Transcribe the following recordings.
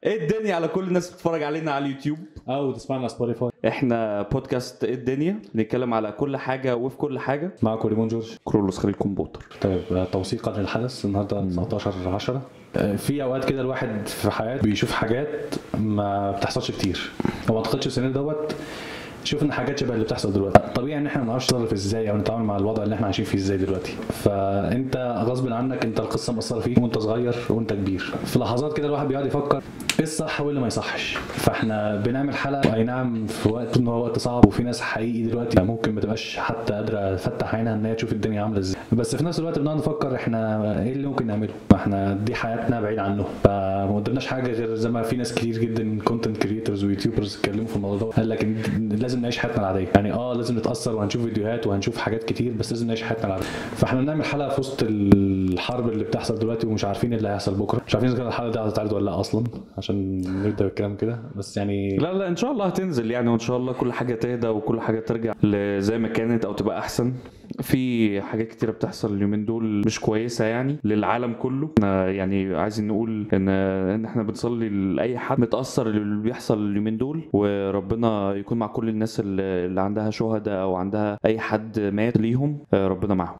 ايه الدنيا على كل الناس بتتفرج علينا على اليوتيوب او تسمعنا على سبوتيفاي احنا بودكاست ايه الدنيا بنتكلم على كل حاجه وفي كل حاجه معكم ريمون جورج كرولوس خليل كمبيوتر طيب آه، توثيقا للحدث النهارده 19 10 في اوقات كده الواحد في حياته بيشوف حاجات ما بتحصلش كتير هو ما اعتقدش السنه دوت شوف ان حاجات شبه اللي بتحصل دلوقتي طبيعي ان احنا ما نعرفش نتصرف ازاي او نتعامل مع الوضع اللي احنا عايشين فيه ازاي دلوقتي فانت غصب عنك انت القصه مأثره فيك وانت صغير وانت كبير في لحظات كده الواحد بيقعد يفكر ايه الصح وايه اللي ما يصحش فاحنا بنعمل حلقه اي نعم في وقت ان هو وقت صعب وفي ناس حقيقي دلوقتي ممكن ما تبقاش حتى قادره تفتح عينها ان هي تشوف الدنيا عامله ازاي بس في نفس الوقت بنقعد نفكر احنا ايه اللي ممكن نعمله ما احنا دي حياتنا بعيد عنه فما قدامناش حاجه غير زي ما في ناس كتير جدا كونتنت كريتورز ويوتيوبرز اتكلموا في الموضوع ده قال لك إن لازم نعيش حياتنا العاديه يعني اه لازم نتاثر وهنشوف فيديوهات وهنشوف حاجات كتير بس لازم نعيش حياتنا العاديه فاحنا بنعمل حلقه في وسط الحرب اللي بتحصل دلوقتي ومش عارفين ايه اللي هيحصل بكره مش عارفين اذا كان الحلقه دي هتتعرض ولا لا اصلا عشان نبدا بالكلام كده بس يعني لا لا ان شاء الله هتنزل يعني وان شاء الله كل حاجه تهدى وكل حاجه ترجع ل- زي ما كانت او تبقى احسن في حاجات كتيره بتحصل اليومين دول مش كويسه يعني للعالم كله احنا يعني عايزين نقول ان ان احنا بنصلي لاي حد متاثر اللي بيحصل اليومين دول وربنا يكون مع كل الناس اللي اللي عندها شهداء او عندها اي حد مات ليهم آه، ربنا معاهم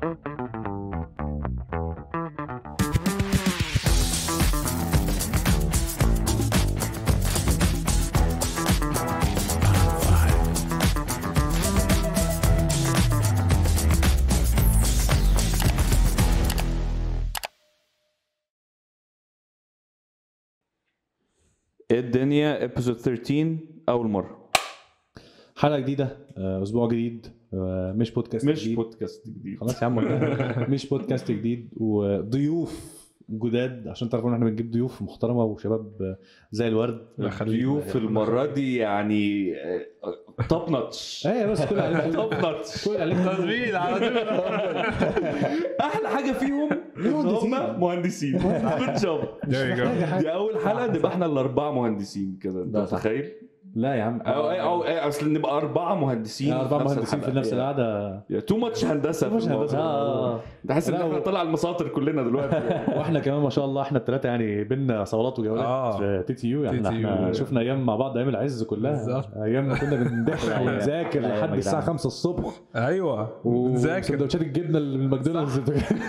إيه الدنيا ابيسود 13 اول مره حلقه جديده آه، اسبوع جديد آه، مش بودكاست مش جديد بودكاست جديد خلاص يا عم قلنا. مش بودكاست جديد وضيوف جداد عشان تعرفوا ان احنا بنجيب ضيوف محترمه وشباب زي الورد ضيوف المره دي يعني توب نوتش ايه بس كل عليك توب نوتش كل عليك تسجيل على طول احلى حاجه فيهم ان مهندسين. هم مهندسين جود جوب دي اول حلقه نبقى احنا الاربعه مهندسين كده انت ده صح. متخيل لا يا عم او او أو- اصل نبقى اربعه مهندسين اربع مهندسين في نفس القعده تو ماتش هندسه Too much في الموضوع. هندسة. اه تحس ان لا، احنا و- طلع المساطر كلنا دلوقتي واحنا كمان ما شاء الله احنا الثلاثه يعني بينا صولات وجولات آه. في تي تي يو يعني TTU. احنا شفنا ايام مع بعض ايام العز كلها بالظبط. ايام ما كنا بنضحك ونذاكر لا، يا لحد جدعان. الساعه 5 الصبح ايوه نذاكر وسندوتشات الجبنه اللي من ماكدونالدز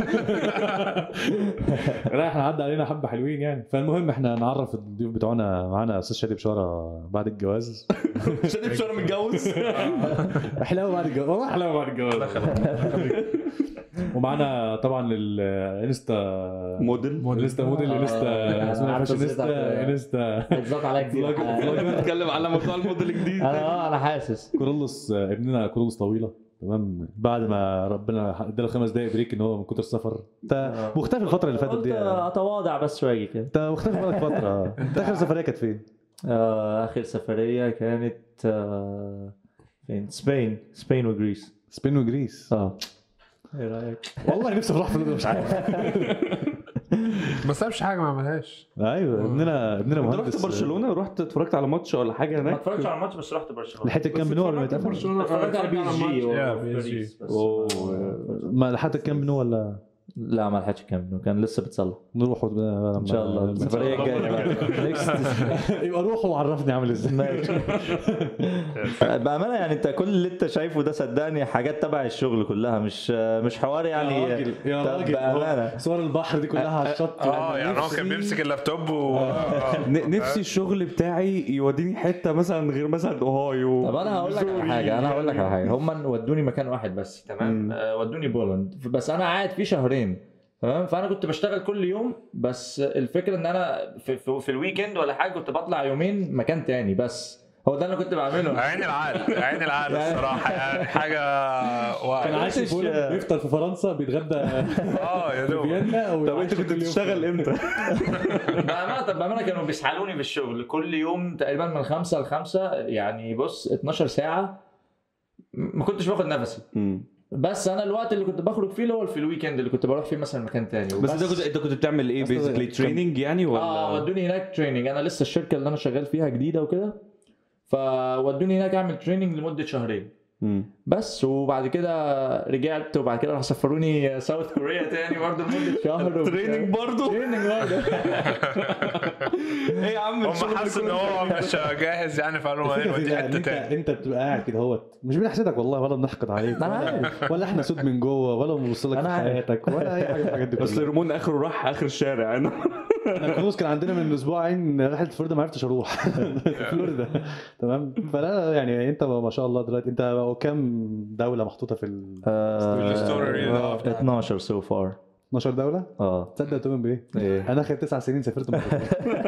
لا احنا عدى علينا حبه حلوين يعني فالمهم احنا نعرف الضيوف بتوعنا معانا استاذ شادي بشاره بعد الجواز شادي بشاره متجوز حلاوه بعد الجواز والله حلاوه بعد الجواز ومعانا طبعا الانستا موديل انستا موديل انستا آه، اسمها عارف مش قصتك. انستا انستا اتظبط عليا كتير فلوجر. نتكلم على موضوع الموديل الجديد انا اه انا حاسس كورولوس آه، ابننا كورولوس طويله تمام بعد ما ربنا اداله خمس دقايق بريك ان هو من كتر السفر انت مختفي الفتره اللي فاتت قلت دي اتواضع بس شويه كده انت مختفي بقالك فتره انت اخر سفريه كانت فين؟ آه، اخر سفريه كانت آه، فين سبين سبين وجريس سبين وجريس اه ايه رايك؟ والله نفسي اروح فلوجر مش عارف ما سابش حاجه ما عملهاش ايوه ابننا ابننا انت مهندس رحت برشلونه رحت اتفرجت على ماتش ولا حاجه ما هناك اتفرجتش على الماتش بس رحت برشلونه لحقت الكام بنو ولا ما يتقفل؟ اتفرجت على بي اس جي يا و- بي اس جي. باريس بس. أوه. ما لحقت الكام بنو ولا لا ما لحقتش كام كان لسه بتصلح نروح ان شاء الله السفريه الجايه يبقى روح وعرفني عامل ازاي بامانه يعني انت كل اللي انت شايفه ده صدقني حاجات تبع الشغل كلها مش مش حوار يعني يا راجل يا طب راجل بامانه صور البحر دي كلها على الشط اه يعني هو كان بيمسك اللابتوب و آه. ن- نفسي الشغل بتاعي يوديني حته مثلا غير مثلا اوهايو طب انا هقول لك على ميزوري. حاجه انا هقول لك على حاجه هم ودوني مكان واحد بس مم. تمام آه، ودوني بولند بس انا قاعد فيه شهرين تمام فانا كنت بشتغل كل يوم بس الفكره ان انا في, في, في الويكند ولا حاجه كنت بطلع يومين مكان تاني بس هو ده اللي كنت بعمله عين العقل عين العقل الصراحه يعني حاجه كان و... عايش في كنتش- بولند بيفطر في فرنسا بيتغدى اه يا في دوب فيينا طب انت كنت بتشتغل امتى؟ بامانه طب بامانه كانوا بيسحلوني في الشغل كل يوم تقريبا من خمسة لخمسة يعني بص 12 ساعه ما كنتش باخد نفسي بس انا الوقت اللي كنت بخرج فيه اللي هو في الويكند اللي كنت بروح فيه مثلا مكان تاني بس انت كنت انت كنت بتعمل ايه أصل- بيزيكلي تريننج يعني اه ولا ودوني هناك تريننج انا لسه الشركه اللي انا شغال فيها جديده وكده فودوني هناك اعمل تريننج لمده شهرين مم. بس وبعد كده رجعت وبعد كده راح سفروني ساوث كوريا تاني برضه لمده شهر وبتاع. تريننج برضه تريننج برضه ايه يا عم هم الشغل حسوا ان كله هو مش جاهز يعني فقالوا الفكرة في نودي ده، حته إن انت تاني انت بتبقى قاعد كده اهوت مش بنحسدك والله ولا بنحقد عليك ما أنا ولا, عارف. ولا احنا صوت من جوه ولا بنبص لك في أنا عارف. حياتك ولا اي حاجه من الحاجات دي بس كلها ريمون اخره راح اخر الشارع انا انا خلاص كان عندنا من اسبوعين رحله فلوريدا ما عرفتش اروح فلوريدا تمام فلا يعني انت ما شاء الله دلوقتي انت كام دوله محطوطه في ال الستوري آه. 12 سو فار 12 دوله اه تصدق تؤمن بايه؟ ايه انا اخر تسع سنين سافرت مرتين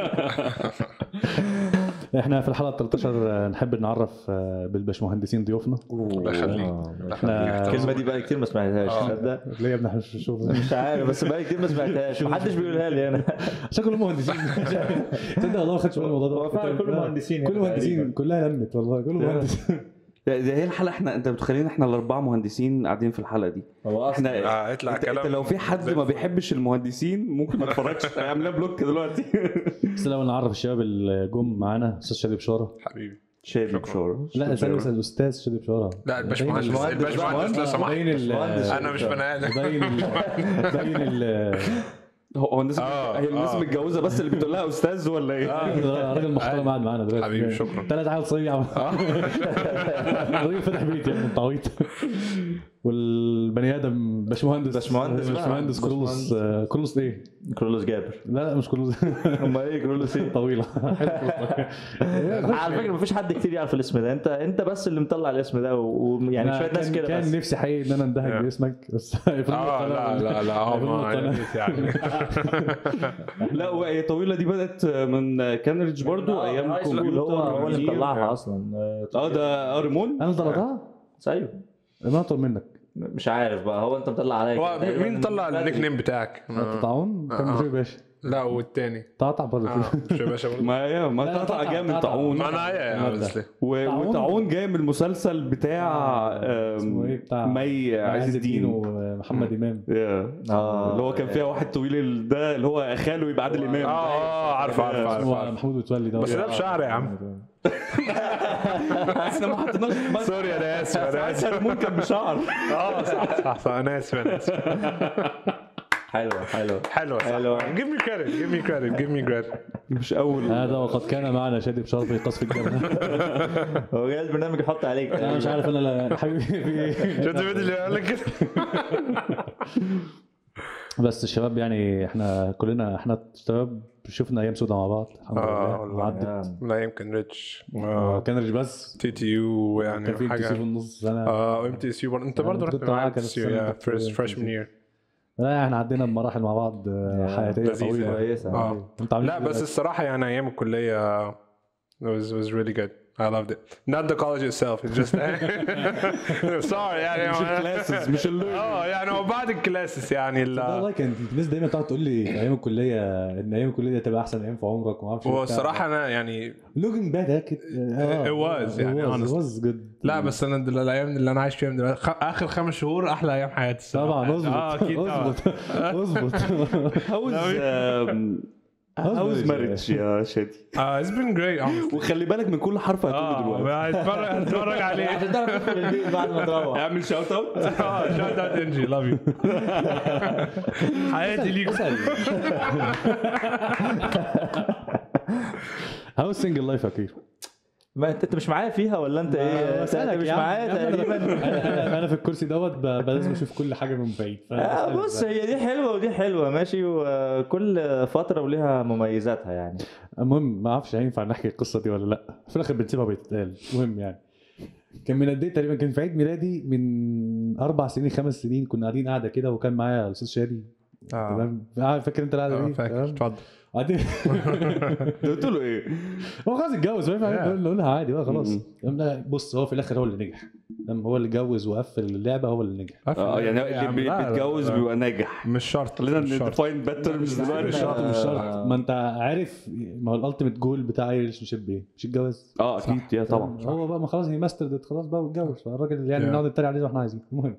احنا في الحلقه 13 نحب نعرف آه، بالباشمهندسين ضيوفنا الله يخليك آه. الله احنا- يخليك. الكلمه دي بقى كتير ما سمعتهاش آه. تصدق ليه يا ابني احنا في الشغل مش عارف بس بقى كتير ما سمعتهاش محدش بيقولها لي انا عشان كلهم مهندسين تصدق والله ما خدتش بالي من الموضوع ده هو فعلا كله مهندسين كله يعني مهندسين تقريباً. كلها لمت والله كله مهندس ده ده هي الحلقه احنا انت متخيلين احنا الاربعه مهندسين قاعدين في الحلقه دي هو احنا اه اطلع انت, كلام انت لو في حد ما بيحبش المهندسين ممكن ما يتفرجش هيعملها بلوك دلوقتي بس لو نعرف الشباب اللي جم معانا استاذ شادي بشاره حبيبي شادي شكراً. بشاره لا استنى بس الاستاذ شادي بشاره لا الباشمهندس الباشمهندس. الباشمهندس لو سمحت باين ال باشمهندس. انا مش بني ادم باين ال باين ال هو هو الناس آه، هي الناس آه. متجوزه بس اللي بتقول لها استاذ ولا ايه؟ راجل محترم قاعد معانا دلوقتي حبيبي، شكراً. ثلاث عيال صيع راجل فتح بيت يعني من تعويض والبني ادم باشمهندس باشمهندس بقى. باشمهندس كرولوس آه، كرولوس ايه؟ كرولوس جابر لا لا مش كرولوس امال ايه كرولوس ايه طويله على فكره مفيش حد كتير يعرف الاسم ده انت انت بس اللي مطلع الاسم ده ويعني أنا شويه ناس كان- كده كان بس نفسي حقيقي ان انا اندهج Yeah. باسمك بس هيفضل اه مقتنع لا لا لا اه هيفضل ما مقتنع. يعني لا وهي طويله دي بدات من كانريدج برضو ايام هاي سكول كمبيوتر هو هو اللي كتير. مطلعها اصلا اه ده آه، ريمون انا طلعتها ايوه انا اطول منك مش عارف بقى هو انت مطلع عليا هو كده. مين طلع بدري. النيك نيم بتاعك؟ انت طاعون كان آه. مشي باشا لا والتاني طعطع برضه اه مش يا باشا برضه ما هي ما لا، تقطع طبعاً، جاي من طبعاً. طاعون ما انا يا مبدأ. honestly. و- طاعون. وطاعون جاي من المسلسل بتاع اسمه ايه آم، بتاع مي عز الدين ومحمد امام Yeah. اه اللي هو كان فيها واحد طويل ده اللي هو خاله يبقى عادل امام اه اه عارف عارف عارف اسمه عارف. محمود متولي ده بس ده بشعر يا عم احنا ما حطيناش سوري انا اسف انا اسف ساعتها ريمون كان بشعر اه صح صح صح انا اسف انا اسف حلوه حلوه حلوه حلوة. صح جيف مي كريدت جيف مي كريدت جيف مي كريدت مش اول هذا وقد كان معنا شادي بشار في قصف الجبهه هو جاي البرنامج يحط عليك انا مش عارف انا لا حبيبي في ايه شفت الفيديو اللي قال لك كده بس الشباب يعني احنا كلنا احنا شباب شفنا ايام سودة مع بعض الحمد آه، لله والله. وعدت لا يمكن ريتش كان ريش بس تي تي يو كان يعني في ام تي سي في حاجه النص سنه اه ام تي سي برضه انت برضه كنت رحت معاك معايا أنا سي السنة يا اللي فاتت فيرست في فريشمان MTC. يير لا احنا عدينا بمراحل مع بعض آه، حياتيه لذيذة. طويله كويسه اه انت عامل لا بس الصراحه يعني ايام الكليه it was was really good I loved it not the college itself it's just sorry يعني مش الكلاسز مش اللي اه يعني هو بعد الكلاسز يعني ال- والله كان الناس دايما تقعد تقول لي في ايام الكليه ان ايام الكليه دي هتبقى احسن ايام في عمرك وما اعرفش هو الصراحه انا يعني لوكينج باك It was يعني honestly. واز جود لا بس انا دل- الايام اللي انا عايش فيها دلوقتي خ- اخر خمس شهور احلى ايام حياتي الصراحة. طبعا اظبط اه اكيد طبعا اظبط اظبط هاوز هاوز ماريج يا شادي اه it's been great honestly. وخلي بالك من كل حرف هتقوله دلوقتي اه هتفرج هتفرج عليه عشان تعرف تدخل البيت بعد ما تروح اعمل شاوت اوت اه شوت اوت انجي لاف يو حياتي ليك هاو سنجل لايف يا كيف ما انت انت مش معايا فيها ولا انت ايه؟ انت بسألك مش يا عم. معايا يا عم أنا- تقريبا انا أنا في الكرسي دوت ب- ب- لازم اشوف كل حاجه من بعيد آه، بص هي دي حلوه ودي حلوه ماشي وكل فتره وليها مميزاتها يعني المهم ما اعرفش هينفع نحكي القصه دي ولا لا في الاخر بنسيبها بتتقال المهم يعني كان من قد ايه تقريبا كان في عيد ميلادي من اربع سنين خمس سنين كنا قاعدين قاعده كده وكان معايا الاستاذ شادي اه تمام عارف- فاكر انت القعده آه، دي فاكر تمام؟ اتفضل قاعدين قلت له ايه؟ هو خلاص اتجوز فاهم Yeah. نقول نقولها عادي بقى خلاص م-م. قلنا بص هو في الاخر هو اللي نجح تمام؟ هو اللي اتجوز وقفل اللعبه هو اللي نجح اه يعني يا اللي عم، بي- لا، لا، بيتجوز لا. بيبقى ناجح مش شرط خلينا مش شرط. نديفاين باد ترمز مش دلوقتي شرط مش شرط آه. ما انت عارف ما هو الالتيميت جول بتاع اي ريليشن شيب ايه مش الجواز اه اكيد يا طبعا هو بقى ما خلاص هي ماسترد خلاص بقى واتجوز فالراجل يعني Yeah. نقعد نتريق عليه زي ما احنا عايزين المهم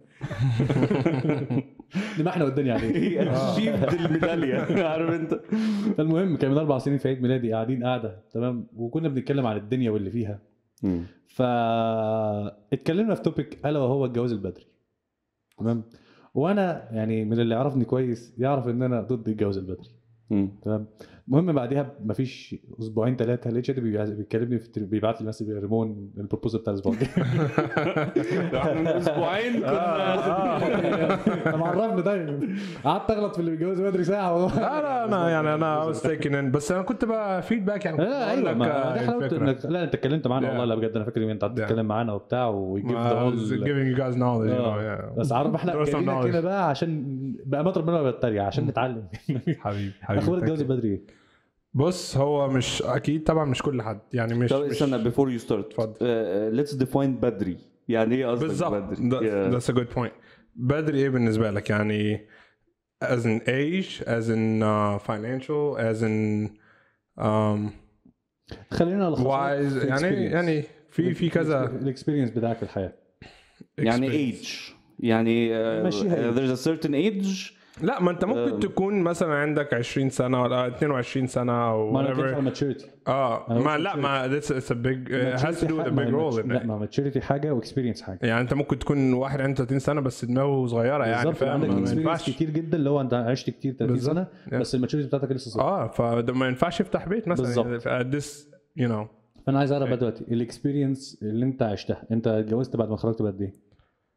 نبقى احنا والدنيا عليه هي اتشيفد الميداليه عارف انت فالمهم كان من اربع سنين في عيد ميلادي قاعدين قاعده تمام وكنا بنتكلم عن الدنيا واللي فيها مم. فاتكلمنا في توبيك الا وهو الجواز البدري تمام وانا يعني من اللي يعرفني كويس يعرف ان انا ضد الجواز البدري مم. تمام المهم بعديها مفيش اسبوعين ثلاثه لقيت شادي بيبع- بيكلمني في التل- بيبعت لي مسج ريمون البروبوزل بتاع الاسبوع الجاي احنا من اسبوعين كنا انا معرفني طيب قعدت اغلط في اللي بيتجوز بدري ساعه لا لا انا يعني انا I was taken in بس انا كنت بقى فيدباك يعني كنت لا بقول ايوه لك ما آه، دي حلاوه الفكرة. انك لا انت اتكلمت معانا Yeah. والله لا بجد انا فاكر ان انت قعدت Yeah. تتكلم معانا وبتاع ويجيب I was giving you guys knowledge you know yeah بس عارف احنا There was some جايين knowledge. كده بقى عشان بامانه ربنا بتريق عشان نتعلم حبيبي اخبار حبيبي الجواز البدري ايه؟ بص هو مش اكيد طبعا مش كل حد يعني مش طب مش استنى before you start اتفضل. uh, let's define بدري يعني ايه قصدك بالظبط بدري؟ That- Yeah. that's a good point بدري ايه بالنسبه لك يعني as in age as in uh, financial as in um, خلينا نلخص wise يعني يعني في في كذا الاكسبيرينس بتاعك في الحياه يعني experience. age يعني uh, مشيها uh, there's a certain age لا ما انت ممكن تكون مثلا عندك 20 سنه ولا 22 سنه او ما انا بتكلم whatever على ماتشوريتي اه أنا ما قلت لا ما it's, it's a big it has to do with a ما- big ما- role in لا it ما ماتشوريتي حاجه واكسبيرينس حاجه يعني انت ممكن تكون واحد عنده 30 سنه بس دماغه صغيره يعني بالظبط فاهم عندك ما اكسبيرينس ينفعش كتير جدا اللي هو انت عشت كتير 30 بالظبط. سنه Yeah. بس الماتشوريتي بتاعتك لسه صغيره اه فده ما ينفعش يفتح بيت مثلا بالظبط. at this you know فانا عايز اعرف بقى دلوقتي الاكسبيرينس اللي انت عشتها انت اتجوزت بعد ما خرجت بقد ايه؟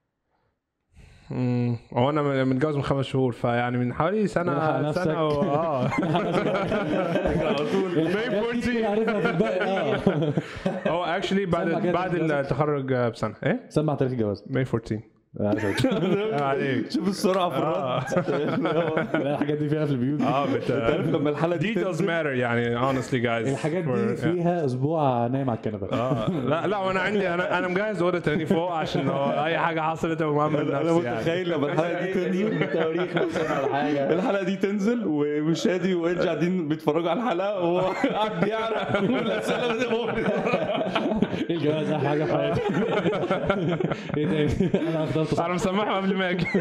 امم هو انا متجوز من خمس شهور فيعني من حوالي الحق سنه نفسك. سنه و... اه على طول الحاجات دي عارفها في الباقي اه هو اكشلي بعد سمع كده بعد تاريخ جوازك. التخرج بسنه ايه؟ سمع تاريخ الجواز ماي 14 عارف عيب عليك شوف السرعه في الرد لا، الحاجات دي فيها في البيوت اه بت عارف لما الحلقه دي details تنزل matter يعني honestly guys الحاجات دي For- yeah. فيها اسبوع نايم على الكنبه اه لا لا وانا عندي انا انا مجهز اوضه تاني فوق عشان لو اي حاجه حصلت ابقى مأمن انا نفسي يعني متخيل لما الحلقه دي تنزل تواريخ مثلا ولا حاجه الحلقه دي تنزل وشادي وإنج قاعدين بيتفرجوا على الحلقه وهو قاعد بيعرق والاسئله بتقول ايه الجواز احلى حاجه في حياتي ايه تاني انا اخترت صح انا مسمعهم قبل ما اجي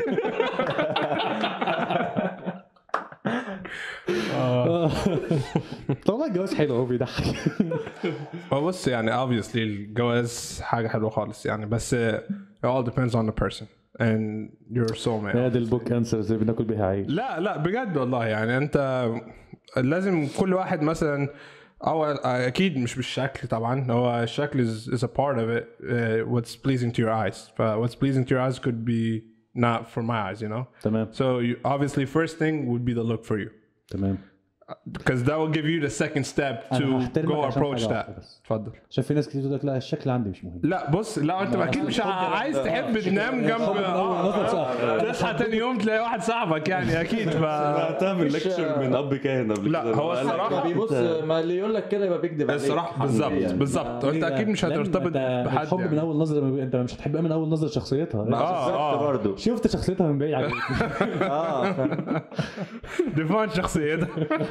طب والله الجواز حلو هو بيضحك هو بص يعني obviously الجواز حاجه حلوه خالص يعني بس it all depends on the person and your soulmate هي دي البوك انسرز اللي بناكل بيها عيش لا لا بجد والله يعني انت لازم كل واحد مثلا اول اكيد مش بالشكل طبعا هو الشكل is, is a part of it uh, what's pleasing to your eyes ف what's pleasing to your eyes could be not for my eyes you know تمام so you, obviously first thing would be the look for you تمام because that will give you the second step to أنا هحترمك go عشان approach حاجة that واحدة بس. اتفضل عشان في ناس كتير تقول لك لا الشكل عندي مش مهم لا بص لا انت اكيد مش عايز تحب تنام جنب آه، تصحى تاني يوم تلاقي واحد صاحبك يعني اكيد ف هتعمل ليكتشر من اب كاهن قبل لا، كده. هو قال لك الصراحة- ما بيبص ما اللي يقول لك كده يبقى بيكذب عليك الصراحه بالظبط يعني. بالظبط انت اكيد مش لأن هترتبط أنت بحد الحب من يعني. اول نظره ما بي- انت مش هتحبها من اول نظره شخصيتها اه اه برضه شفت شخصيتها من بعيد عجبتني اه ديفاين شخصيتك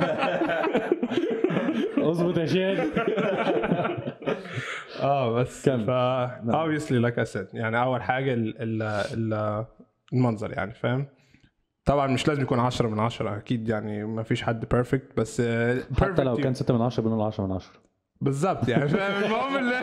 اظبط يا شاد اه بس كمل. ف obviously like I said يعني اول حاجه ال ال ال المنظر يعني فاهم طبعا مش لازم يكون 10 من 10 اكيد يعني ما فيش حد بيرفكت بس آه، حتى لو perfect كان 6 من 10 بنقول 10 من 10 بالظبط يعني فاهم المهم اللي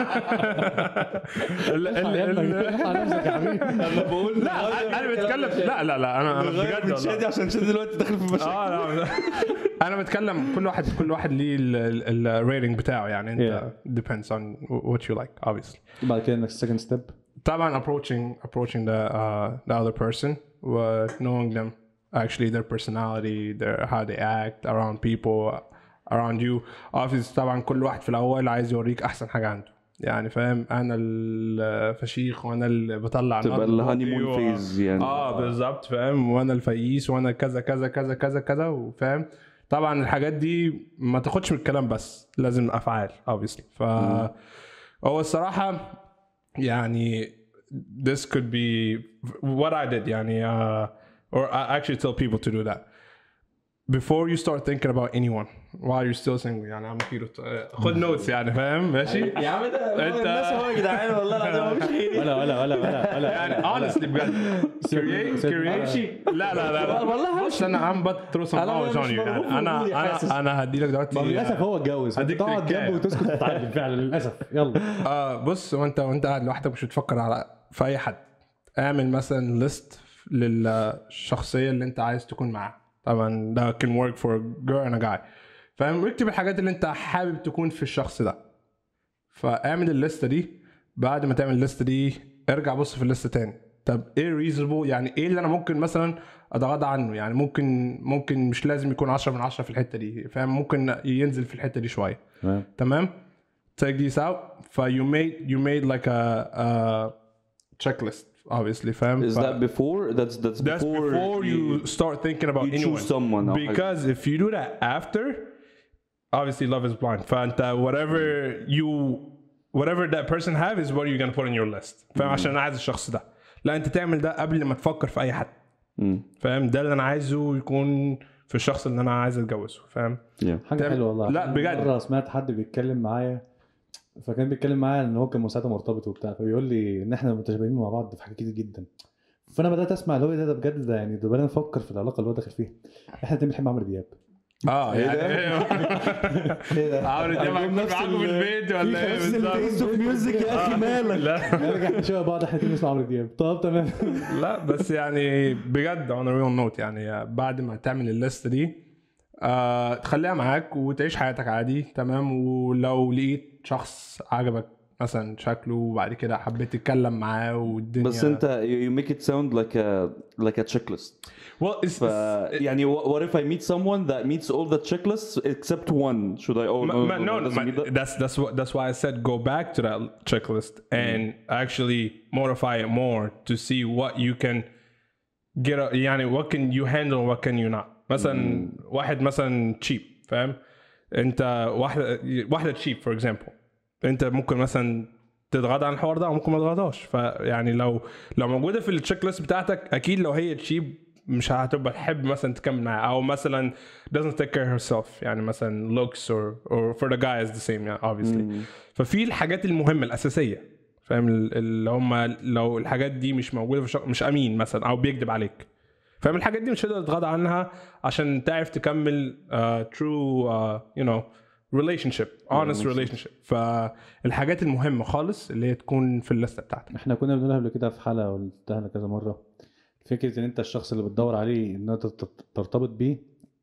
ال- ال- ال- على نفسك يا حبيبي انا بقول لا انا بتكلم لا لا لا انا انا نغير بجد من والله. شادي عشان شادي دلوقتي داخل في مشاكل اه لا انا بتكلم كل واحد كل واحد ليه الريتنج بتاعه يعني انت depends on what you like obviously بعد كده next second step طبعا approaching approaching the uh, the other person و knowing them actually their personality their how they act around people around you obviously طبعا كل واحد في الاول عايز يوريك احسن حاجه عنده يعني فاهم انا الفشيخ وانا اللي بطلع تبقى نار الهاني بقي مون و- فيز يعني اه بالظبط فاهم وانا الفييس وانا كذا كذا كذا كذا كذا وفاهم طبعا الحاجات دي ما تاخدش من الكلام بس لازم افعال obviously ف هو الصراحه يعني this could be what I did يعني uh, or I actually tell people to do that before you start thinking about anyone while you're still single يعني I'm here to خد نوتس يعني فاهم ماشي يا عم ده أنت- الناس هو يا جدعان والله العظيم مفيش غيري ولا ولا ولا ولا ولا يعني honestly بجد create create لا لا لا لا والله بص انا I'm about to throw some أنا knowledge مش on you يعني مرغوب انا وجودي حاسس. انا انا هدي لك دلوقتي ما هو للاسف هو اتجوز هديك تقعد تركاية. جنبه وتسكت تتعلم فعلا للاسف يلا اه بص وانت وانت قاعد لوحدك مش بتفكر على في اي حد اعمل مثلا ليست للشخصيه اللي انت عايز تكون معاها طبعا ده can work for a girl and a guy فاهم اكتب الحاجات اللي انت حابب تكون في الشخص ده فاعمل الليسته دي بعد ما تعمل الليسته دي ارجع بص في الليسته تاني طب ايه ريزونبل يعني ايه اللي انا ممكن مثلا اتغاضى عنه يعني ممكن ممكن مش لازم يكون 10 من 10 في الحته دي فاهم ممكن ينزل في الحته دي شويه تمام تمام take these out ف you made you made like a, a checklist obviously فاهم Is ف- that before? That's that's that's before, before you start thinking about you anyone choose someone أو حاجة. because if you do that after obviously love is blind فانت whatever you whatever that person have is what you're gonna put on your list فاهم عشان انا عايز الشخص ده لا انت تعمل ده قبل ما تفكر في اي حد مم. فاهم ده اللي انا عايزه يكون في الشخص اللي انا عايز اتجوزه فاهم Yeah. حاجه تعمل- حلوه والله لا، بجد. مره سمعت حد بيتكلم معايا فكان بيتكلم معايا ان هو كان ساعتها مرتبط وبتاع فبيقول لي ان احنا متشابهين مع بعض في حاجات كتير جدا فانا بدات اسمع اللي هو ده, ده بجد ده يعني ده بدأنا نفكر في العلاقه اللي هو داخل فيها احنا الاتنين بنحب عمرو دياب اه يعني عمرو دياب هيكون نفس معاكم في ال- البيت ولا ايه بالظبط؟ ميوزك يا اخي مالك لا نرجع احنا شبه بعض احنا الاتنين بنسمع عمرو دياب طب تمام لا بس يعني بجد on a real note يعني بعد ما تعمل الليست دي آه تخليها معاك وتعيش حياتك عادي تمام ولو لقيت شخص عجبك مثلا شكله وبعد كده حبيت تتكلم معاه والدنيا بس انت you you make it sound like a like a checklist well it's, ف يعني what what if I meet someone that meets all the checklists except one should I oh Ma- no, ma- no, no, that doesn't ma- meet that? that's that's what that's why I said go back to that checklist and actually modify it more to see what you can get a, يعني what can you handle what can you not مثلا واحد مثلا cheap فاهم انت واحده واحده cheap for example انت ممكن مثلا تتغاضى عن الحوار ده او ممكن ما تتغاضاش فيعني لو لو موجوده في التشيك ليست بتاعتك اكيد لو هي تشيب مش هتبقى تحب مثلا تكمل معاها او مثلا doesn't take care of herself يعني مثلا looks or or for the guy is the same يعني obviously ففي الحاجات المهمه الاساسيه فاهم ال- اللي هم لو الحاجات دي مش موجوده في الشخص مش امين مثلا او بيكذب عليك فاهم الحاجات دي مش هتقدر تتغاضى عنها عشان تعرف تكمل uh, true uh, you know relationship honest relationship فالحاجات المهمه خالص اللي هي تكون في الليسته بتاعتك احنا كنا بنقولها قبل كده في حلقه قلتها لك كذا مره فكره ان انت الشخص اللي بتدور عليه ان انت تت- ترتبط بيه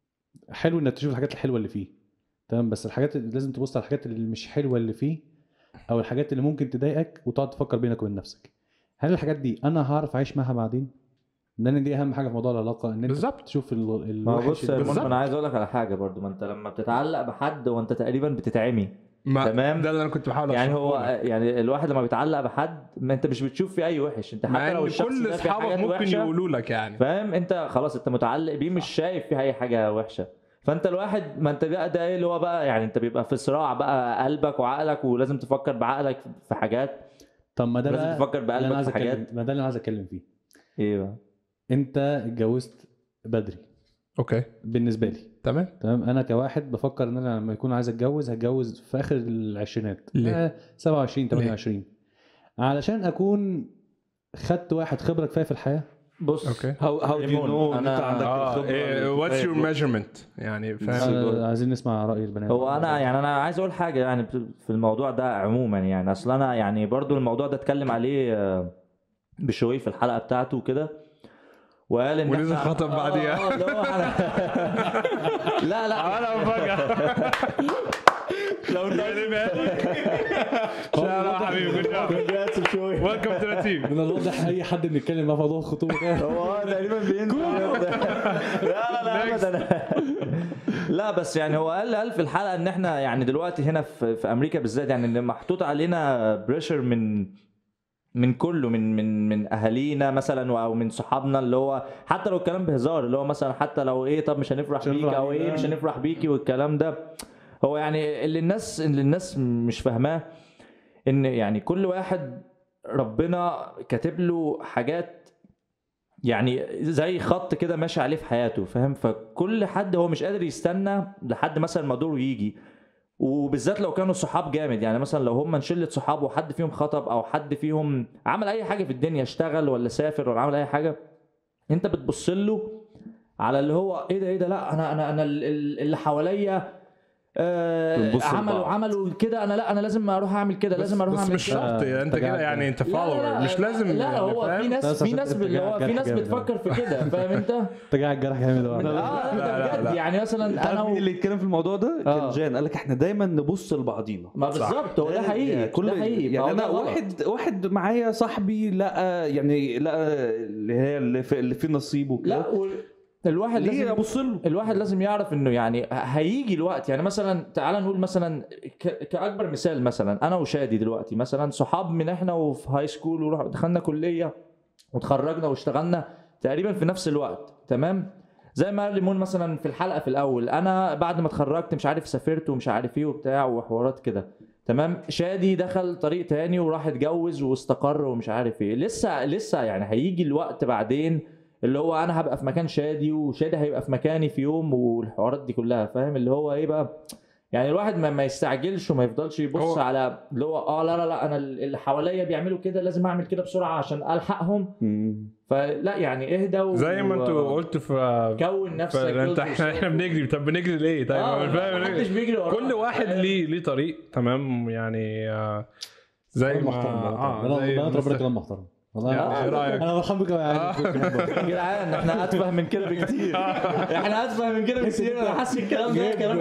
حلو انك تشوف الحاجات الحلوه اللي فيه تمام بس الحاجات اللي لازم تبص على الحاجات اللي مش حلوه اللي فيه او الحاجات اللي ممكن تضايقك وتقعد تفكر بينك وبين نفسك هل الحاجات دي انا هعرف اعيش معاها بعدين لان دي اهم حاجه في موضوع العلاقه ان انت بالظبط. تشوف ال- ما هو الوحش بص يا اللي- مون، بالظبط. انا عايز اقول لك على حاجه برضو ما انت لما بتتعلق بحد وانت تقريبا بتتعمي ما تمام. ده اللي انا كنت بحاول يعني أشرحه هو لك. يعني الواحد لما بيتعلق بحد ما انت مش بتشوف فيه اي وحش انت مع حتى لو ان الشخص كل ده فيه اصحابك حاجات ممكن وحشه يقولوا لك يعني فاهم انت خلاص انت متعلق بيه مش شايف فيه اي حاجه وحشه فانت الواحد ما انت بقى ده ايه اللي هو بقى يعني انت بيبقى في صراع بقى قلبك وعقلك ولازم تفكر بعقلك في حاجات طب ما ده لازم بقى تفكر اللي انا بقلبك عايز في حاجات اتكلم ما ده اللي انا عايز اتكلم فيه ايه بقى انت اتجوزت بدري اوكي بالنسبه لي تمام تمام انا كواحد بفكر ان انا لما يكون عايز اتجوز هتجوز في اخر العشرينات ليه؟ آه، 27 28 علشان اكون خدت واحد خبره كفايه في الحياه بص اوكي how how do you إيمون، know ان انت أنا- عندك اه الخبرة إيه واتس الكفاية يور دي؟ ميجرمنت يعني فاهم آه، عايزين نسمع راي البنات هو انا يعني انا عايز اقول حاجه يعني في الموضوع ده عموما يعني اصل انا يعني برضو الموضوع ده اتكلم عليه آه، بشوي في الحلقه بتاعته وكده وقال ان ونزل إحنا- خطب بعديها. آه، آه، اللي هو إحنا- لا لا انا مفاجأة لو شاء حبيبي جود جوب ويلكم تو ذا تيم من الواضح اي حد بنتكلم معاه في موضوع الخطوبه ده هو تقريبا بينزل لا لا لا ابدا لا بس يعني هو قال قال في الحلقه ان احنا يعني دلوقتي هنا في, في امريكا بالذات يعني ان محطوط علينا بريشر من من كله من من من اهالينا مثلا او من صحابنا اللي هو حتى لو الكلام بهزار اللي هو مثلا حتى لو ايه طب مش هنفرح مش بيك هنفرح او بيك، ايه آه. مش هنفرح بيكي والكلام ده هو يعني اللي الناس اللي الناس مش فاهماه ان يعني كل واحد ربنا كاتب له حاجات يعني زي خط كده ماشي عليه في حياته فاهم فكل حد هو مش قادر يستنى لحد مثلا ما دوره يجي وبالذات لو كانوا صحاب جامد يعني مثلا لو هم شله صحاب وحد فيهم خطب او حد فيهم عمل اي حاجه في الدنيا اشتغل ولا سافر ولا عمل اي حاجه انت بتبص له على اللي هو ايه ده ايه ده لا انا انا انا ال- ال- اللي حواليا آه بنبص عملوا لبعض. عملوا كده انا لا انا لازم اروح اعمل كده لازم اروح بس اعمل مش كده شرط يعني انت كده يعني انت لا، لا، فولور لا، مش لازم لا يعني هو في فاهم؟ ناس بس في عشان ناس انت اللي هو جاي- في جرح ناس جامد بتفكر في كده فاهم انت؟ انت قاعد جرح جامد اه وانا لا لا، ده لا. بجد يعني مثلا انت انا عارف مين و... اللي يتكلم في الموضوع ده؟ آه. كان جان قال لك احنا دايما نبص لبعضينا ما بالظبط هو ده حقيقي كل ده حقيقي يعني ما هو انا ده غلط. واحد واحد معايا صاحبي لقى يعني لقى اللي هي اللي في, اللي في نصيب وكده لا و... الواحد ليه لازم ابص له الواحد لازم يعرف انه يعني ه- هيجي الوقت يعني مثلا تعال نقول مثلا ك... كاكبر مثال مثلا انا وشادي دلوقتي مثلا صحاب من احنا وفي هاي سكول ورح دخلنا كليه وتخرجنا واشتغلنا تقريبا في نفس الوقت تمام زي ما قال ليمون مثلا في الحلقه في الاول انا بعد ما اتخرجت مش عارف سافرت ومش عارف ايه وبتاع وحوارات كده تمام شادي دخل طريق تاني وراح اتجوز واستقر ومش عارف ايه لسه لسه يعني هيجي الوقت بعدين اللي هو انا هبقى في مكان شادي وشادي هيبقى في مكاني في يوم والحوارات دي كلها فاهم اللي هو ايه بقى يعني الواحد ما, ما يستعجلش وما يفضلش يبص هو- على اللي هو اه لا لا لا انا اللي حواليا بيعملوا كده لازم اعمل كده بسرعه عشان الحقهم مم. فلا يعني اهدى و... زي ما انتوا قلتوا في كون نفسك فانت build احنا احنا yourself. بنجري طب بنجري ليه طيب اه مش فاهم ليه؟ محدش بيجري وراك كل واحد ليه ليه طريق تمام يعني آه، زي ما محترم اه زي بنات ربنا مست- كلام محترم والله يا- ايه رايك؟ انا فرحان بك يعني يا جدعان احنا اتفه من كده بكتير احنا اتفه من كده بكتير انا حاسس الكلام ده كلام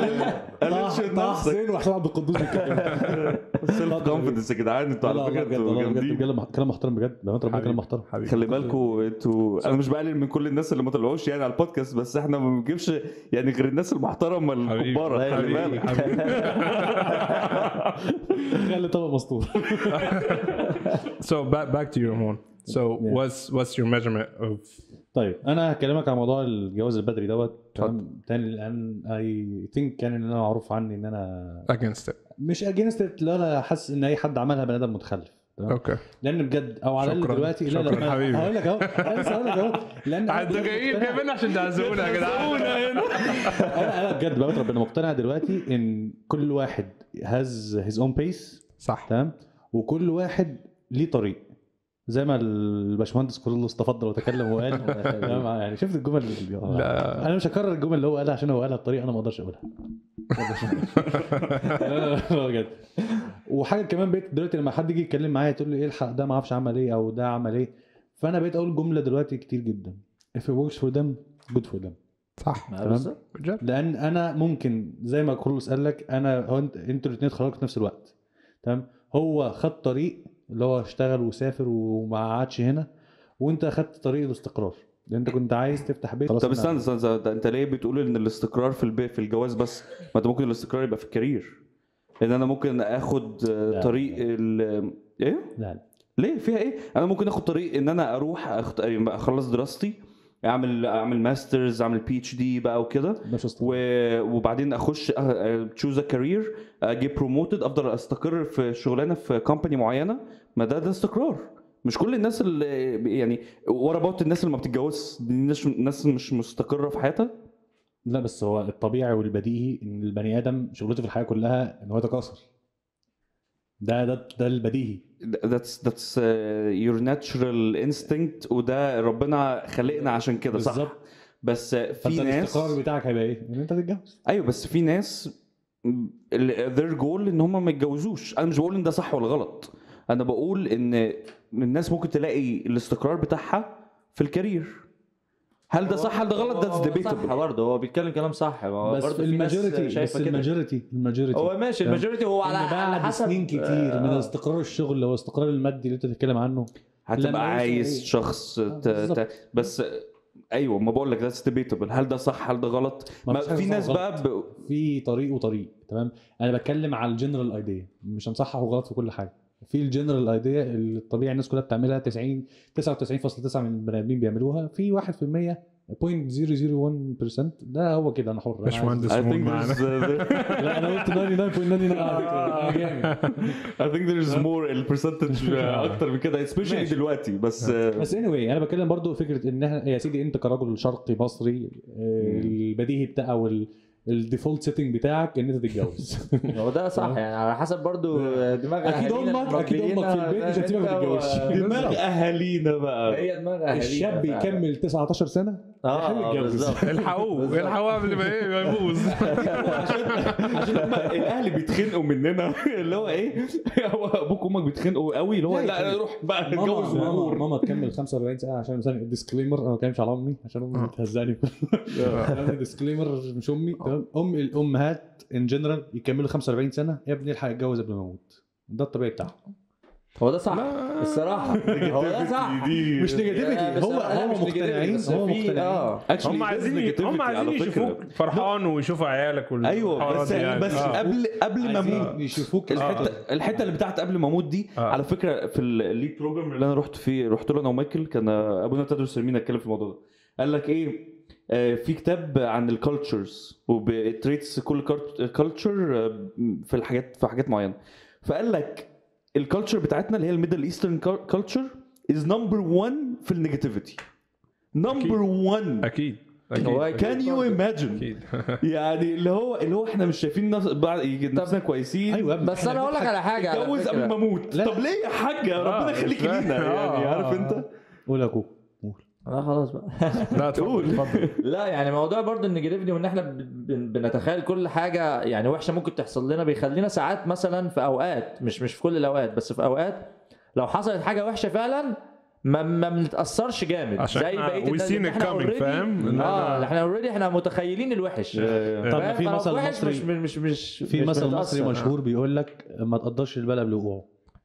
قللش من طه نفسك حسين وحسام عبد القدوس بيتكلموا. سيلف كونفدنس يا جدعان انتوا لا، على لا، فكره بجد انتوا والله بجد جامدين كلام كلام محترم بجد بنات ربنا كلام محترم حبيبي خلي بالكم انتوا انا مش بقلل من كل الناس اللي ما طلعوش يعني على البودكاست بس احنا ما بنجيبش يعني غير الناس المحترمه حبيبي، الكبار خلي حبيبي، بالك خلي طبق مسطور so back back to your horn so what's what's your measurement of طيب انا هكلمك عن موضوع الجواز البدري دوت تمام تاني لان اي ثينك كان ان انا معروف عني ان انا against it مش اجينست لا انا حاسس ان اي حد عملها بني ادم متخلف تمام اوكي لان بجد او على الاقل شكراً. دلوقتي لا لا شكراً لا حبيبي. هقول لك اهو انا لسه هقول لك اهو لان أنا انتوا بجد جايين مقتنع- جايبين عشان تعزونا يا جدعان انا انا بجد بقى ربنا مقتنع دلوقتي ان كل واحد هاز هيز اون بيس صح تمام وكل واحد ليه طريق زي ما الباشمهندس كله تفضل وتكلم وقال تمام يعني شفت الجمل اللي لا. انا مش هكرر الجمل اللي هو قالها عشان هو قالها بطريقه انا ما اقدرش اقولها لا، لا، لا، بجد وحاجه كمان بقيت دلوقتي لما حد يجي يتكلم معايا تقول لي ايه الحق ده ما اعرفش عمل ايه او ده عمل ايه فانا بقيت اقول جمله دلوقتي كتير جدا if it works for them good for them صح ما تمام. بالظبط. بجد لان انا ممكن زي ما كرولوس قال لك انا هو انت انتوا الاثنين اتخرجتوا في نفس الوقت تمام هو خد طريق اللي هو اشتغل وسافر وما قعدش هنا وانت خدت طريق الاستقرار لان انت كنت عايز تفتح بيت خلاص طب أنا- استنى استنى استنى، ده انت ليه بتقول ان الاستقرار في البيت في الجواز بس ما انت ممكن الاستقرار يبقى في الكارير ان انا ممكن اخد آه، لا. طريق ال ايه لا لا ليه فيها ايه انا ممكن اخد طريق ان انا اروح أخت... اخلص دراستي اعمل اعمل ماسترز اعمل بي اتش دي بقى وكده ده مش استقرار و... وبعدين اخش تشوز ا كارير اجي بروموتد افضل استقر في شغلانه في كومباني معينه ما ده ده استقرار مش كل الناس اللي يعني ورا بوت الناس اللي ما بتتجوز دي ناس ناس مش مستقره في حياتها لا بس هو الطبيعي والبديهي ان البني ادم شغلته في الحياه كلها ان هو يتكاثر ده ده ده البديهي that's that's uh, your natural instinct وده ربنا خلقنا عشان كده صح بالظبط. بس في فانت ناس الاستقرار بتاعك هيبقى ايه؟ ان انت تتجوز ايوه بس في ناس ذير جول ان هم ما يتجوزوش انا مش بقول ان ده صح ولا غلط انا بقول ان الناس ممكن تلاقي الاستقرار بتاعها في الكارير هل ده صح هل ده غلط ده هو صح ديبيتبل برضه هو بيتكلم كلام صح ما هو بس برضه في في ناس الماجوريتي بس شايفه كده الماجوريتي الماجوريتي هو ماشي تمام. الماجوريتي هو على إن على بعد حسب سنين كتير من آه. استقرار الشغل والاستقرار المادي اللي انت بتتكلم عنه لما هتبقى يوصل عايز إيه؟ شخص آه، ت... بالظبط. ت... بس ايوه ما بقول لك ذاتس ديبيتبل هل ده صح هل ده غلط ما ما فيش حاجة في صح ناس وغلط. بقى ب... في طريق وطريق تمام انا بتكلم على الجنرال ايديا مش هنصحح وغلط في كل حاجه في الجنرال ايديا اللي الطبيعي الناس كلها بتعملها 90 99.9 من البني ادمين بيعملوها في 1% 0.001% ده هو كده انا حر أنا عايز- باشمهندس I مون think معانا there's لا انا قلت 99.99 على فكره أنا جامد I think there's more البرسنتج اكتر من كده especially ماشي. دلوقتي بس بس anyway انا بتكلم برضو فكره ان احنا يا سيدي انت كرجل شرقي مصري آه، البديهي بتاع او الديفولت سيتنج بتاعك ان انت تتجوز هو ده صح يعني على حسب برضو دماغ اكيد أهالينا امك اكيد امك في البيت مش هتسيبك ما تتجوزش دماغ اهالينا بقى هي دماغ اهالينا الشاب فعلا. يكمل 19 سنه اه يحاول آه، يتجوز. بالظبط الحقوه الحقوه قبل ما ايه ما يبوظ عشان هم الاهل بيتخنقوا مننا اللي هو ايه هو ابوك وامك بيتخنقوا قوي اللي هو لا روح بقى اتجوز ماما ماما, وغور ماما تكمل 45 سنه عشان مثلا ديسكليمر انا ما بتكلمش على امي عشان امي بتهزقني ديسكليمر مش امي تمام ام الامهات ان جنرال يكملوا 45 سنه يا ابني الحق اتجوز قبل ما اموت ده الطبيعي بتاعهم هو ده صح الصراحه هو ده صح مش نيجاتيفيتي بس هو أنا هو مش مقتنعين بس هو في- مقتنعين اه هم عايزين هم عايزين يشوفوك فرحان ويشوفوا عيالك وال- ايوه الحوارات بس دي يعني. بس آه. قبل قبل ما اموت عايزين يشوفوك الحته الحته اللي بتاعت قبل ما اموت دي آه. على فكره في الليد بروجرام اللي انا رحت فيه رحت له انا ومايكل كان ابونا تدرس سلمين اتكلم في الموضوع ده قال لك ايه آه، في كتاب عن الكالتشرز وبتريتس كل كالتشر في الحاجات في حاجات معينه فقال لك الكالتشر بتاعتنا اللي هي الميدل ايسترن كالتشر از نمبر 1 في النيجاتيفيتي نمبر 1 اكيد هو اكيد كان يو ايماجن اكيد يعني اللي هو اللي هو احنا مش شايفين نفس بعض نفسنا كويسين ايوه يا ابني، بس إحنا انا اقول لك بنضحك- على حاجه على اتجوز قبل فكرة. ما اموت لا. طب ليه يا حاجه ربنا آه، يخليك مش فاهم. لينا يعني آه، عارف آه. انت قول يا اخوك قول. لا خلاص بقى لا تقول اتفضل لا يعني موضوع برضه النيجاتيفيتي وان احنا بن- بنتخيل كل حاجه يعني وحشه ممكن تحصل لنا بيخلينا ساعات مثلا في اوقات مش مش في كل الاوقات بس في اوقات لو حصلت حاجه وحشه فعلا ما ما بنتاثرش جامد عشان زي احنا بقيه we الناس seen إن it احنا coming، already- فاهم؟ إن اه أنا- احنا اوريدي احنا متخيلين الوحش طب ما فاهم؟ في فلو مثل وحش مصري مش مش مش في مش مثل بنتأثر. مصري مشهور بيقول لك ما تقدرش البلد قبل وقوعه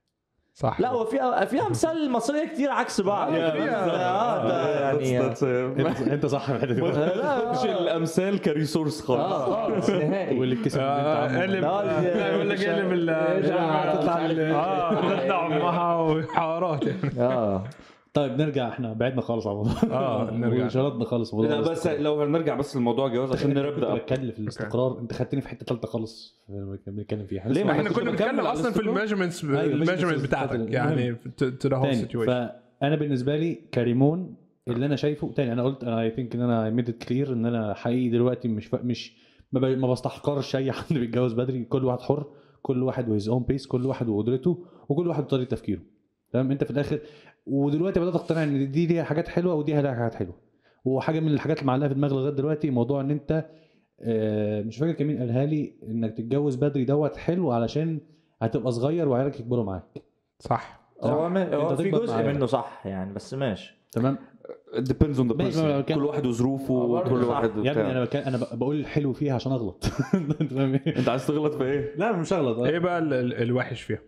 صح لا هو في في امثال مصريه كتير عكس بعض اه ده يعني انت انت صح في الحته دي لا مش الامثال كريسورس خالص اه خالص نهائي واللي كسب بنت آه، عمه قلب لا، لا يقول لك مش- قلب ال- مش عارف، تطلع مش عارف. اه تطلع امها وحوارات يعني اه طيب نرجع احنا بعدنا خالص عن الموضوع اه نرجع وشرطنا خالص في موضوع لا بس لو هنرجع بس لموضوع الجواز عشان كنت نبدا بتكلم في الاستقرار انت خدتني في حته ثالثه خالص في اللي كنا بنتكلم فيها ليه؟ ما احنا كنت كنا بكمل بنتكلم على اصلا في الاستقرار. الميجرمنتس أيوة، الميجرمنت measurements بتاعتك بتاعت- يعني تو ذا هول تاني سيتويشن فانا بالنسبه لي كريمون اللي انا شايفه تاني انا قلت انا اي ثينك ان انا ميد كلير ان انا حقيقي دلوقتي مش ف... مش ما, ب... ما بستحقرش اي حد بيتجوز بدري كل واحد حر كل واحد وهيز اون بيس كل واحد وقدرته وكل واحد بطريقه تفكيره تمام انت في الاخر ودلوقتي بدات اقتنع ان دي ليها حاجات حلوه ودي ليها حاجات حلوه وحاجه من الحاجات اللي معلقه في دماغي لغايه دلوقتي موضوع ان انت آه، مش فاكر كان مين قالها لي انك تتجوز بدري دوت حلو علشان هتبقى صغير وعيالك يكبروا معاك صح هو, م... هو أنت في تكبر جزء معايا. منه صح يعني بس ماشي تمام depends on the ماشي، person ما أنا كل واحد وظروفه آه، برضه وكل صح. واحد يا ابني وبتاع. انا بك... انا ب- بقول الحلو فيها عشان اغلط انت فاهم ايه؟ انت عايز تغلط في ايه؟ لا مش اغلط ايه بقى ال- ال- الوحش فيها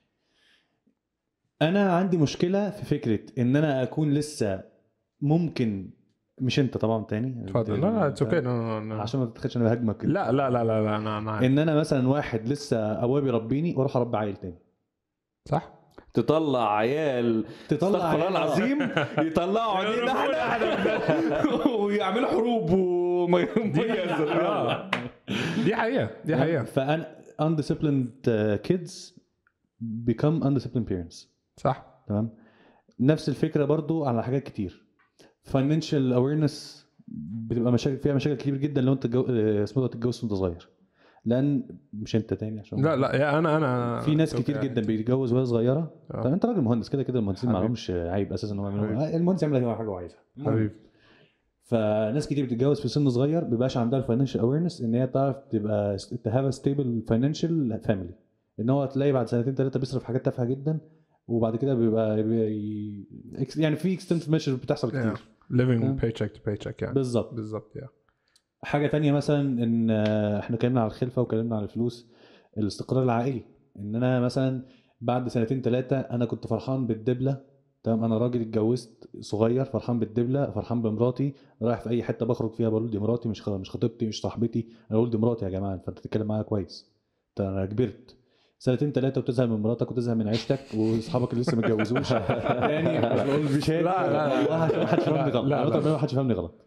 انا عندي مشكله في فكره ان انا اكون لسه ممكن مش انت طبعا تاني اتفضل لا لا اتس اوكي عشان ما تتخدش انا بهاجمك لا لا لا لا لا انا انا عارف. ان انا مثلا واحد لسه ابويا بيربيني واروح اربي عيل تاني صح تطلع عيال تطلع استغفر الله عيال- العظيم يطلعوا علينا احنا ويعملوا حروب وما آه. دي حقيقه دي حقيقه فانا undisciplined uh, kids become undisciplined parents صح تمام نفس الفكره برضو على حاجات كتير financial awareness بتبقى مشاكل فيها مشاكل كتير جدا لو انت جو... آه، اسمه ده تتجوز وانت صغير لان مش انت تاني عشان لا لا يا انا انا في ناس it's okay كتير يعني. جدا بيتجوز وهي صغيره آه. طب انت راجل مهندس كده كده المهندسين ما حبيبي. لهمش عيب اساسا ان هم حبيبي. يعملوا المهندس يعمل اي حاجه هو عايزها حبيبي فناس كتير بتتجوز في سن صغير بيبقاش عندها الفاينانشال اويرنس ان هي تعرف تبقى تهاف ستيبل فاينانشال فاميلي ان هو تلاقي بعد سنتين ثلاثه بيصرف حاجات تافهه جدا وبعد كده بيبقى, بيبقى ي... يعني في اكستنت ميشر بتحصل كتير Yeah. living آه. paycheck to paycheck يعني بالظبط بالظبط يا حاجه تانية مثلا ان آه، احنا اتكلمنا على الخلفه واتكلمنا على الفلوس الاستقرار العائلي ان انا مثلا بعد سنتين ثلاثه انا كنت فرحان بالدبله تمام انا راجل اتجوزت صغير فرحان بالدبله فرحان بمراتي رايح في اي حته بخرج فيها بقول دي مراتي مش خ- مش خطيبتي مش صاحبتي انا بقول دي مراتي يا جماعه فانت تتكلم معايا كويس انت انا كبرت سنتين ثلاثه وتزهق من مراتك وتزهق من عيشتك واصحابك اللي لسه ما اتجوزوش يعني مش بقول بشهاده لا، لا، لا. والله عشان ما حدش فهمني غلط لا، لا. أنا ما حدش فهمني غلط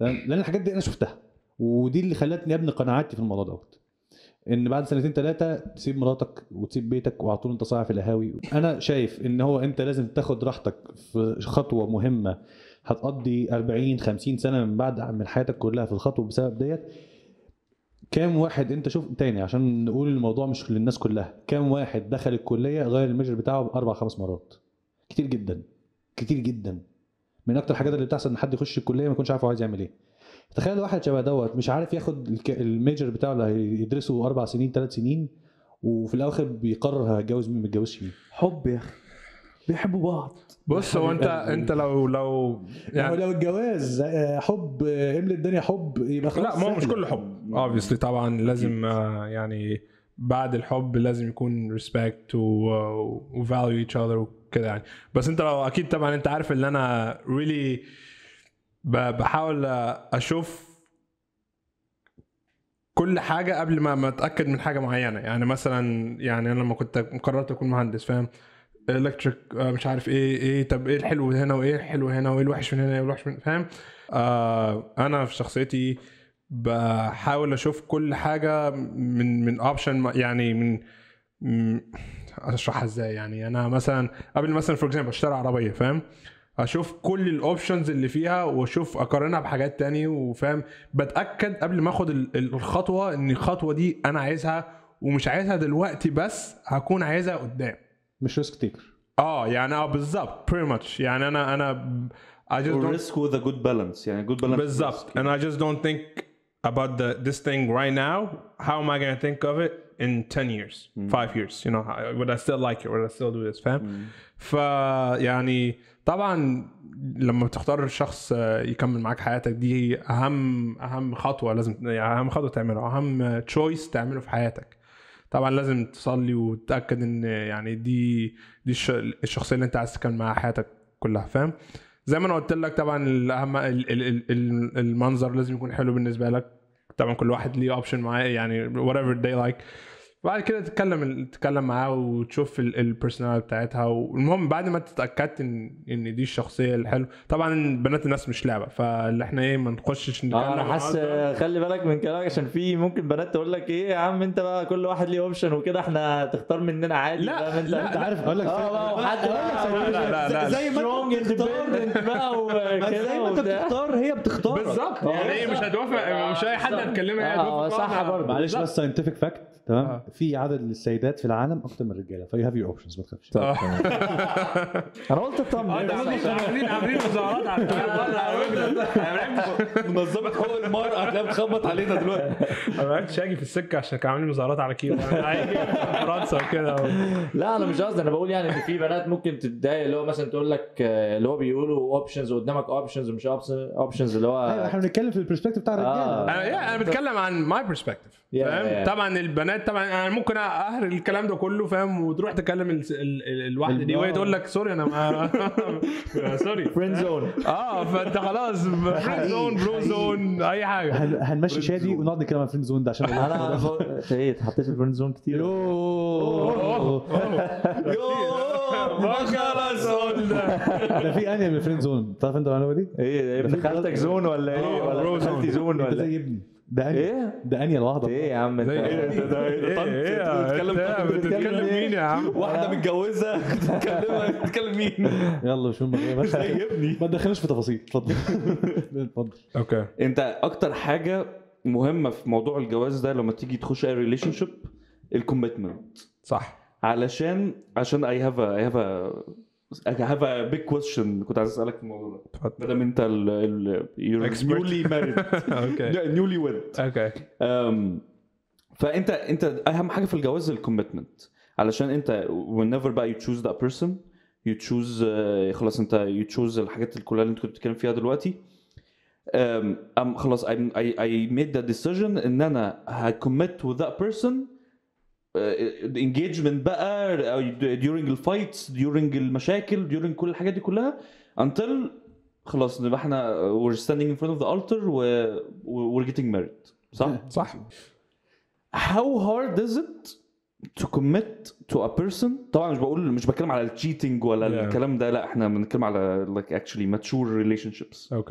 تمام لان الحاجات دي انا شفتها ودي اللي خلتني ابني قناعاتي في الموضوع دوت ان بعد سنتين ثلاثه تسيب مراتك وتسيب بيتك وعلى طول انت صايع في القهاوي انا شايف ان هو انت لازم تاخد راحتك في خطوه مهمه هتقضي 40 50 سنه من بعد من حياتك كلها في الخطوه بسبب ديت كام واحد انت شوف تاني عشان نقول الموضوع مش للناس كلها كام واحد دخل الكليه غير الميجر بتاعه اربع خمس مرات كتير جدا كتير جدا من اكتر الحاجات اللي بتحصل ان حد يخش الكليه ما يكونش عارف هو عايز يعمل ايه تخيل واحد شبه دوت مش عارف ياخد الك- الميجر بتاعه اللي هيدرسه اربع سنين ثلاث سنين وفي الاخر بيقرر هيتجوز مين ما يتجوزش مين حب يا اخي بيحبوا بعض بص هو انت انت لو لو يعني يعني لو الجواز آه، حب آه، املى الدنيا حب يبقى خلاص لا ما هو مش سهلة. كله حب obviously طبعا لازم آه، يعني بعد الحب لازم يكون respect و و value each other وكده يعني بس انت لو اكيد طبعا انت عارف ان انا really ب- بحاول اشوف كل حاجه قبل ما ما اتاكد من حاجه معينه يعني مثلا يعني انا لما كنت قررت اكون مهندس فاهم الكتريك مش عارف ايه ايه طب ايه الحلو هنا وايه الحلو هنا وايه الوحش من هنا وايه الوحش من فاهم آه انا في شخصيتي بحاول اشوف كل حاجه من من اوبشن يعني من م- اشرحها ازاي يعني انا مثلا قبل مثلا فور اكزامبل اشتري عربيه فاهم اشوف كل الاوبشنز اللي فيها واشوف اقارنها بحاجات تاني وفاهم بتاكد قبل ما اخد ال- ال- الخطوه ان الخطوه دي انا عايزها ومش عايزها دلوقتي بس هكون عايزها قدام مش ريسك تيكر اه يعني اه بالظبط pretty much يعني انا انا I just don't risk with a good balance يعني good balance بالظبط and I just don't think about the this thing right now how am I gonna think of it in 10 years five years you know how- would I still like it would I still do this فاهم ف يعني طبعا لما بتختار شخص آه، يكمل معاك حياتك دي اهم اهم خطوه لازم يعني اهم خطوه تعمله اهم تشويس تعمله في حياتك طبعا لازم تصلي وتتاكد ان يعني دي دي الش- الشخصيه اللي انت عايز تكمل معاها حياتك كلها فاهم زي ما انا قلت لك طبعا الاهم ال- ال- ال- ال- المنظر لازم يكون حلو بالنسبه لك طبعا كل واحد ليه اوبشن معاه يعني whatever they like بعد كده تتكلم تتكلم معاه وتشوف البيرسوناليتي بتاعتها والمهم بعد ما تتاكدت ان ان دي الشخصيه الحلوه طبعا بنات الناس مش لعبه فاللي احنا ايه ما نخشش نتكلم اه انا حاسس ونهزر. خلي بالك من كلامك عشان في ممكن بنات تقول لك ايه يا عم انت بقى كل واحد ليه اوبشن وكده احنا تختار مننا عادي لا، فاهم انت لا، انت عارف اقول لك اه بقى وحد لا، لا، لا. زي ما سترونج انت بتختار اندبندنت بقى وكده زي ما انت وبتاع. بتختار هي بتختار بالظبط يعني ايه مش هتوافق مش اي حد هتكلمها هي اه هتوافق صح معاها. برضه معلش بس ساينتفك فاكت تمام آه. في عدد السيدات في العالم اكتر من الرجاله فيو هاف يور اوبشنز ما تخافش انا قلت اطمن اه ده عاملين عاملين مظاهرات على بره على فكره منظمه حقوق المراه هتلاقيها بتخبط علينا دلوقتي انا ما عرفتش اجي في السكه عشان كانوا عاملين مظاهرات على كيلو هيجي فرنسا وكده لا انا مش قصدي انا بقول يعني ان في بنات ممكن تتضايق اللي هو مثلا تقول لك آه، اللي هو بيقولوا اوبشنز قدامك اوبشنز ومش اوبشنز اللي ايوه هو احنا بنتكلم في البرسبكتيف بتاع الرجاله آه. انا يا انا بتكلم عن ماي برسبكتيف Yeah, فاهم yeah. طبعا البنات طبعا انا ممكن اهر الكلام ده كله فاهم وتروح تكلم ال- ال- ال- الواحده دي وهي تقول لك سوري انا ما سوري فريند زون اه فانت خلاص فريند زون برو زون اي حاجه هن- هنمشي شادي ونقعد نتكلم عن فريند زون ده عشان انا ب- انت ايه اتحطيت في الفريند زون كتير يوه ما خلاص ده في انيا من الفريند زون تعرف انت المعلومه دي؟ ايه ابن خالتك زون ولا ايه آه، ولا برو ابن خالتي زون. زون انت ولا زي ايه ابني ده انيا ايه ده انيا لوحده ايه يا عم انت زي ايه ده- ده- ايه طنط، ايه انت بتتكلم انت طنط، بتتكلم مين يا عم واحده متجوزه بتتكلم بتتكلم مين يلا شو بقى بس زي ابني ما تدخلوش في تفاصيل اتفضل اتفضل اوكي انت اكتر حاجه مهمه في موضوع الجواز ده لما تيجي تخش اي ريليشن شيب الكوميتمنت صح علشان عشان اي هاف اي هاف I have a big question كنت عايز اسالك في الموضوع ده اتفضل ما دام انت ال ال you're Expert. newly married اوكي newly wed اوكي um, فانت انت اهم حاجه في الجواز الكوميتمنت علشان انت whenever بقى you choose that person you choose uh, خلاص انت you choose الحاجات كلها اللي انت كنت بتتكلم فيها دلوقتي um, I'm خلاص I'm, I, I made the decision ان انا هكمت with that person engagement بقى during الفايتس during المشاكل during كل الحاجات دي كلها until خلاص نبقى احنا we're standing in front of the altar و we're getting married صح؟ صح how hard is it to commit to a person طبعا مش بقول مش بتكلم على التشيتنج ولا Yeah. الكلام ده لا احنا بنتكلم على like actually mature relationships اوكي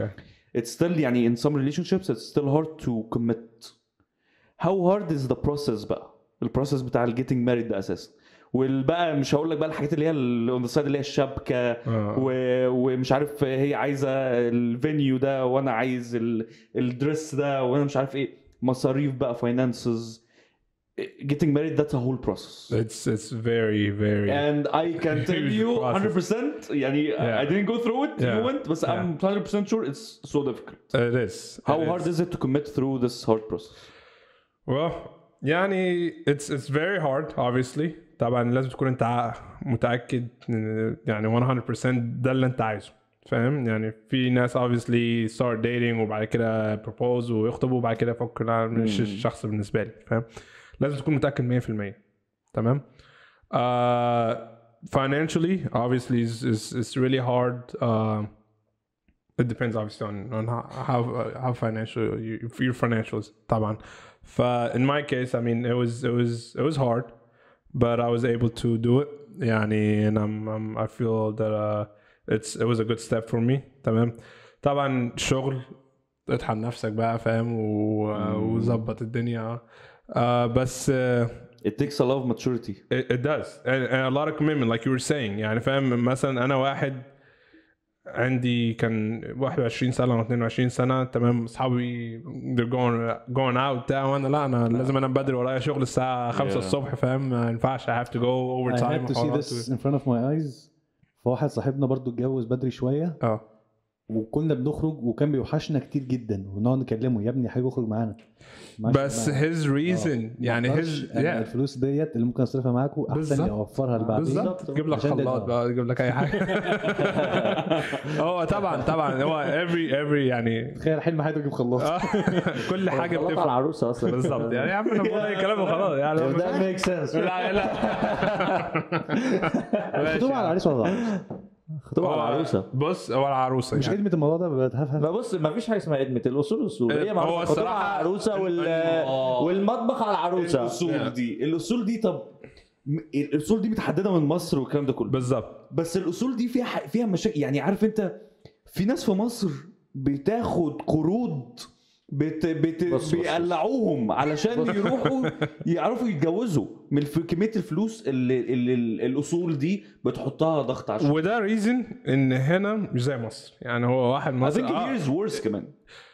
it's still يعني in some relationships it's still hard to commit how hard is the process بقى البروسيس بتاع ال getting married ده اساسا والبقى مش هقول لك بقى الحاجات اللي هي اون ذا سايد اللي هي الشبكه آه. و... ومش عارف هي عايزه الفينيو ده وانا عايز ال... الدريس ده وانا مش عارف ايه مصاريف بقى فاينانسز getting married that's a whole process It's it's very very and I can tell Huge you process. 100% يعني Yeah. I didn't go through it you Yeah. went but I'm 100% sure it's so difficult it is. how It hard is it to commit through this hard process Well يعني it's it's very hard obviously طبعا لازم تكون انت ع- متاكد إن يعني 100% ده اللي انت عايزه فاهم يعني في ناس obviously start dating وبعد كده propose ويخطبوا وبعد كده يفكر لا مش الشخص بالنسبه لي فاهم لازم تكون متاكد 100% تمام uh, financially obviously is is it's really hard uh, it depends obviously on on how how, how financial you, your financials طبعا ف in my case I mean it was it was it was hard but I was able to do it يعني and I'm, I'm I feel that uh, it's it was a good step for me تمام طبعا شغل اطحن نفسك بقى فاهم و- وظبط الدنيا uh, بس uh, it takes a lot of maturity it, it does and, and a lot of commitment like you were saying يعني فاهم مثلا انا واحد عندي كان 21 سنه او 22 سنه تمام اصحابي they're going going out بتاع وانا لا انا لازم انام بدري ورايا شغل الساعه 5 Yeah. الصبح فاهم ما ينفعش I have to go I overtime had to see وحوارات this و- in front of my eyes فواحد صاحبنا برضو اتجوز بدري شويه اه وكنا بنخرج وكان بيوحشنا كتير جدا ونقعد نكلمه يا ابني حبيبي اخرج معانا معلش بس ما- his reason يعني مقدرش his أنا yeah الفلوس ديت اللي ممكن اصرفها معاكم احسن بالظبط. لي اوفرها لبعدين بالظبط جيب لك عشان ده- خلاط بقى جيب لك اي حاجه هو طبعا طبعا هو every every يعني تخيل حلم حياتك تجيب خلاط آه، كل حاجه خلاص على بتفرق العروسه اصلا بالظبط يعني يا عم انا بقول اي كلام وخلاص يعني ده ميك سنس لا لا خطوبه على العريس ولا العروس خطوبه على العروسه بص هو العروسه مش يعني. خدمه الموضوع ده بتهفهف ما بص ما فيش حاجه اسمها ادمه الاصول اصول هي هو معروفه الخطوبه الصراحة- على العروسه وال... آه. والمطبخ على العروسه الاصول دي الاصول دي طب م- الاصول دي متحدده من مصر والكلام ده كله بالظبط بس الاصول دي فيها ح- فيها مشاكل يعني عارف انت في ناس في مصر بتاخد قروض بت بت بص، بص. بيقلعوهم علشان يروحوا يعرفوا يتجوزوا من الف... كميه الفلوس اللي, اللي ال- الاصول دي بتحطها ضغط على الشخص وده ريزن ان هنا مش زي مصر يعني هو واحد I مصر think آه. here is worse كمان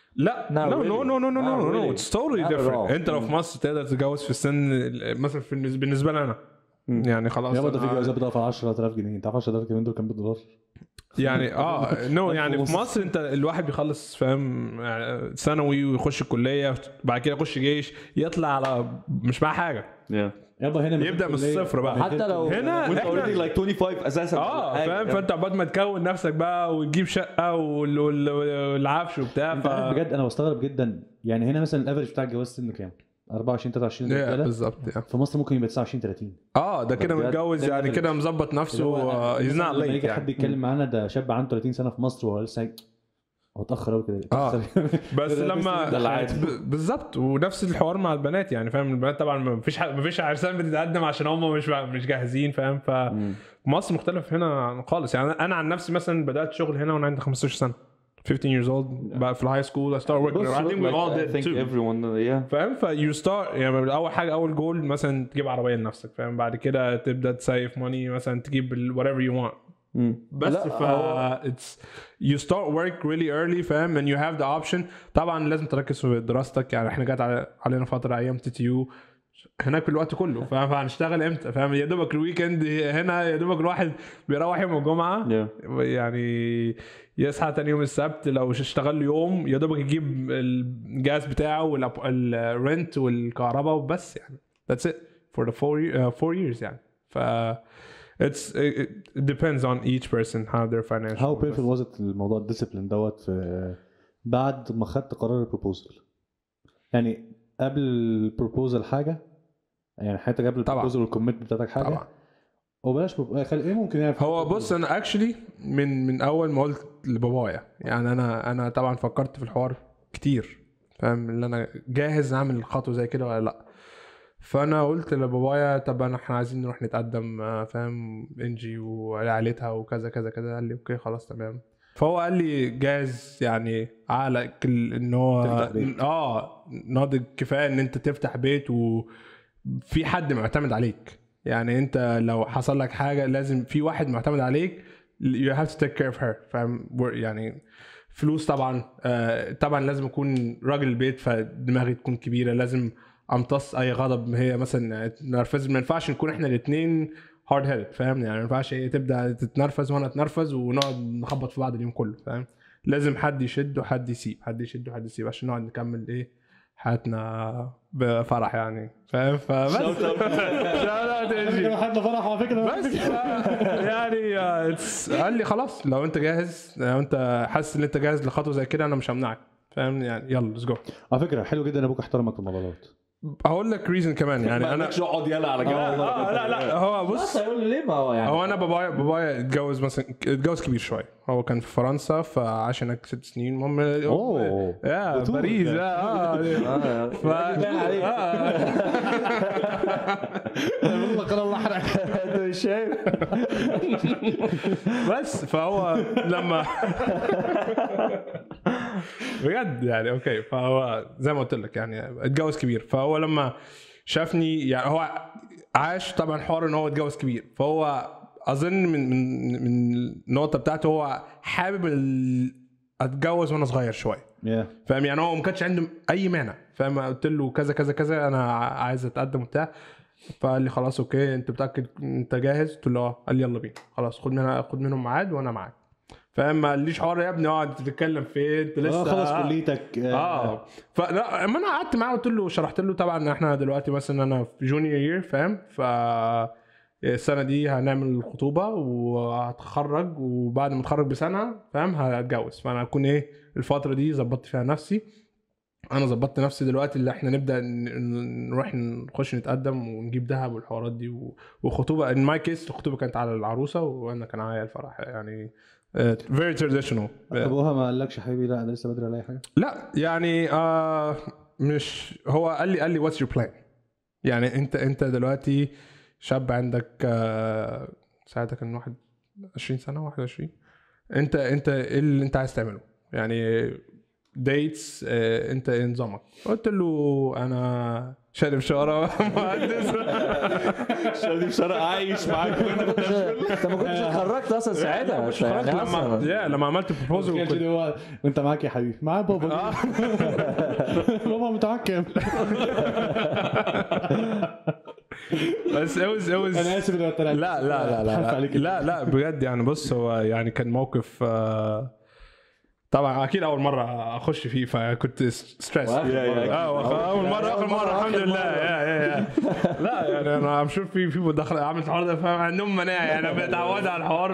لا No, no really. no no no no Not no no really. it's totally Not at different all. انت لو في مصر تقدر تتجوز في السن مثلا في بالنسبه بالنسبه لي انا يعني خلاص يابا ده في أنا- جوازات بتقف على 10000 جنيه انت عارف 10000 جنيه دول كام بالدولار يعني اه نو يعني في مصر انت الواحد بيخلص فاهم يعني ثانوي ويخش الكليه بعد كده يخش جيش يطلع على مش معاه حاجه yeah. يابا هنا يبدأ من الكلية- الصفر بقى. حتى لو- هنا وانت احنا already like 25 اساسا اه ولا حاجة. فاهم فانت عقبال ما تكون نفسك بقى وتجيب شقه وال- وال- والعفش وبتاع انت عارف بجد انا بستغرب جدا يعني هنا مثلا الافرج بتاع الجواز سنه كام 24 23 Yeah, رجاله بالظبط yeah. في مصر ممكن يبقى 29 30 اه ده كده بجد. متجوز ده يعني average. كده مظبط نفسه اللي هو أنا هيز مثلاً نوت لما ليت يجي حد يعني يتكلم معانا ده شاب عنده 30 سنه في مصر وهو لسه هو اتاخر قوي كده آه. اتأخر. بس ده- ده- لما ده العادي. ب- بالظبط ونفس الحوار مع البنات يعني فاهم البنات طبعا ما فيش ما فيش عرسان بتتقدم عشان هم مش مش جاهزين فاهم فمصر مختلف هنا خالص يعني انا عن نفسي مثلا بدات شغل هنا وانا عندي 15 سنه 15 years old بقى في الهاي سكول I started working بص, I think we like, all I did think too everyone yeah فاهم فيو ستارت يعني اول حاجه اول جول مثلا تجيب عربيه لنفسك فاهم بعد كده تبدا تسيف ماني مثلا تجيب ال- whatever you want بس لا، ف هو- it's you start work really early فاهم and you have the option طبعا لازم تركز في دراستك يعني احنا جات على- علينا فتره ايام تي تي يو هناك الوقت كله فاهم فهنشتغل امتى فاهم يا دوبك الويكند هنا يا دوبك الواحد بيروح يوم الجمعه yeah يعني يصحى تاني يوم السبت لو اشتغل له يوم يا دوبك يجيب الجاز بتاعه والرنت والكهرباء وبس يعني that's it for the four, uh, four years يعني ف it's it, it depends on each person how their financial هاو بس. بيرفكت واز الموضوع الديسيبلين دوت في بعد ما خدت قرار البروبوزل يعني قبل البروبوزل حاجه يعني حياتك قبل طبعا. البروبوزل والكوميت بتاعتك حاجه طبعا وبلاش برو- خلي ايه ممكن يعني هو بص انا اكشلي من من اول ما قلت لبابايا يعني انا انا طبعا فكرت في الحوار كتير فاهم اللي انا جاهز اعمل خطوه زي كده ولا لا فانا قلت لبابايا طب انا احنا عايزين نروح نتقدم آه، فاهم انجي وعائلتها وكذا كذا كذا قال لي اوكي خلاص تمام فهو قال لي جاهز يعني عقلك ال- ان هو تفتح بيت. اه ناضج كفايه ان انت تفتح بيت وفي حد معتمد عليك يعني انت لو حصل لك حاجه لازم في واحد معتمد عليك you have to take care of her فاهم يعني فلوس طبعا آه طبعا لازم اكون راجل البيت فدماغي تكون كبيره لازم امتص اي غضب هي مثلا نرفز ما ينفعش نكون احنا الاثنين هارد هيد فاهم يعني ما ينفعش هي تبدا تتنرفز وانا اتنرفز ونقعد نخبط في بعض اليوم كله فاهم لازم حد يشد وحد يسيب حد يشد وحد يسيب عشان نقعد نكمل ايه حياتنا بفرح يعني فاهم فبس Shout out AG. حد فرح على فكره بس آه، يعني آه، it's- قال لي خلاص لو انت جاهز لو انت حاسس ان انت جاهز لخطوه زي كده انا مش همنعك فاهم يعني يلا ليتس جو على فكره حلو جدا ان ابوك احترمك في الموبايلات هقول لك ريزن كمان يعني انا اقعد يلا على جنب آه لا لا هو بص بص هيقول لي ليه ما هو يعني هو انا بابايا بابايا اتجوز مثلا اتجوز كبير شويه هو كان في فرنسا فعاش هناك ست سنين المهم أوه. يا بطولة. باريس اه اه ف... والله قال الله حرق انت مش شايف بس فهو لما بجد يعني اوكي فهو زي ما قلت لك يعني اتجوز كبير فهو لما شافني يعني هو عاش طبعا حوار ان هو اتجوز كبير فهو اظن من من من النقطه بتاعته هو حابب ال- اتجوز وانا صغير شويه يا فاهم يعني هو ما كانش عنده اي مانع فاهم قلت له كذا كذا كذا انا عايز اتقدم وبتاع فقال لي خلاص اوكي انت متاكد انت جاهز قلت له اه قال لي يلا بينا خلاص خد منها خد منهم ميعاد وانا معاك فاهم ما قاليش حوار يا ابني اقعد تتكلم فين انت لسه اه خلص كليتك اه فلا ما انا قعدت معاه قلت له شرحت له طبعا ان احنا دلوقتي مثلا انا في جونيور يير فاهم ف السنه دي هنعمل الخطوبه وهتخرج وبعد ما اتخرج بسنه فاهم هتجوز فانا اكون ايه الفتره دي ظبطت فيها نفسي انا ظبطت نفسي دلوقتي اللي احنا نبدا ن- نروح نخش نتقدم ونجيب ذهب والحوارات دي و- وخطوبه ان ماي كيس الخطوبه كانت على العروسه وانا كان عليا الفرح يعني فيري تراديشنال ابوها ما قالكش حبيبي لا انا لسه بدري على اي حاجه لا يعني آه مش هو قال لي قال لي واتس يور بلان يعني انت انت دلوقتي شاب عندك آه ساعتها كان واحد 20 سنه 21 انت انت ايه اللي انت عايز تعمله يعني ديتس آه انت ايه نظامك قلت له انا شارب شاره مهندس شادي شرق عايش معاك انت ما كنتش اتخرجت اصلا ساعتها مش أنت يعني لما اصلا يا لما عملت بروبوزل كانش وكنت ده هو وانت معاك يا حبيبي معايا بابا آه. بابا متعكم بس it was it was انا اسف اني قلت لك. لا لا لا حرف لا عليك لا لا بجد يعني بص هو يعني كان موقف آه، طبعا اكيد اول مره اخش فيه فكنت ستريس وآخر مرة. اه وآخر- اول مره اخر مره الحمد لله يا يا يا لا يعني انا ام شور في في مداخله عامل الحوار ده فاهم عندهم مناعه يعني انا متعود على الحوار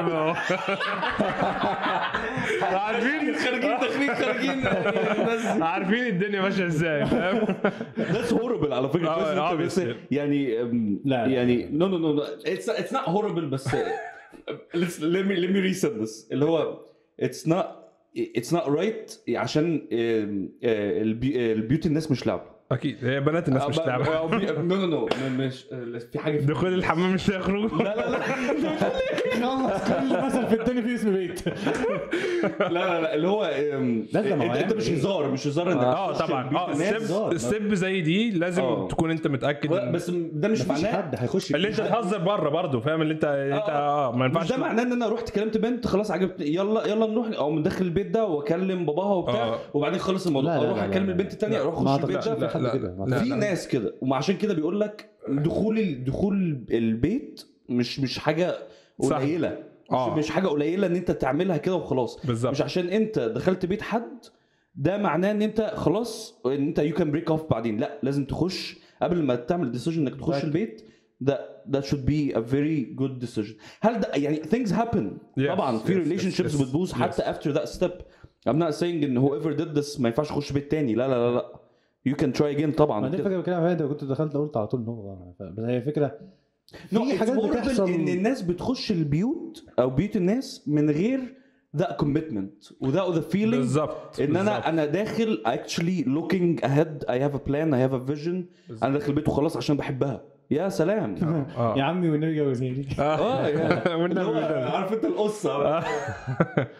عارفين خارجين داخلين خارجين عارفين الدنيا ماشيه ازاي فاهم That's horrible على فكره آه، كويس إن أنت بس obviously. يعني أم، لا، لا. يعني no no no no it's it's not horrible بس let's let me let me reset this اللي هو it's not it's not right عشان أم، آه، البي- البيوتي الناس مش لعبه اكيد هي بنات الناس مش لعبه نو نو نو مش في حاجه في دخول الحمام مش هيخرجوا لا لا لا خلص كل مثل في الدنيا في اسم بيت لا لا لا اللي هو أم، لا، ده ما هو انت, انت يعني مش إيه؟ هزار مش هزار انك اه تخش طبعا البيت اه الناس. ستيب ستيب زي دي لازم آه. تكون انت متاكد لا، إن- بس ده مش مفيش معناه حد هيخش اللي انت تهزر بره برضه فاهم اللي انت انت اه ما مش ينفعش ده معناه ان انا رحت كلمت بنت خلاص عجبتني يلا يلا نروح او مدخل البيت ده واكلم باباها وبتاع آه. وبعدين خلص الموضوع لا، لا، اروح لا، اكلم لا، البنت الثانيه اروح ما اخش البيت اعتقدش ده في حد لا، كده ما لا، في لا. ناس كده وعشان كده بيقول لك دخول ال- دخول البيت مش مش حاجه صح. قليله مش, آه. مش حاجه قليله ان انت تعملها كده وخلاص بالظبط. مش عشان انت دخلت بيت حد ده معناه ان انت خلاص ان انت يو كان بريك اوف بعدين لا لازم تخش قبل ما تعمل ديسيجن انك تخش Exactly. البيت ده that should be a very good decision هل ده يعني things happen Yes, طبعا في yes, relationships yes, yes. بتبوظ حتى after that step I'm not saying ان whoever did this ما ينفعش يخش بيت تاني لا لا لا لا you can try again ما طبعا دي كده. الفكره بتكلم فيها انت كنت دخلت قلت على طول ان هو بس هي فكره No, في it's حاجات horrible بتحصل ان الناس بتخش البيوت او بيوت الناس من غير that commitment without the feeling بالظبط ان بالظبط. انا انا داخل actually looking ahead I have a plan I have a vision انا داخل البيت وخلاص عشان بحبها يا سلام اه يا عمي والنبي جوزني اه يعني والنبي اللي هو والنبي. عارف انت القصه بقى.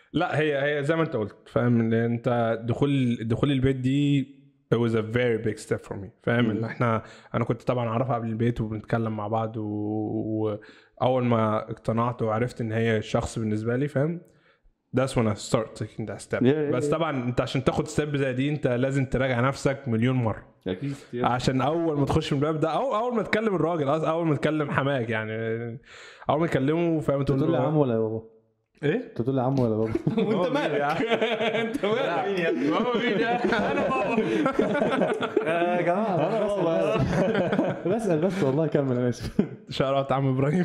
لا هي هي زي ما انت قلت فاهم ان انت دخول دخول البيت دي it was a very big step for me فاهم ان احنا انا كنت طبعا اعرفها قبل البيت وبنتكلم مع بعض و- واول ما اقتنعت وعرفت ان هي شخص بالنسبه لي فاهم that's when I start taking that step Yeah, yeah, بس yeah. طبعا انت عشان تاخد ستيب زي دي انت لازم تراجع نفسك مليون مره اكيد عشان اول ما تخش من الباب ده او اول ما تكلم الراجل أص- اول ما تكلم حماك يعني اول ما تكلمه فاهم انت تقول بتقول لي له عم ولا يا بابا؟ ايه انت بتقول لي عم ولا بابا؟ وانت مالك انت مالك بابا مين يا انا بابا يا جماعه انا بس بسال بس والله كمل انا اسف شارات عم ابراهيم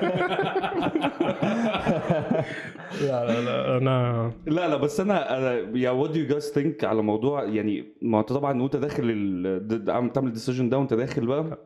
لا لا لا انا لا لا بس انا انا يا وات يو جايز ثينك على موضوع يعني ما انت طبعا وانت داخل ال- د- عم تعمل الديسيجن ده وانت داخل بقى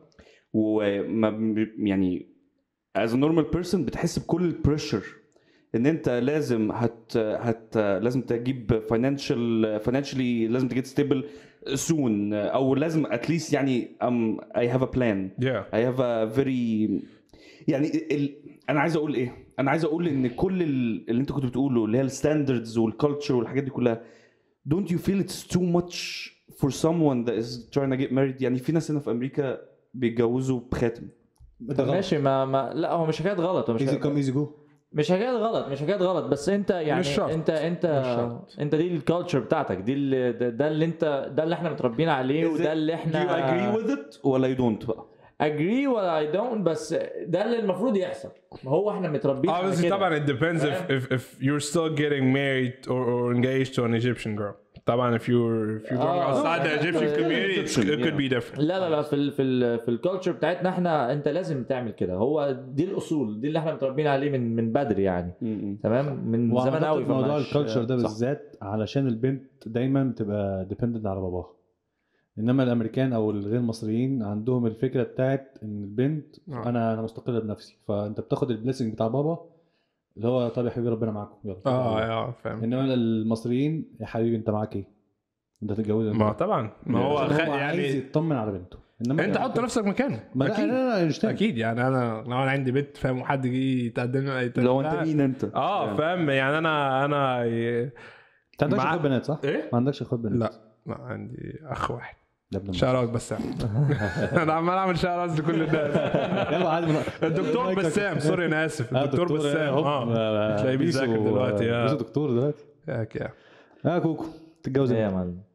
وما ب- يعني as a normal person بتحس بكل البريشر ان انت لازم هت هت لازم تجيب فاينانشال فاينانشالي لازم تجيب ستيبل سون او لازم اتليست يعني um, I have a plan يا I have a very يعني ال... انا عايز اقول ايه؟ انا عايز اقول ان كل ال- اللي انت كنت بتقوله اللي هي الستاندردز والكالتشر والحاجات دي كلها don't you feel it's too much for someone that is trying to get married يعني في ناس هنا في امريكا بيتجوزوا بخاتم ده غلط ماشي ما, ما لا هو مش حكايه غلط هو مش ايزي حكاية كم ايزي جو مش حكايه غلط مش حكايه غلط بس انت يعني مش شرط. انت انت مش شرط. انت دي الكالتشر بتاعتك دي اللي ده, ده اللي انت ده اللي احنا متربيين عليه Is it- وده اللي do you احنا agree with it ولا you don't بقى؟ agree ولا I don't بس ده اللي المفروض يحصل ما هو احنا متربيين على obviously كده. طبعا it depends if if if you're still getting married or, or engaged to an Egyptian girl طبعا if you're if you're going آه. outside the Egyptian آه. community it's- it could be different لا لا لا في ال في ال في الكالتشر بتاعتنا احنا انت لازم تعمل كده هو دي الاصول دي اللي احنا متربيين عليه من من بدري يعني تمام من زمان وأعتقد قوي موضوع فماش- الكالتشر ده صح. بالذات علشان البنت دايما بتبقى ديبندنت على باباها انما الامريكان او الغير مصريين عندهم الفكره بتاعت ان البنت آه. انا انا مستقله بنفسي فانت بتاخد البليسنج بتاع بابا اللي هو طب يا حبيبي ربنا معاكم يلا اه اه فاهم انما المصريين يا حبيبي انت معاك ايه؟ انت تتجوز ما طبعا ما هو عشان خ... هو عايز يعني يطمن على بنته انما انت حط نفسك مكانه ما لا اكيد لا لا مش تاني. اكيد يعني انا لو انا عندي بنت فاهم وحد جه يتقدم لي لو انت مين انت؟ اه فاهم يعني انا انا انت عندكش مع- اخوات بنات صح؟ ايه؟ ما عندكش اخوات بنات لا لا عندي اخ واحد ده ابن شارات بسام انا عمال اعمل شارات لكل الناس يلا عادي من- الدكتور مايكك. بسام سوري انا اسف آه، الدكتور بسام هوب. اه آه، تلاقيه بيسو- بيذاكر دلوقتي بيسو اه دكتور دلوقتي ياك يا اه كوكو تتجوز ايه يا امتى؟ معلم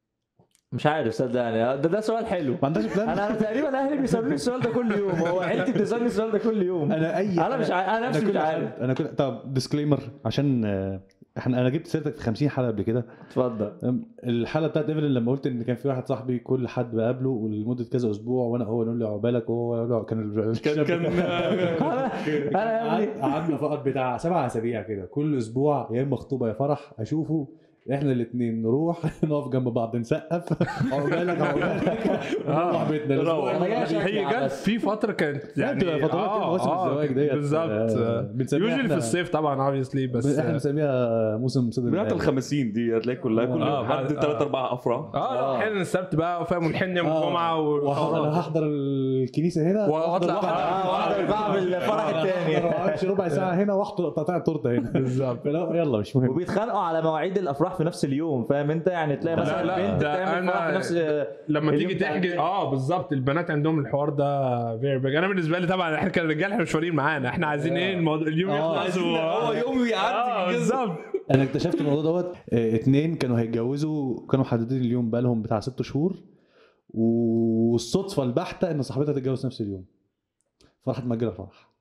مش عارف صدقني ده ده سؤال حلو ما عندكش بلان؟ انا تقريبا اهلي بيسالوني السؤال ده كل يوم هو عيلتي بتسالني السؤال ده كل يوم انا اي انا مش عارف انا نفسي كل مش عارف حد- انا كل طب ديسكليمر عشان آه، احنا انا جبت سيرتك في 50 حلقه قبل كده اتفضل أم، الحلقه بتاعت ايفلين لما قلت ان كان في واحد صاحبي كل حد بقابله ولمده كذا اسبوع وانا هو يقول لي عقبالك وهو يقول له كان كان كان انا يا ابني قعدنا فقط بتاع سبع اسابيع كده كل اسبوع يا اما خطوبه يا فرح اشوفه احنا الاثنين نروح نقف جنب بعض نسقف عقبالك عقبالك ونروح بيتنا الاسبوع أنا جاي اللي بعده. هي جت في فتره كانت لا، يعني بتبقى فترات كده مواسم الزواج ديت. بالظبط آه، بنسميها يوجولي في إحنا- الصيف طبعا obviously بس احنا بنسميها موسم صدر بنات العيال. الخمسين دي هتلاقي كلها كل آه، يوم بعد- حد آه. ثلاث اربع افراح اه احيانا السبت بقى فاهم والحن يوم آه، الجمعه وه- انا والحوارات هحضر الكنيسه هنا واطلع اه واحده بقى بالفرح الثاني امشي ربع ساعه هنا واحضر تقطيع التورته هنا بالظبط فلا يلا مش مهم وبيتخانقوا على مواعيد الافراح في نفس اليوم فاهم انت يعني تلاقي لا، مثلا لا، بنت ده تعمل أنا- فرح في نفس لما اليوم تيجي بتاع تحجز التاني. اه بالظبط البنات عندهم الحوار ده فيري بيج انا بالنسبه لي طبعا احنا كرجاله احنا مش فارقين معانا احنا عايزين ايه الموضوع اليوم آه، يخلص و- هو يوم اه يعدي كده. بالظبط انا اكتشفت الموضوع دوت آه، اتنين كانوا هيتجوزوا كانوا محددين اليوم بقالهم بتاع ست شهور والصدفه البحته ان صاحبتها تتجوز نفس اليوم فراحت مأجله الفرح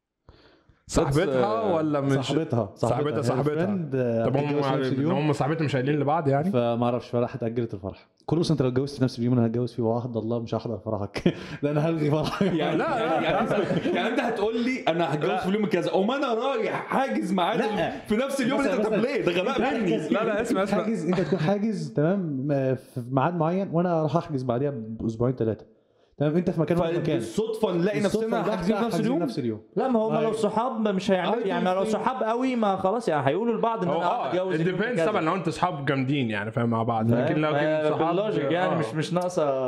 صاحبتها ولا مش صاحبتها صاحبتها صاحبتها friend، آه، طب هتتجوز في نفس هم اليوم هم صاحبتهم مش قايلين لبعض يعني فما اعرفش فراحت اجلت الفرح كل سنه انت لو اتجوزت في نفس اليوم انا هتجوز فيه وعهد الله مش هحضر فرحك لا انا هلغي فرحك يعني لا، لا، يعني انت يعني انت هتقول لي انا هتجوز في اليوم كذا وما انا رايح حاجز ميعاد لا. في نفس اليوم مثلا- انت طب مثلا- ليه ده غباء مني لا لا اسمع اسمع حاجز انت تكون حاجز تمام آه، في ميعاد معين وانا اروح احجز بعديها باسبوعين ثلاثه تمام انت في مكان وانا في مكان فبالصدفه نلاقي بالصدفة نفسنا البحتة حاجزين في نفس حاجزين اليوم نفس اليوم لا ما هم لو أيوة. صحاب مش هيعملوا I يعني don't لو think- صحاب قوي ما خلاص يعني هيقولوا لبعض ان هو انا اه هتجوز اليوم ديبيندز كذا. طبعا لو انت اصحاب جامدين يعني فاهم مع بعض لكن لو ما- كان صحاب باللوجيك يعني آه. مش مش ناقصه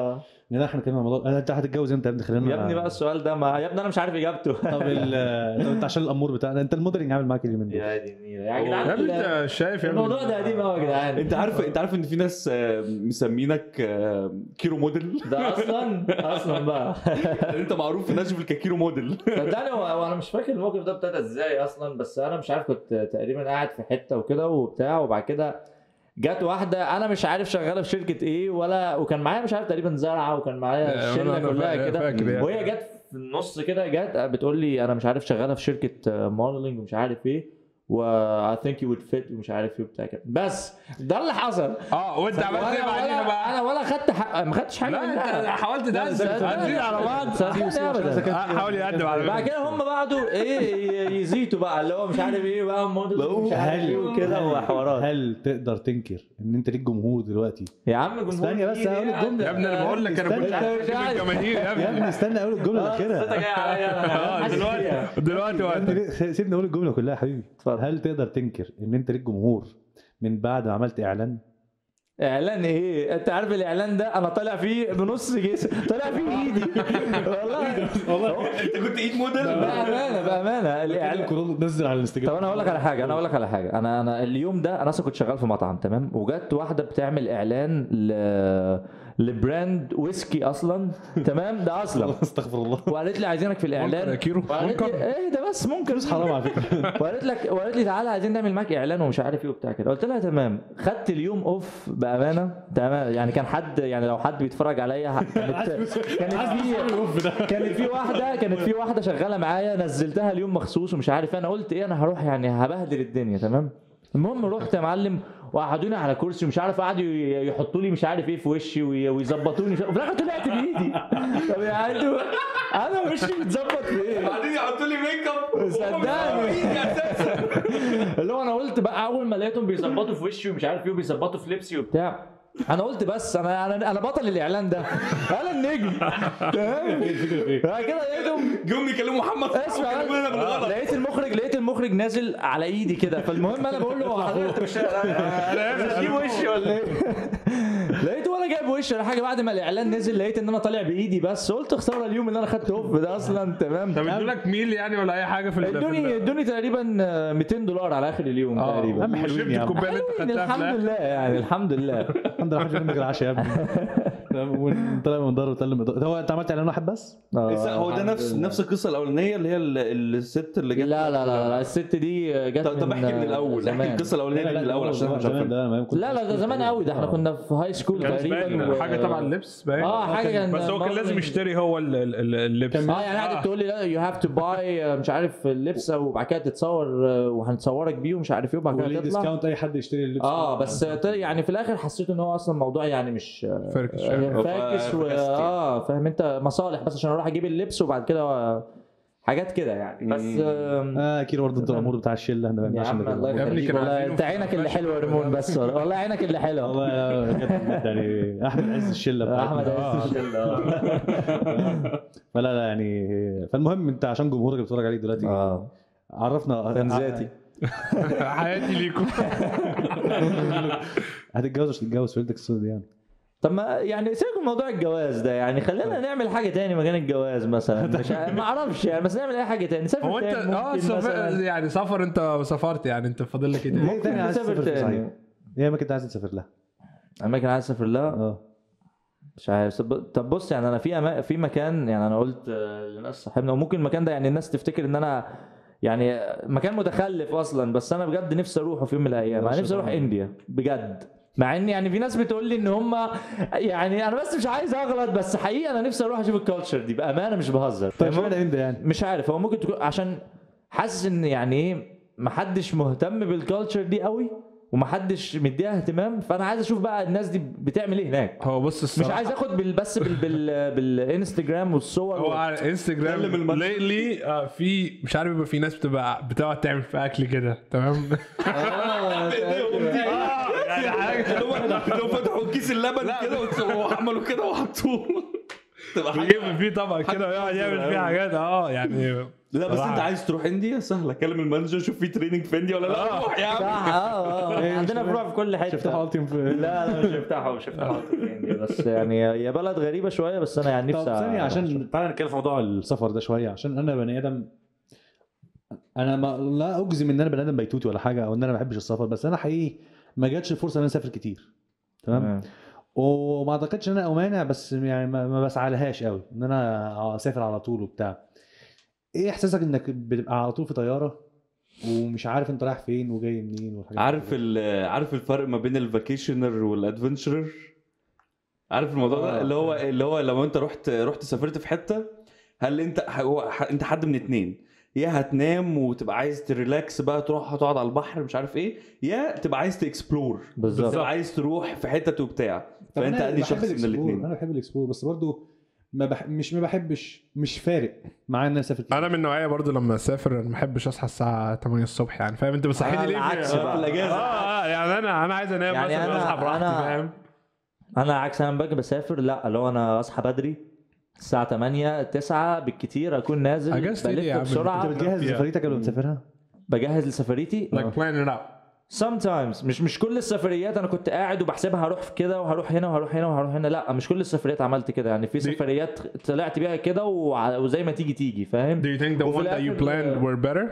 يعني احنا كنا موضوع انت هتتجوز امتى يا ابني خلينا يا ابني بقى السؤال ده ما يا ابني انا مش عارف اجابته طب ال- طب انت عشان الامور بتاعنا انت الموديلنج عامل معاك اليومين دول يا دي النيلة. يا يا ابني جدعان انت شايف يا ابني الموضوع ده قديم قوي يا جدعان انت عارف انت عارف ان في ناس آه، مسمينك آه، كيلو موديل ده اصلا اصلا بقى انت معروف في ناشفيل ككيلو موديل صدقني هو هو انا مش فاكر الموقف ده ابتدى ازاي اصلا بس انا مش عارف كنت تقريبا قاعد في حته وكده وبتاع وبعد كده جت واحده انا مش عارف شغاله في شركه ايه ولا وكان معايا مش عارف تقريبا زرعه وكان معايا أنا- الشله أنا كلها فا- كده فاكر يعني. وهي جت في النص كده جت بتقول لي انا مش عارف شغاله في شركه موديلنج ومش عارف ايه و I think you would fit ومش عارف ايه وبتاع كده بس ده اللي حصل اه وانت عملت ايه ولا بعدين ولا بقى؟ انا ولا خدت حق ما خدتش حاجه لا انت منها حاولت تهزك هتزيد على بعض صدقني ابدا حاول يقدم على بعد كده هم بعده ايه يزيتوا بقى اللي هو مش عارف ايه بقى موديل ومش عارف ايه وكده وحوارات هل تقدر تنكر ان انت ليك جمهور دلوقتي يا عم جمهور استنى بس كتير اقول يعني. الجمله يا ابني انا بقول لك انا كنت استنى. عارف مش عارف. الجماهير يا يا ابني ابني استنى اقول الجمله آه، الاخيره صوتك جاي عليا أنا اه حاسس دلوقتي بيها. دلوقتي يا وقت ابني سيبني اقول الجمله كلها يا حبيبي اتفضل. هل تقدر تنكر ان انت ليك جمهور من بعد ما عملت اعلان اعلان ايه انت عارف الاعلان ده انا طالع فيه بنص جسم طالع فيه ايدي والله والله انت كنت ايد موديل بامانه بامانه الاعلان كورونا نزل على الانستجرام طب انا اقول لك على حاجه انا اقول لك على حاجه انا انا اليوم ده انا اصلا كنت شغال في مطعم تمام وجت واحده بتعمل اعلان ل لبراند ويسكي اصلا تمام ده اصلا استغفر الله وقالت لي عايزينك في الاعلان منكر يا كيرو، وقالت لي منكر. ايه ده بس ممكن فلوس حرام على فكره وقالت لك وقالت لي تعالى عايزين نعمل معاك اعلان ومش عارف ايه وبتاع كده قلت لها تمام خدت اليوم اوف بامانه تمام يعني كان حد يعني لو حد بيتفرج عليا كانت كانت في كانت في واحده كانت في واحده شغاله معايا نزلتها اليوم مخصوص ومش عارف انا قلت ايه انا هروح يعني هبهدل الدنيا تمام المهم رحت يا معلم وقعدوني على كرسي ومش عارف قعدوا ي- يحطوا لي مش عارف ايه في وشي وي- ويظبطوني وفي الاخر طلعت بايدي طب يا عدو انا وشي متظبط في ايه؟ بعدين يحطوا لي ميك اب صدقني اللي هو انا قلت بقى اول ما لقيتهم بيظبطوا في وشي ومش عارف ايه وبيظبطوا في لبسي وبتاع انا قلت بس انا انا انا بطل الاعلان ده انا النجم تمام بعد كده لقيتهم جم يكلموا محمد اسمع كلمونا بالغلط لقيت المخرج لقيت المخرج نازل على ايدي كده فالمهم انا بقول له حضرتك مش انا اجيب وشي ولا ايه لقيته ولا جايب وشي ولا حاجه بعد ما الاعلان نزل لقيت ان انا طالع بايدي بس قلت خساره اليوم اللي انا خدت اوف ده اصلا تمام طب ادوا لك ميل يعني ولا اي حاجه في ال- في ادوني ال- ادوني تقريبا 200 دولار على اخر اليوم اه تقريبا عم حلوين وشربت يا عم. الكوبايه اللي انت حلوين، خدتها في الحمد الاخر لله يعني الحمد لله الحمد لله محدش منك العشاء يا ابني وطلع من دار وتل من دار هو انت عملت اعلان واحد بس؟ آه، هو ده الحمد نفس لله. نفس القصه الاولانيه اللي هي ال- الست اللي جت لا لا لا لا الست دي جت طب طب احكي من الاول احكي زمان. القصه الاولانيه دي من الاول عشان احنا مش زمان عارفين ده انا كنت لا لا ده زمان قوي ده احنا كنا في هاي سكول كان تقريبا باين و- حاجه تبع اللبس باين اه حاجه كان بس هو كان لازم يشتري هو ال- ال- ال- اللبس اه يعني قعدت تقول لي لا يو هاف تو باي مش عارف اللبسه وبعد كده تتصور آه، وهنصورك بيه ومش عارف ايه وبعد وليه كده تطلع ديسكاونت اي حد يشتري اللبس اه بس ت- يعني في الاخر حسيت ان هو اصلا موضوع يعني مش فركش آه، فاكس و... فكستي. اه فاهم انت مصالح بس عشان اروح اجيب اللبس وبعد كده آه، حاجات كده يعني بس آم، اه كيلو برضه انت الامور بتاع الشله احنا ما يا ينفعش عم نبقى- الله يا ابني يخليك كانوا والله عايزينه انت في عينك اللي حلوه يا ريمون بس والله والله عينك اللي حلوه والله بجد بجد يعني احمد عز الشله احمد بتاعتنا عز الشلة، آه. فلا لا يعني فالمهم انت عشان جمهورك اللي بيتفرج عليك دلوقتي اه عرفنا كان ذاتي حياتي ليكم هتتجوز مش هتتجوز في ليلتك السوداء دي يعني طب ما يعني سيبك من موضوع الجواز ده يعني خلينا نعمل حاجه تاني مكان الجواز مثلا مش ع- ما اعرفش يعني بس نعمل اي حاجه تاني نسافر هو انت تاني اه ممكن سفر مثلا يعني سفر انت سافرت يعني انت فاضل لك ايه تاني؟ ايه تاني عايز نسافر تسافر فيه تاني. صحيح؟ ايه اماكن انت عايز تسافر لها؟ اماكن عايز اسافر لها اه مش عارف طب- طب بص يعني انا في أما... في مكان يعني انا قلت آه، لناس صاحبنا وممكن المكان ده يعني الناس تفتكر ان انا يعني مكان متخلف اصلا بس انا بجد نفسي اروحه في يوم من الايام انا نفسي اروح انديا بجد مع ان يعني في ناس بتقول لي ان هم يعني انا بس مش عايز اغلط بس حقيقه انا نفسي اروح اشوف الكالتشر دي بامانه مش بهزر طيب فاهم؟ اشمعنى هند يعني؟ مش عارف هو ممكن تكون عشان حاسس ان يعني ايه محدش مهتم بالكالتشر دي قوي ومحدش مديها اهتمام فانا عايز اشوف بقى الناس دي بتعمل ايه هناك هو بص مش الصراحه عايز اخد بال بس بال بال بالانستجرام والصور هو على انستجرام كلم المنشور. ليتلي آه في مش عارف بيبقى في ناس بتبقى بتقعد تعمل في اكل كده تمام آه، يعني حاجه لو فتحوا كيس اللبن كده وعملوا كده وحطوه تبقى حاجه بيجيب فيه طبق كده ويقعد يعمل فيه حاجات اه يعني لا بس صراحة. انت عايز تروح انديا سهله كلم المانجر شوف في تريننج في انديا ولا لا روح يا صح عم اه اه عندنا فروع في كل حته شفتها التيم في لا لا مش هفتحه مش هفتحه بس يعني هي بلد غريبه شويه بس انا يعني طب نفسي ثانية أروح عشان تعالى نتكلم في موضوع السفر ده شوية عشان أنا بني آدم أنا ما لا أجزم إن أنا بني آدم بيتوتي ولا حاجة أو إن أنا ما بحبش السفر بس أنا حقيقي ما جاتش الفرصة إن أنا أسافر كتير تمام تمام. وما اعتقدش ان انا امانع بس يعني ما, ما بسعى لهاش قوي ان انا اسافر على طول وبتاع ايه احساسك انك بتبقى على طول في طياره ومش عارف انت رايح فين وجاي منين والحاجات عارف دي؟ ال- عارف الفرق ما بين الفاكيشنر والادفنتشرر عارف الموضوع ده آه. اللي هو اللي هو لو انت رحت رحت سافرت في حته هل انت هو ح- انت حد من اتنين يا هتنام وتبقى عايز تريلاكس بقى تروح تقعد على البحر مش عارف ايه يا تبقى عايز تكسبلور بالظبط. تبقى عايز تروح في حتت وبتاع طب فانت أنا ادي بحب شخص من الإكسبلور، الاثنين انا بحب الاكسبلور بس برضو ما بح... مش ما بحبش مش فارق معايا ان انا اسافر كتير انا من النوعيه برضو لما اسافر أنا ما بحبش اصحى الساعه 8 الصبح يعني فاهم انت بتصحيني أنا ليه في- العكس آه، بقى. في الاجازه اه آه، يعني انا انا عايز انام يعني مثلا أنا- اصحى براحتي أنا- فاهم انا عكس انا لما باجي بسافر لا اللي هو انا اصحى بدري الساعه 8 9 بالكتير اكون نازل أجازتي ليه يا عم؟ بلف أنت بسرعه انت بتجهز فيها. سفريتك قبل ما تسافرها بجهز لسفريتي like planning it out sometimes مش مش كل السفريات انا كنت قاعد وبحسبها هروح في كده وهروح هنا وهروح هنا وهروح هنا لا مش كل السفريات عملت كده يعني في دي- سفريات طلعت بيها كده وع- وزي ما تيجي تيجي فاهم do you think the وفي one that you الآخر- planned were better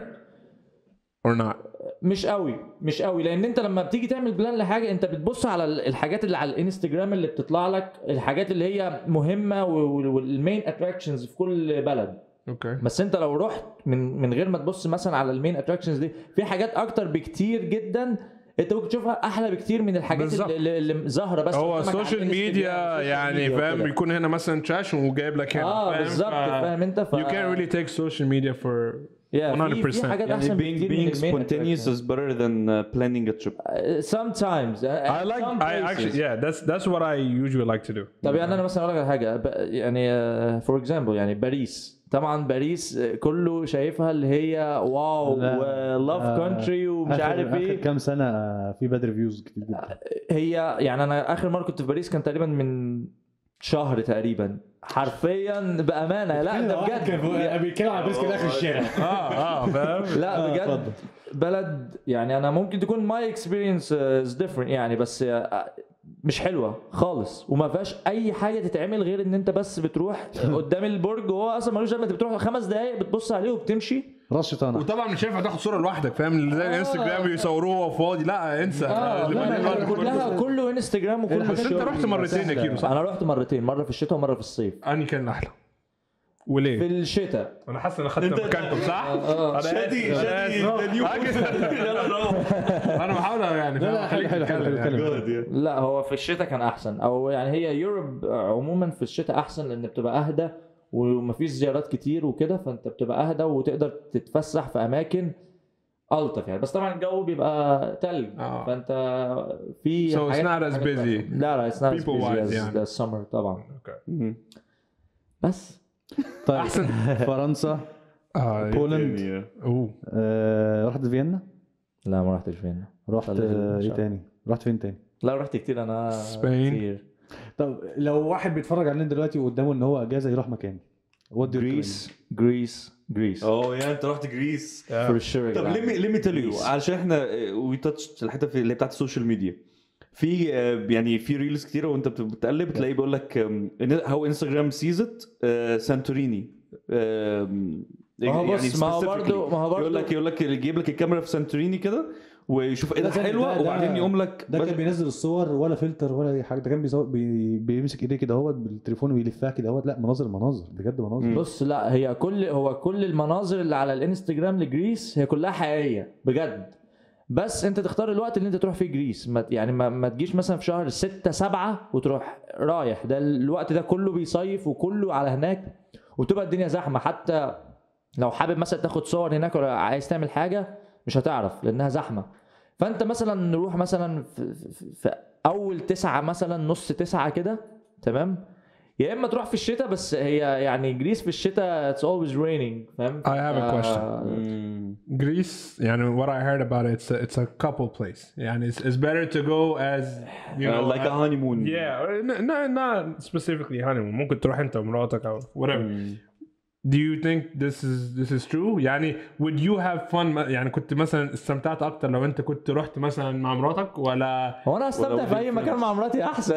or not مش قوي مش قوي لان انت لما بتيجي تعمل بلان لحاجه انت بتبص على ال- الحاجات اللي على الانستجرام اللي بتطلع لك الحاجات اللي هي مهمه والمين اتراكشنز في كل بلد اوكي بس انت لو رحت من من غير ما تبص مثلا على المين اتراكشنز دي في حاجات اكتر بكتير جدا انت ممكن تشوفها احلى بكتير من الحاجات بالظبط. اللي, اللي اللي ظاهره بس هو قدامك على السوشيال الانستجرام ميديا والسوشيال يعني ميديا فاهم وكده. بيكون هنا مثلا تراش وجايب لك هنا اه فاهم؟ بالظبط ف- فاهم انت ف you can't really take social media for Yeah, في- 100%. في حاجات يعني احسن being, بكتير being من المين spontaneous attraction. is better than uh, planning a trip Uh, sometimes uh, I like some I actually places. yeah that's that's what I usually like to do طب يعني انا مثلا اقول لك على حاجه ب- يعني فور اكزامبل يعني باريس طبعا باريس آه، كله شايفها اللي هي واو لا. ولاف آه، كونتري ومش آخر- عارف اخر ايه كام سنه آه، في باد ريفيوز كتير جدا هي يعني انا اخر مره كنت في باريس كان تقريبا من شهر تقريبا حرفيا بامانه لا ده بجد بيتكلم على باريس كده اخر الشارع اه اه فاهم لا آه، بجد اتفضل. بلد يعني انا ممكن تكون ماي اكسبيرينس از ديفرنت يعني بس آه، مش حلوه خالص وما فيهاش اي حاجه تتعمل غير ان انت بس بتروح قدام البرج وهو اصلا ملوش لازمه انت بتروح خمس دقائق بتبص عليه وبتمشي رشه انا وطبعا مش هينفع تاخد صوره لوحدك فاهم اللي زي الانستجرام بيصوروه وهو فاضي لا انسى اه اللي لا، بعدين لا، بعد كل- كلها كله انستجرام وكل بس انت حاجه رحت مرتين يا كيلو صح؟ انا رحت مرتين مره في الشتاء ومره في الصيف اني كان احلى في وليه؟ الشتاء انا حاسس ان اخدت مكانكم صح؟ أنا شادي آسف، شادي أنا the new آسف. انا بحاول يعني لا، لا، فاهم؟ خليك حلو، حلو، تتكلم حلو، يعني. حلو. لا هو في الشتاء كان احسن او يعني هي يوروب عموما في الشتاء احسن لان بتبقى اهدى ومفيش زيارات كتير وكده فانت بتبقى اهدى وتقدر تتفسح في اماكن الطف يعني بس طبعا الجو بيبقى تلج آه. فانت في So it's حاجات- not as حاجات busy. بتحصل. لا لا it's not as People busy wise as يعني. the summer طبعا مم. بس طيب فرنسا اه بولند يعني اوه آه، رحت فيينا لا ما رحتش فين رحت خلي في آه، ايه المشروع. تاني رحت فين تاني لا رحت كتير انا سبين. كتير طب لو واحد بيتفرج علينا دلوقتي وقدامه ان هو اجازه يروح مكان what do you جريس جريس جريس اه يا انت رحت جريس فور شور طب ليه ليه مي تيل يو علشان احنا وي تاتش الحته في اللي بتاعت السوشيال ميديا في آه، يعني في ريلز كتيره وانت بت- بتقلب تلاقيه بيقول لك هاو انستغرام سيز ات سانتوريني ما هو بص، ما هو برضو- ما هو برضو- يقول لك يقول لك يجيب لك الكاميرا في سانتوريني كده ويشوف ايه ده ده كان- حلوه ده- ده- وبعدين يقوم لك ده بس- كان بينزل الصور ولا فلتر ولا اي حاجه ده كان بيصور بي... بيمسك ايديه كده اهوت بالتليفون ويلفها كده اهوت لا مناظر مناظر بجد مناظر بص لا هي كل هو كل المناظر اللي على الانستجرام لجريس هي كلها حقيقيه بجد بس انت تختار الوقت اللي انت تروح فيه جريس ما يعني ما, ما تجيش مثلا في شهر 6 7 وتروح رايح ده الوقت ده كله بيصيف وكله على هناك وتبقى الدنيا زحمه حتى لو حابب مثلا تاخد صور هناك ولا عايز تعمل حاجه مش هتعرف لانها زحمه فانت مثلا نروح مثلا في, في, في اول تسعة مثلا نص تسعة كده تمام يا اما تروح في الشتاء بس هي يعني جريس في الشتاء it's always raining فاهم I have a question. آه، مم. Greece يعني what I heard about it it's a, it's a couple place يعني it's, it's better to go as you know Uh, like a as- honeymoon yeah or n- not not specifically honeymoon ممكن تروح انت ومراتك او whatever مم. do you think this is this is true يعني would you have fun يعني كنت مثلا استمتعت اكتر لو انت كنت رحت مثلا مع مراتك ولا هو انا استمتع في اي مكان مع مراتي احسن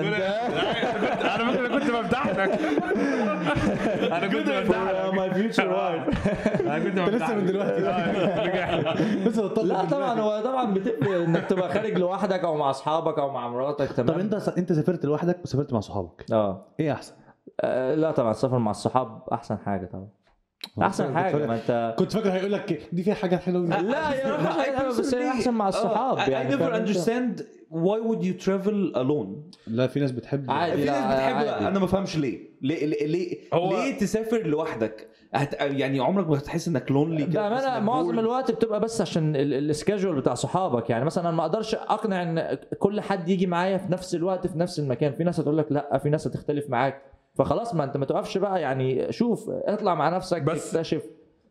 انا كنت انا كنت بمدح لك انا كنت بمدح لك ماي فيوتشر وايف انا كنت بمدح لسه من دلوقتي. لسه بتطلع لا من طبعا دماغك. هو طبعا بتفرق انك تبقى خارج لوحدك او مع اصحابك او مع مراتك تمام طب انت انت سافرت لوحدك وسافرت مع صحابك اه ايه احسن؟ آه، لا طبعا السفر مع الصحاب احسن حاجه طبعا احسن كنت حاجه فاكر- ما انت كنت فاكر هيقول لك دي فيها حاجه حلوه لا يا راجل حاجة حلوة، بس هي احسن مع الصحاب I, I يعني never فاهم انت؟ understand why would you travel alone لا في ناس بتحب عادي. في لا، ناس بتحب عادي. انا ما فهمش ليه ليه ليه, ليه, هو- ليه تسافر لوحدك هت... يعني عمرك ما هتحس انك لونلي بامانه معظم الوقت بتبقى بس عشان السكيجول بتاع صحابك يعني مثلا انا ما اقدرش اقنع ان كل حد يجي معايا في نفس الوقت في نفس المكان في ناس هتقول لك لا في ناس هتختلف معاك فخلاص ما انت ما توقفش بقى يعني شوف اطلع مع نفسك بس- اكتشف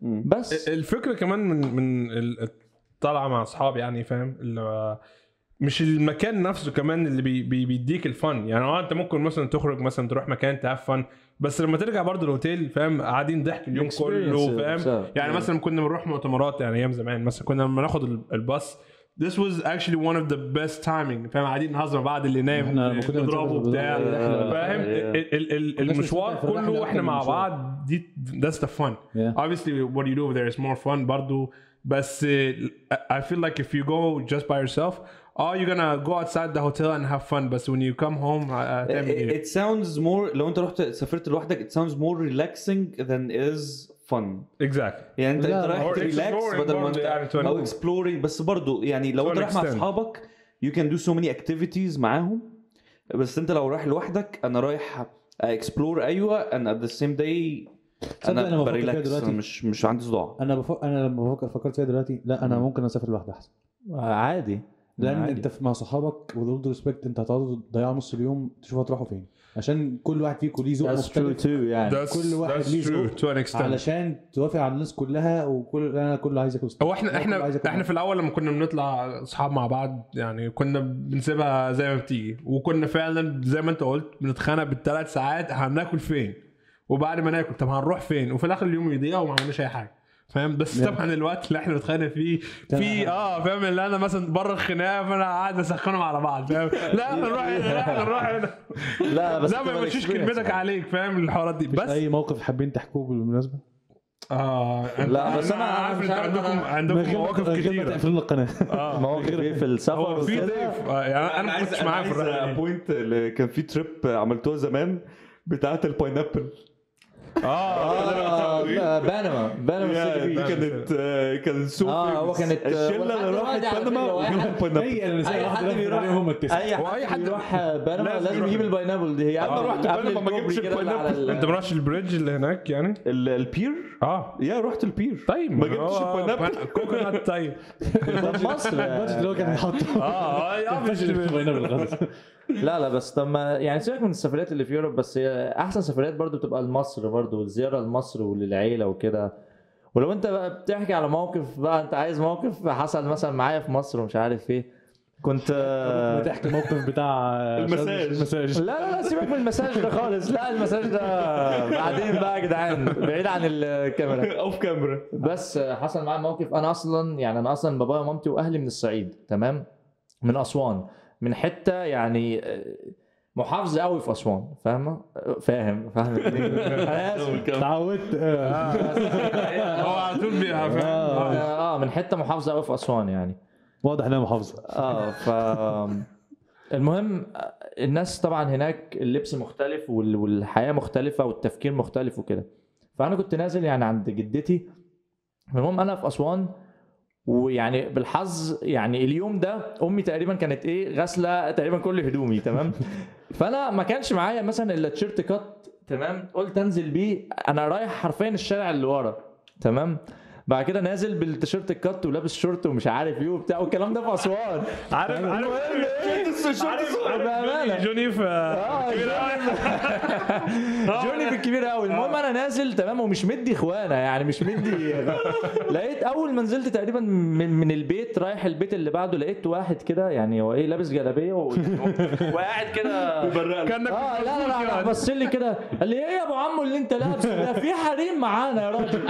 بس الفكره كمان من من ال- الطلعه مع اصحاب يعني فاهم اللي هو مش المكان نفسه كمان اللي بي بي بيديك الفن يعني اه انت ممكن مثلا تخرج مثلا تروح مكان تهاف فن بس لما ترجع برضه الاوتيل فاهم قاعدين ضحك اليوم كله Experience فاهم نفسها. يعني مثلا كنا بنروح مؤتمرات يعني ايام زمان مثلا كنا لما ناخد ال- الباص This was actually one of the best timing فاهم قاعدين نهزر مع بعض اللي نايم إحنا لما كنا نضربه بنسافر بتاع بالرحلة- فاهم ال- ال- ال- كناش المشوار نستمتع في الرحلة كله أكتر واحنا من مع المشوار. بعض دي that's the fun Yeah. obviously what you do over there is more fun برضو بس uh, I feel like if you go just by yourself oh you're gonna go outside the hotel and have fun but when you come home uh, هتعمل ايه؟ it sounds more لو انت رحت سافرت لوحدك it sounds more relaxing than is fun exactly يعني انت لا، انت رايح or تريلاكس exploring بدل ما برضه يعني انت to an- او exploring بس برضو يعني لو To انت an رايح مع extent. اصحابك you can do so many activities معاهم بس انت لو رايح لوحدك انا رايح اكسبلور ايوه and at the same day تصدق أنا انا بفكر فيها بريلاكس دلوقتي؟ انا مش مش عندي صداع انا بفكر انا لما بفكر فكرت فيها دلوقتي لا انا ممكن اسافر لوحدي احسن عادي لان عادي. انت في- مع صحابك with all due respect انت هتقعدوا تضيعوا نص اليوم تشوفوا هتروحوا فين عشان كل واحد فيكم ليه ذوق That's true مختلف too يعني that's, كل واحد that's ليه true ذوق to an extent علشان توافق على الناس كلها وكل انا كله عايز ياكل ستيك. هو احنا أنا كله عايز احنا ياكل احنا في الاول لما كنا بنطلع اصحاب مع بعض يعني كنا بنسيبها زي ما بتيجي وكنا فعلا زي ما انت قلت بنتخانق بالثلاث ساعات هناكل فين وبعد ما ناكل طب هنروح فين وفي الاخر اليوم يضيع وما عملناش اي حاجه فاهم بس طبعا الوقت اللي احنا بنتخانق فيه في اه فاهم اللي انا مثلا بره الخناقه فانا قاعد اسخنهم على بعض فاهم لا نروح هنا لا نروح هنا لا بس لا ما بتبقى يمشيش experience كلمتك يعني. عليك فاهم الحوارات دي مفيش بس اي موقف حابين تحكوه بالمناسبه اه أنت- لا، بس أنا- عارف أنا مش انت عارف عندكم أنا- عندكم مواقف من غير ما كتيره تقفلوا لنا القناه اه مواقف ايه في السفر هو في وكده؟ ضيف آه، يعني انا ما كنتش معاه في الرحله دي. بوينت كان في تريب عملتوها زمان بتاعت الباينابل اه اه بنما بنما يا، سيتي دي بيتش. كانت آه، كانت سو اه هو كانت الشله اللي ولحد راحت دلوقتي على بنما فكرة، وجابوا واحد- الباينابل هي النساء اي واحده حد بيروح هم التسعه اي هو حد أي حد بيروح بنما لازم لازم يروح يجيب بنما. الباينابل دي هي أنا قبل- رحت قبل بنما ما الكوبري جبتش كده اللي على ال- انت ما رحتش البريدج اللي هناك يعني ال- البير اه يا رحت البير طيب ما جبتش الباينابل كوكونات طيب طب مصر البادجت اللي هو كان حاطه اه اه الفشل اللي في بيننا بالغلط. لا لا بس طب ما يعني سيبك من السفريات اللي في يوروب بس هي احسن سفريات برضو بتبقى لمصر برضو الزياره لمصر وللعيله وكده ولو انت بقى بتحكي على موقف بقى انت عايز موقف حصل مثلا معايا في مصر ومش عارف ايه كنت بتحكي الموقف بتاع المساج. المساج لا لا لا سيبك من المساج ده خالص لا المساج ده بعدين بقى يا جدعان بعيد عن الكاميرا اوف كاميرا بس حصل معايا موقف انا اصلا يعني انا اصلا بابايا ومامتي واهلي من الصعيد تمام من اسوان من حته يعني محافظه قوي في اسوان فاهمه فاهم فاهم انا اسف اتعودت آه. هو على طول بيها فاهم اه من حته محافظه قوي في اسوان يعني واضح انها محافظه اه ف المهم الناس طبعا هناك اللبس مختلف وال- والحياه مختلفه والتفكير مختلف وكده فانا كنت نازل يعني عند جدتي المهم انا في اسوان ويعني بالحظ يعني اليوم ده امي تقريبا كانت ايه غاسله تقريبا كل هدومي تمام فانا ما كانش معايا مثلا الا تيشيرت كات تمام قلت انزل بيه انا رايح حرفيا الشارع اللي ورا تمام بعد كده نازل بالتيشيرت الكات ولابس شورت ومش عارف ايه وبتاع والكلام ده في اسوان عارف عارف عارف بامانه عارف جوني في آه، جوني في الكبير قوي المهم انا نازل تمام ومش مدي اخوانا يعني مش مدي لقيت اول ما نزلت تقريبا من, من البيت رايح البيت اللي بعده لقيت واحد كده يعني هو ايه لابس جلابيه و- وقاعد كده كانك اه لا لا لا راح بص لي كده قال لي ايه يا ابو عمو اللي انت لابسه ده في حريم معانا يا راجل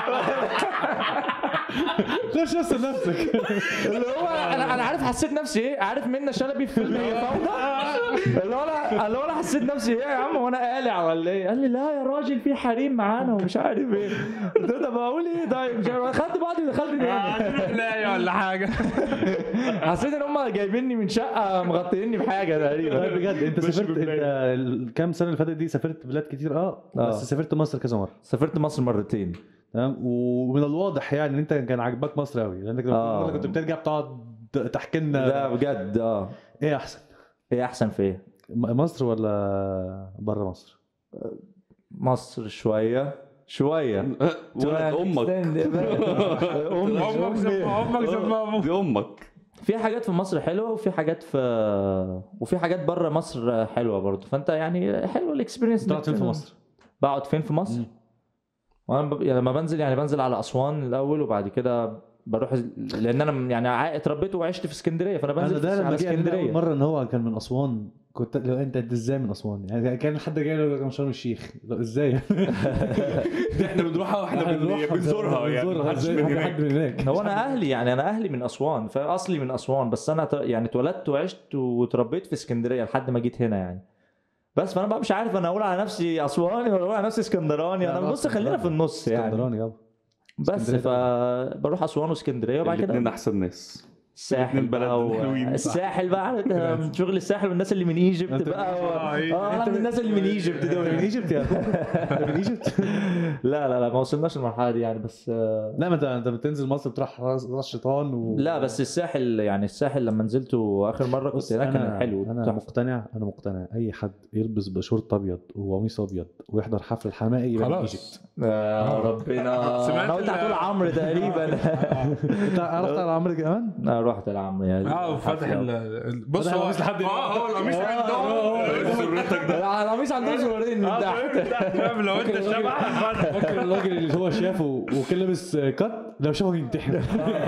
خش اسال نفسك اللي هو انا انا عارف حسيت نفسي ايه عارف منة شلبي في فيلم هي فوضى اللي هو انا اللي هو انا حسيت نفسي ايه يا عم وانا قالع ولا ايه قال لي لا يا راجل في حريم معانا ومش عارف ايه قلت له طب اقول ايه طيب مش عارف خدت بعضي ودخلت تاني لا ولا حاجه حسيت ان هم جايبيني من شقه مغطيني بحاجه طيب تقريبا بجد انت سافرت انت الكام سنه اللي فاتت دي سافرت بلاد كتير اه آه. بس سافرت مصر كذا مره سافرت مصر مرتين تمام ومن الواضح يعني ان انت كان عاجبك مصر قوي لانك لما آه. كنت بترجع بتقعد تحكي لنا لا بجد اه ايه احسن ايه احسن في ايه م- مصر ولا بره مصر؟ مصر شويه شويه ولد امك امك امك زي امك زي ما ابوك دي امك في حاجات في مصر حلوه وفي حاجات في وفي حاجات بره مصر حلوه برضه فانت يعني حلو الاكسبيرينس بتقعد فين في مصر؟ بقعد فين في مصر؟ وانا ب... يعني لما بنزل يعني بنزل على اسوان الاول وبعد كده بروح لان انا يعني عا- اتربيت وعشت في اسكندريه فانا انا بنزل ده في... لما على جه قال لي اول اسكندريه مره ان هو كان من اسوان كنت لو انت انت ازاي من اسوان؟ يعني كان حد جاي يقول لك من شرم الشيخ لو ازاي؟ احنا بنروحها واحنا بن- بنروحها، بنزورها يعني بنزورها محدش ازاي؟ من حد- حد هناك من هناك هو انا اهلي يعني انا اهلي من اسوان فاصلي من اسوان بس انا ت- يعني اتولدت وعشت واتربيت في اسكندريه لحد ما جيت هنا يعني بس فانا بقى مش عارف انا اقول على نفسي اسواني ولا اقول على نفسي اسكندراني لا، انا لا، بص خلينا في النص يعني اسكندراني يابا بس اسكندرية فبروح اسوان واسكندريه وبعد الاثنين كده احسن ناس الساحل الاتنين بلد بقى و... حلوين. الساحل بقى عارف انت من شغل الساحل والناس اللي من ايجيبت انت- بقى و... آه، إيه. اه انا من الناس اللي من ايجيبت انت من دول ايجيبت يا اخويا من ايجيبت لا لا لا ما وصلناش للمرحله دي يعني بس آه، لا ما انت انت بتنزل مصر بتروح راس راس شيطان و... لا بس الساحل يعني الساحل لما نزلت اخر مره كنت بص هناك انا كان حلو انا تحفة. مقتنع انا مقتنع اي حد يلبس بشورت ابيض وقميص ابيض ويحضر حفل الحماقي يبقى من ايجيبت خلاص يا ربنا سمعت انا قلت ال- هتقول عمرو تقريبا انت عرفت على عمرو كمان؟ انا رحت العمرو يعني اه وفتح ال- ال- بص فتح هو القميص لحد اه هو القميص آه، عندهم سرتك ده لا، القميص عندهم صورين من تحت فاهم لو انت شبح فاكر الراجل اللي هو شافه وكان لابس كات لو شافه ينتحر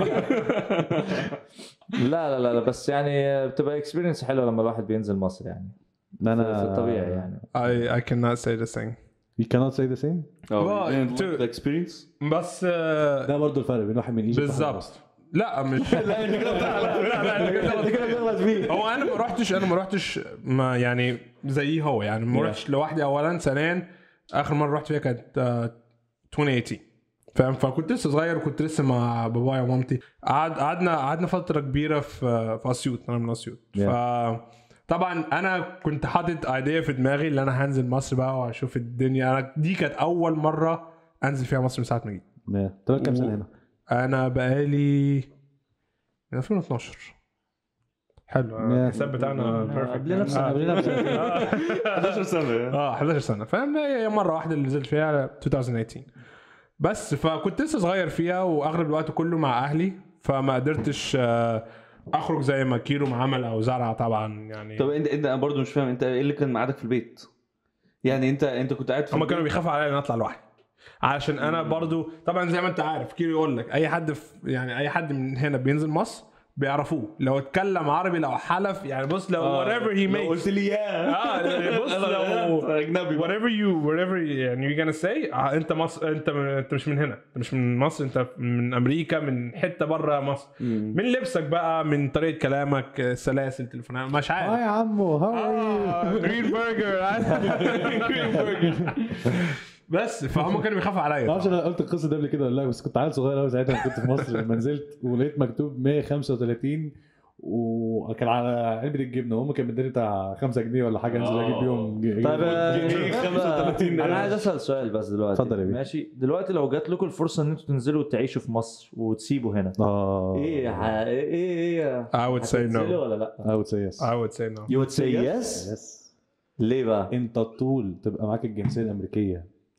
لا لا لا لا، بس يعني بتبقى اكسبيرينس حلوه لما الواحد بينزل مصر يعني انا في الطبيعي يعني I I cannot say this thing You cannot say the same اه Well, to- اكسبيرينس بس آه، ده برضه الفرق بين واحد من ايجيبت وواحد من بالظبط مصر. لا مش لا انت كده لا انت كده بتغلط فيه هو انا ما رحتش انا ما رحتش ما يعني زيه هو يعني ما رحتش لوحدي اولا ثانيا اخر مره رحت فيها كانت آه، 2018 فاهم فكنت لسه صغير وكنت لسه مع بابايا ومامتي قعد قعدنا قعدنا فتره كبيره في في اسيوط انا من اسيوط ف طبعا انا كنت حاطط ايديا في دماغي ان انا هنزل مصر بقى واشوف الدنيا انا دي كانت اول مره انزل فيها مصر من ساعه ما جيت Yeah. طب كام سنه هنا؟ انا بقالي من 2012 حلو الحساب بتاعنا perfect. قبلنا بسنه آه. قبلنا بسنه 11 سنه اه 11 سنه فاهم هي مره واحده اللي نزلت فيها 2018 بس فكنت لسه صغير فيها واغلب الوقت كله مع اهلي فما قدرتش آه، اخرج زي ما كيرو ما عمل او زرع طبعا يعني طب انت انت انا برضه مش فاهم انت ايه اللي كان معادك في البيت؟ يعني انت انت كنت قاعد في هم البيت؟ كانوا بيخافوا عليا ان اطلع لوحدي عشان انا برضو طبعا زي ما انت عارف كيرو يقول لك اي حد في يعني اي حد من هنا بينزل مصر بيعرفوه لو اتكلم عربي لو حلف يعني بص لو آه، whatever he لو makes قلت لي يا اه بص لو اجنبي بقى. whatever you whatever يعني you're gonna say آه، انت مصر انت من انت مش من هنا انت مش من مصر انت من امريكا من حته بره مصر من لبسك بقى من طريقه كلامك آه، سلاسل تليفونات مش اه عارف يا عمو هاو ار جرين برجر جرين برجر بس فهم كانوا بيخافوا ما عليا اعرفش انا قلت القصه دي قبل كده ولا لا بس كنت عيل صغير قوي ساعتها لما كنت في مصر لما نزلت ولقيت مكتوب 135 وكان على علبه الجبنه وامي كانت مداني بتاع 5 جنيه ولا حاجه انزل اجيب بيهم ج- طيب آه، جنيه 35 انا عايز اسال سؤال بس دلوقتي اتفضل يا بيه. ماشي دلوقتي لو جات لكم الفرصه ان انتوا تنزلوا تعيشوا في مصر وتسيبوا هنا اه ايه ح- ايه ايه I would say هتنزلوا no ولا لا؟ I would say yes I would say no You would say yes yes ليه بقى؟ انت طول تبقى معاك الجنسيه الامريكيه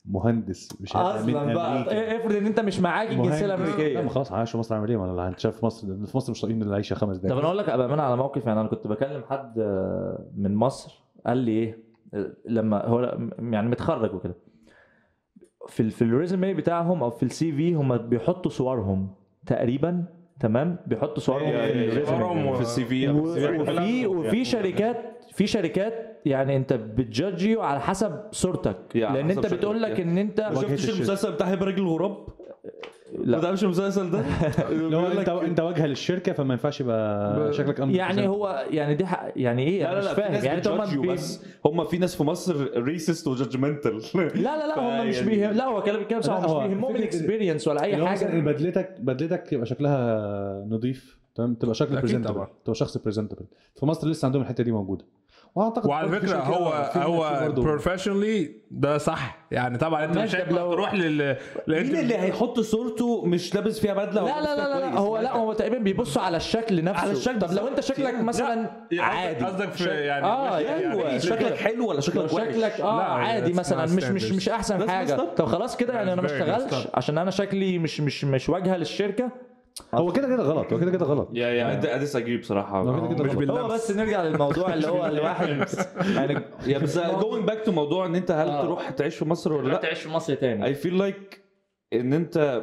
مهندس مش هيبقى من اصلا بقى أمريكا. إيه، افرض ان انت مش معاك الجنسيه مهندس. لا ما الامريكيه خلاص عايش في مصر اعمل ايه ما انا انت شايف في مصر ده في مصر مش طايقين العيشه خمس طب دقايق انا اقول لك بامانه على موقف يعني انا كنت بكلم حد آه، من مصر قال لي ايه آه، لما هو يعني متخرج وكده في ال- في الريزومي بتاعهم او في السي في هم بيحطوا صورهم تقريبا تمام بيحطوا صورهم في الريزومي صورهم و- في السي في و- وفي وفي شركات في شركات يعني انت بتجادجيو على حسب صورتك يا، على لان حسب انت شكلك، بتقول لك يا. ان انت ما شفتش الشركة. المسلسل بتاع هبه راجل غراب؟ لا. ما تعرفش المسلسل ده؟ لو بيقول انت لك- انت واجهه للشركه فما ينفعش يبقى ب- شكلك أمن يعني presentable. هو يعني دي حق يعني ايه لا انا لا مش لا في فاهم ناس يعني انت بتجادجوا هم بس هم في ناس في مصر ريسست وجادجمنتال لا لا لا هم مش فيعني- بيهم لا هو كلام بيتكلم صح لا، مش هو بيهمهم فكرة الاكسبيرينس ولا اي اللي هو مثلا حاجه بدلتك بدلتك يبقى شكلها نظيف تمام تبقى شكل أكيد بريزنتبل طبعا. تبقى شخص بريزنتبل في مصر لسه عندهم الحته دي موجوده واعتقد وعلى برضه في فكره شركة- هو في- في هو برضه- بروفيشنالي ده صح يعني طبعا انت مش ماشي، هينفع طب لو- تروح لل لأن مين انت- اللي هيحط صورته مش لابس فيها بدله لا لا لا لا هو لا هو تقريبا بيبصوا على الشكل نفسه على الشكل طب لو انت شكلك بالظبط. مثلا لا، عادي قصدك في يعني اه مش- يعني ايوه شكلك حلو ولا لو شكلك وحش؟ شكلك اه لا، عادي that's مثلا not مش مش standards. مش احسن That's حاجه messed up. طب خلاص كده يعني انا ما That's very messed اشتغلش up. عشان انا شكلي مش مش مش واجهه للشركه هو كده كده غلط هو كده كده غلط يا يا اديس اجري بصراحه هو كده كده مش غلط. بالله. هو بس نرجع للموضوع اللي هو الواحد يعني يا بس جوينج باك تو موضوع ان انت هل آه. تروح تعيش في مصر ولا لا لا تعيش في مصر تاني اي فيل لايك ان انت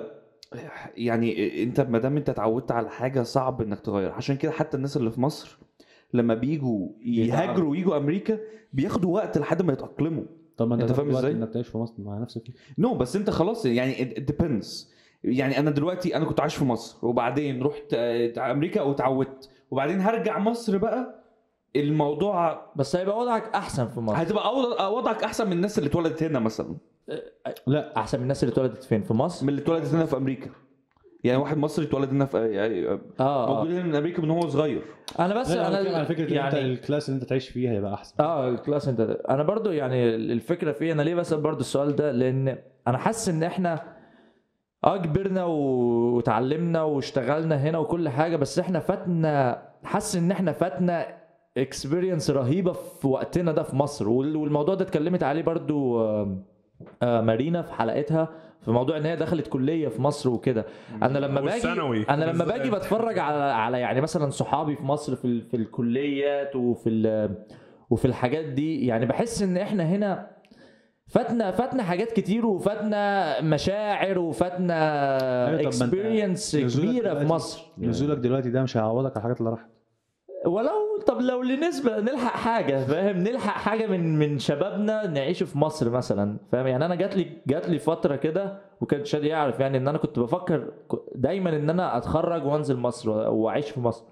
يعني انت ما دام انت اتعودت على حاجه صعب انك تغير عشان كده حتى الناس اللي في مصر لما بيجوا يهاجروا ويجوا امريكا بياخدوا وقت لحد ما يتاقلموا طب ما انت انت فاهم فاهم ازاي؟ انك تعيش في مصر مع نفسك نو no, بس انت خلاص يعني it depends يعني انا دلوقتي انا كنت عايش في مصر وبعدين رحت آه، امريكا واتعودت وبعدين هرجع مصر بقى الموضوع بس هيبقى وضعك احسن في مصر هتبقى أوض- وضعك احسن من الناس اللي اتولدت هنا مثلا لا احسن من الناس اللي اتولدت فين في مصر من اللي اتولدت هنا في امريكا يعني واحد مصري اتولد هنا في يعني اه, آه. موجود هنا من امريكا من هو صغير انا بس لا، انا انا بتكلم على فكره يعني انت يعني الكلاس اللي انت تعيش فيها هيبقى احسن اه الكلاس انت انا برضو يعني الفكره في انا ليه بسال برضو السؤال ده لان انا حاسس ان احنا اه كبرنا و- وتعلمنا واشتغلنا هنا وكل حاجه بس احنا فاتنا حاسس ان احنا فاتنا اكسبيرينس رهيبه في وقتنا ده في مصر وال- والموضوع ده اتكلمت عليه برضو آه، آه، مارينا في حلقتها في موضوع ان هي دخلت كليه في مصر وكده انا لما باجي والثانوي انا لما بالذات. باجي بتفرج على على يعني مثلا صحابي في مصر في ال- في الكليات وفي ال- وفي الحاجات دي يعني بحس ان احنا هنا فاتنا فاتنا حاجات كتير وفاتنا مشاعر وفاتنا أيوة، طب ما أنت اكسبيرينس نزولك كبيره في دلوقتي- مصر نزولك دلوقتي ده مش هيعوضك على الحاجات اللي راحت ولو طب لو لنسبه نلحق حاجه فاهم نلحق حاجه من من شبابنا نعيشه في مصر مثلا فاهم يعني انا جات لي جات لي فتره كده وكان شادي يعرف يعني ان انا كنت بفكر ك- دايما ان انا اتخرج وانزل مصر واعيش في مصر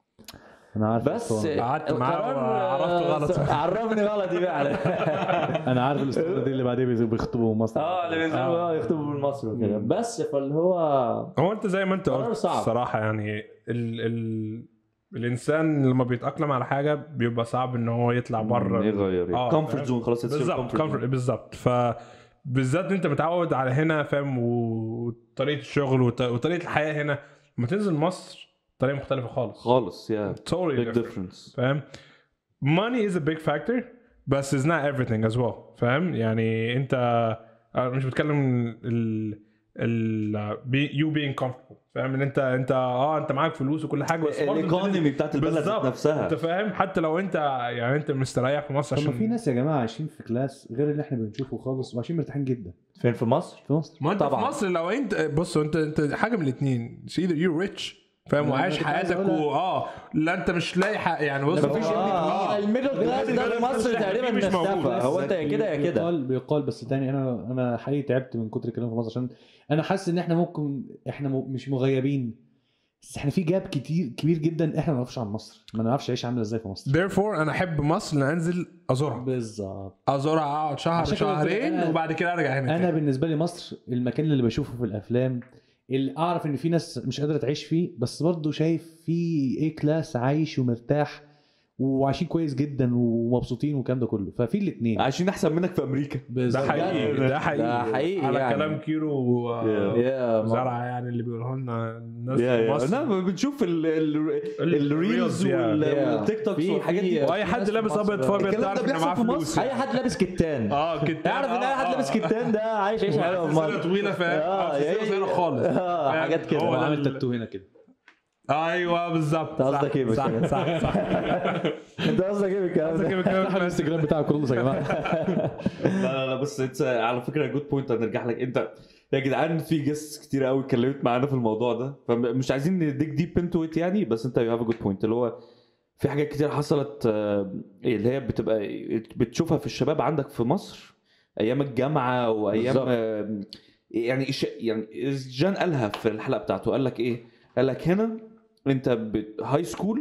انا عارف بس الأسطورة. قعدت معاه القرار، وعرفته غلط. آه، عرفني غلطي فعلا انا عارف الاسطوره دي اللي بعدين بيز- بيخطبوا مصر اه اللي بينزلوا اه يخطبوا من مصر وكده بس فاللي هو هو انت زي ما انت قرار قلت صعب. الصراحه يعني ال ال الانسان لما بيتاقلم على حاجه بيبقى صعب ان هو يطلع بره يغير آه، كومفورت فاهم؟ زون خلاص it's your بالظبط comfort comfort- zone. بالظبط ف بالذات انت متعود على هنا فاهم وطريقه الشغل وط- وطريقه الحياه هنا لما تنزل مصر طريقه مختلفه خالص خالص يا totally big different. difference فاهم money is a big factor بس is not everything as well فاهم يعني انت أنا مش بتكلم ال ال be- you being comfortable فاهم ان انت انت اه انت معاك فلوس وكل حاجه بس برضه انت الايكونومي بتاعت البلد ذات بالظبط. نفسها انت فاهم حتى لو انت يعني انت مستريح في مصر طب ما عشان في ناس يا جماعه عايشين في كلاس غير اللي احنا بنشوفه خالص وعايشين مرتاحين جدا فين في مصر؟ في مصر ما انت طبعاً. في مصر لو انت بص انت انت حاجه من الاثنين either you're rich فاهم أنا وعايش كنت عايز حياتك أقولها. واه لا انت مش لاقي حق يعني بص لا، مفيش هو- اه الميدل كلاس ده في مصر تقريبا مش موجود. اختفى هو انت يا كده يا كده بيقال بيقال بس تاني انا انا حقيقي تعبت من كتر الكلام في مصر عشان انا حاسس ان احنا ممكن احنا م... مش مغيبين بس احنا في جاب كتير كبير جدا احنا ما نعرفش عن مصر ما نعرفش عيش عامله ازاي في مصر therefore انا احب مصر لان انزل ازورها بالظبط ازورها اقعد شهر عشان كده قلت لك شهرين أنا- وبعد كده ارجع هنا انا تاني. بالنسبه لي مصر المكان اللي بشوفه في الافلام اللي اعرف ان في ناس مش قادره تعيش فيه بس برضه شايف في ايه كلاس عايش ومرتاح وعايشين كويس جدا ومبسوطين والكلام ده كله ففي الاثنين عايشين احسن منك في امريكا ده حقيقي ده حقيقي ده حقيقي على يعني. كلام كيرو آه، يا ما- زرعه يعني اللي بيقولوا لنا الناس يا في يا مصر انا بنشوف ال- ال- ال- الريلز reels يعني. وال- يا. والتيك توكس في- والحاجات في- دي واي حد ناس في لابس مصر- ابيض فابيض الكلام ده تعرف ان بيحصل معاه في مصر. فلوس اي حد لابس كتان اه كده تعرف ان اي حد لابس كتان ده عايش عيشه حلوه في سلسله مصر طويله فاهم آه، آه، سلسله هي- صغيره خالص اه فاهم؟ حاجات كده هو ده عامل ال- تاتو هنا كده ايوه بالظبط أنت قصدك صح، إيه بس صح كده؟ صح صح انت قصدك ايه بالكلام قصدك ده؟ إيه بالكلام افتح ده؟ الانستجرام بتاع كرولوس يا جماعه لا لا لا بس انت على فكره جود بوينت هنرجع لك انت يا جدعان في جيست كتير قوي اتكلمت معانا في الموضوع ده فمش عايزين نديك ديب انتو ات يعني بس انت يو هاف جود بوينت اللي هو في حاجات كتير حصلت آه، اللي هي بتبقى بتشوفها في الشباب عندك في مصر ايام الجامعه وايام بالظبط. آه، يعني إيش- يعني جان قالها في الحلقه بتاعته قال لك ايه؟ قال لك هنا انت هاي سكول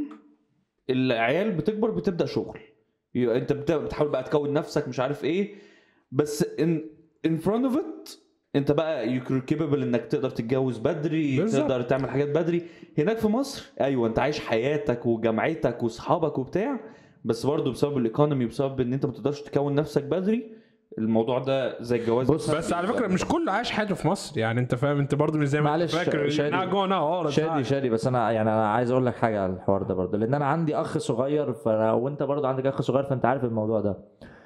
العيال بتكبر بتبدا شغل يبقى انت بت- بتحاول بقى تكون نفسك مش عارف ايه بس ان ان فرونت اوف ات انت بقى يو كيبل انك تقدر تتجوز بدري بالظبط. تقدر تعمل حاجات بدري هناك في مصر ايوه انت عايش حياتك وجامعتك واصحابك وبتاع بس برضه بسبب الايكونومي بسبب ان انت ما تقدرش تكون نفسك بدري الموضوع ده زي الجواز بص، بس على فكره مش كله عايش حياته في مصر يعني انت فاهم انت برضه مش زي ما انت معلش، فاكر شادي. not going out all the شادي time. شادي بس انا يعني انا عايز اقول لك حاجه على الحوار ده برضه لان انا عندي اخ صغير ف... وانت برضه عندك اخ صغير فانت عارف الموضوع ده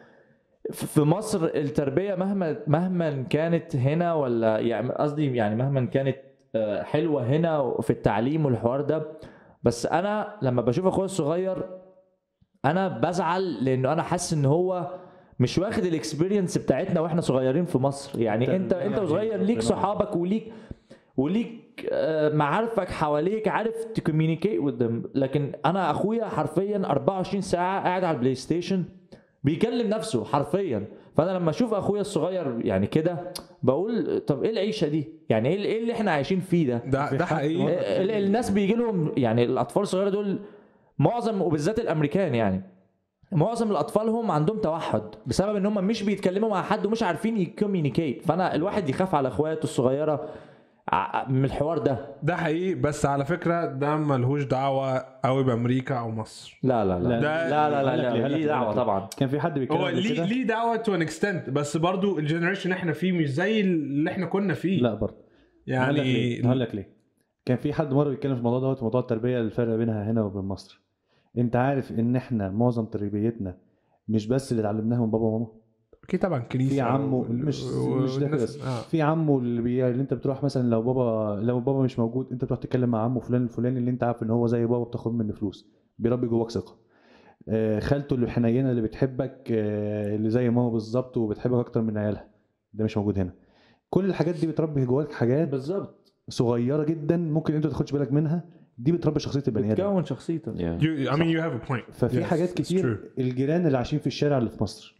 ف- في مصر التربيه مهما مهما كانت هنا ولا يعني قصدي يعني مهما كانت آه، حلوه هنا في التعليم والحوار ده بس انا لما بشوف اخويا الصغير انا بزعل لانه انا حاسس ان هو مش واخد الاكسبيرينس بتاعتنا واحنا صغيرين في مصر يعني انت انت وصغير ليك صحابك وليك وليك آه، معارفك حواليك عارف تكوميونيكيت with them لكن انا اخويا حرفيا 24 ساعه قاعد على البلاي ستيشن بيكلم نفسه حرفيا فانا لما اشوف اخويا الصغير يعني كده بقول طب ايه العيشه دي يعني ايه ايه اللي احنا عايشين فيه ده ده ده حقيقي ال- ال- الناس بيجي لهم يعني الاطفال الصغيره دول معظم وبالذات الامريكان يعني معظم الاطفال هم عندهم توحد بسبب ان هم مش بيتكلموا مع حد ومش عارفين يكوميونيكيت فانا الواحد يخاف على اخواته الصغيره ع- من الحوار ده ده حقيقي بس على فكره ده ملهوش دعوه قوي بامريكا او مصر لا لا لا لا. لا لا لا, لا, هقول لك ليه، لا هقول لك ليه ليه، دعوه هقول لك طبعا كان في حد بيتكلم هو قبل ليه كده ليه دعوه تو ان اكستنت بس برضو الجنريشن احنا فيه مش زي اللي احنا كنا فيه لا برضه هقول لك ليه يعني هقول لك ليه كان في حد مره بيتكلم في الموضوع دوت موضوع التربيه الفرق بينها هنا وبين مصر انت عارف ان احنا معظم تربيتنا مش بس اللي اتعلمناها من بابا وماما اكيد طبعا كنيسه في عمه و- مش و- مش ده والناس- بس آه. في عمه اللي, بي... اللي انت بتروح مثلا لو بابا لو بابا مش موجود انت بتروح تتكلم مع عمه فلان الفلاني اللي انت عارف ان هو زي بابا بتاخد منه فلوس بيربي جواك ثقه آه، خالته اللي حنينه اللي بتحبك آه، اللي زي ماما بالظبط وبتحبك اكتر من عيالها ده مش موجود هنا كل الحاجات دي بتربي جواك حاجات بالظبط صغيره جدا ممكن انت ما تاخدش بالك منها دي بتربي شخصيه البني ادم بتكون شخصيتك You, I mean you have a point ففي Yes, حاجات it's كتير true. الجيران اللي عايشين في الشارع اللي في مصر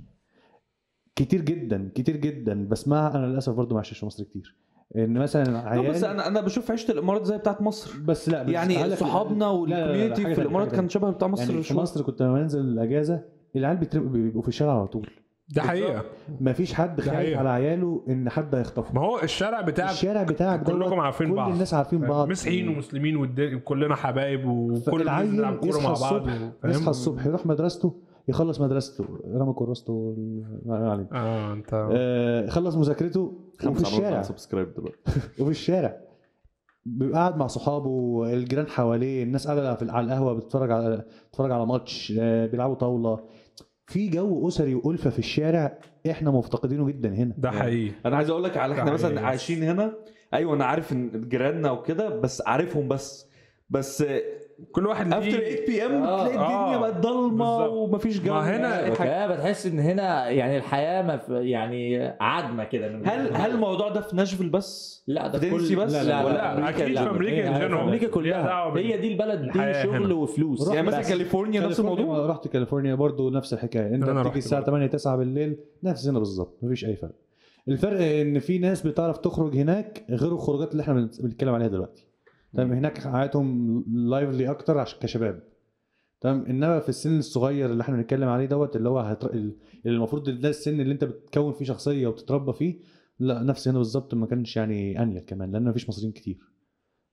كتير جدا كتير جدا بسمعها انا للاسف برضو ما عشتش في مصر كتير ان مثلا لا عيال بس انا انا بشوف عيشه الامارات زي بتاعت مصر بس لا بس يعني هقول لك- صحابنا لا، لا، لا، والكوميونتي حاجة في تانية، الامارات حاجة كان تانية. شبه بتاع مصر يعني في شوية. مصر كنت لما بنزل الاجازه العيال بيتر- بيبقوا في الشارع على طول ده حقيقه ما فيش حد ده خايف حقيقة. على عياله ان حد هيخطفه ما هو الشارع بتاعك الشارع بتاعك دوت كلكم عارفين كل بعض. الناس عارفين بعض مسيحيين ومسلمين والد- وكلنا حبايب وكل العيل بنلعب كوره يصحى مع بعض الصبح فاهم؟ يصحى الصبح يروح مدرسته يخلص مدرسته رمى كراسته وال- ما علينا. اه انت آه، يخلص مذاكرته وفي خمسة الشارع سبسكرايب دلوقتي وفي الشارع بيبقى قاعد مع صحابه الجيران حواليه الناس قاعده في- على القهوه بتتفرج على بتتفرج على ماتش آه، بيلعبوا طاوله في جو اسري والفه في الشارع احنا مفتقدينه جدا هنا ده حقيقي انا عايز اقول لك على احنا ده مثلا حقيقي. عايشين هنا ايوه انا عارف ان جيراننا وكده بس عارفهم بس بس كل واحد افتر ليه 8 بي ام آه، تلاقي الدنيا آه، بقت ضلمه بالظبط. ومفيش جو ما هنا أي حاجة. كده بتحس ان هنا يعني الحياه ما في يعني عدمه كده من هل هل الموضوع ده في ناشفيل بس؟ لا ده في في كل تينيسي بس؟ لا لا, ولا لا, لا، اكيد في امريكا يعني in في general. امريكا ليها كلها دعوة بال- هي دي البلد دي الحياة شغل هنا. وفلوس يعني بس. مثلا كاليفورنيا نفس كاليفورنيا الموضوع؟ رحت كاليفورنيا برضو نفس الحكايه انت أنا بتيجي رحت الساعه برضو. 8 9 بالليل نفس هنا بالظبط مفيش اي فرق الفرق ان في ناس بتعرف تخرج هناك غير الخروجات اللي احنا بنت- بنتكلم عليها دلوقتي تمام هناك حياتهم لايفلي اكتر عشان كشباب تمام انما في السن الصغير اللي احنا بنتكلم عليه دوت اللي هو هتر... اللي المفروض ده السن اللي انت بتكون فيه شخصيه وتتربى فيه لا نفس هنا بالظبط ما كانش يعني انيل كمان لان مفيش مصريين كتير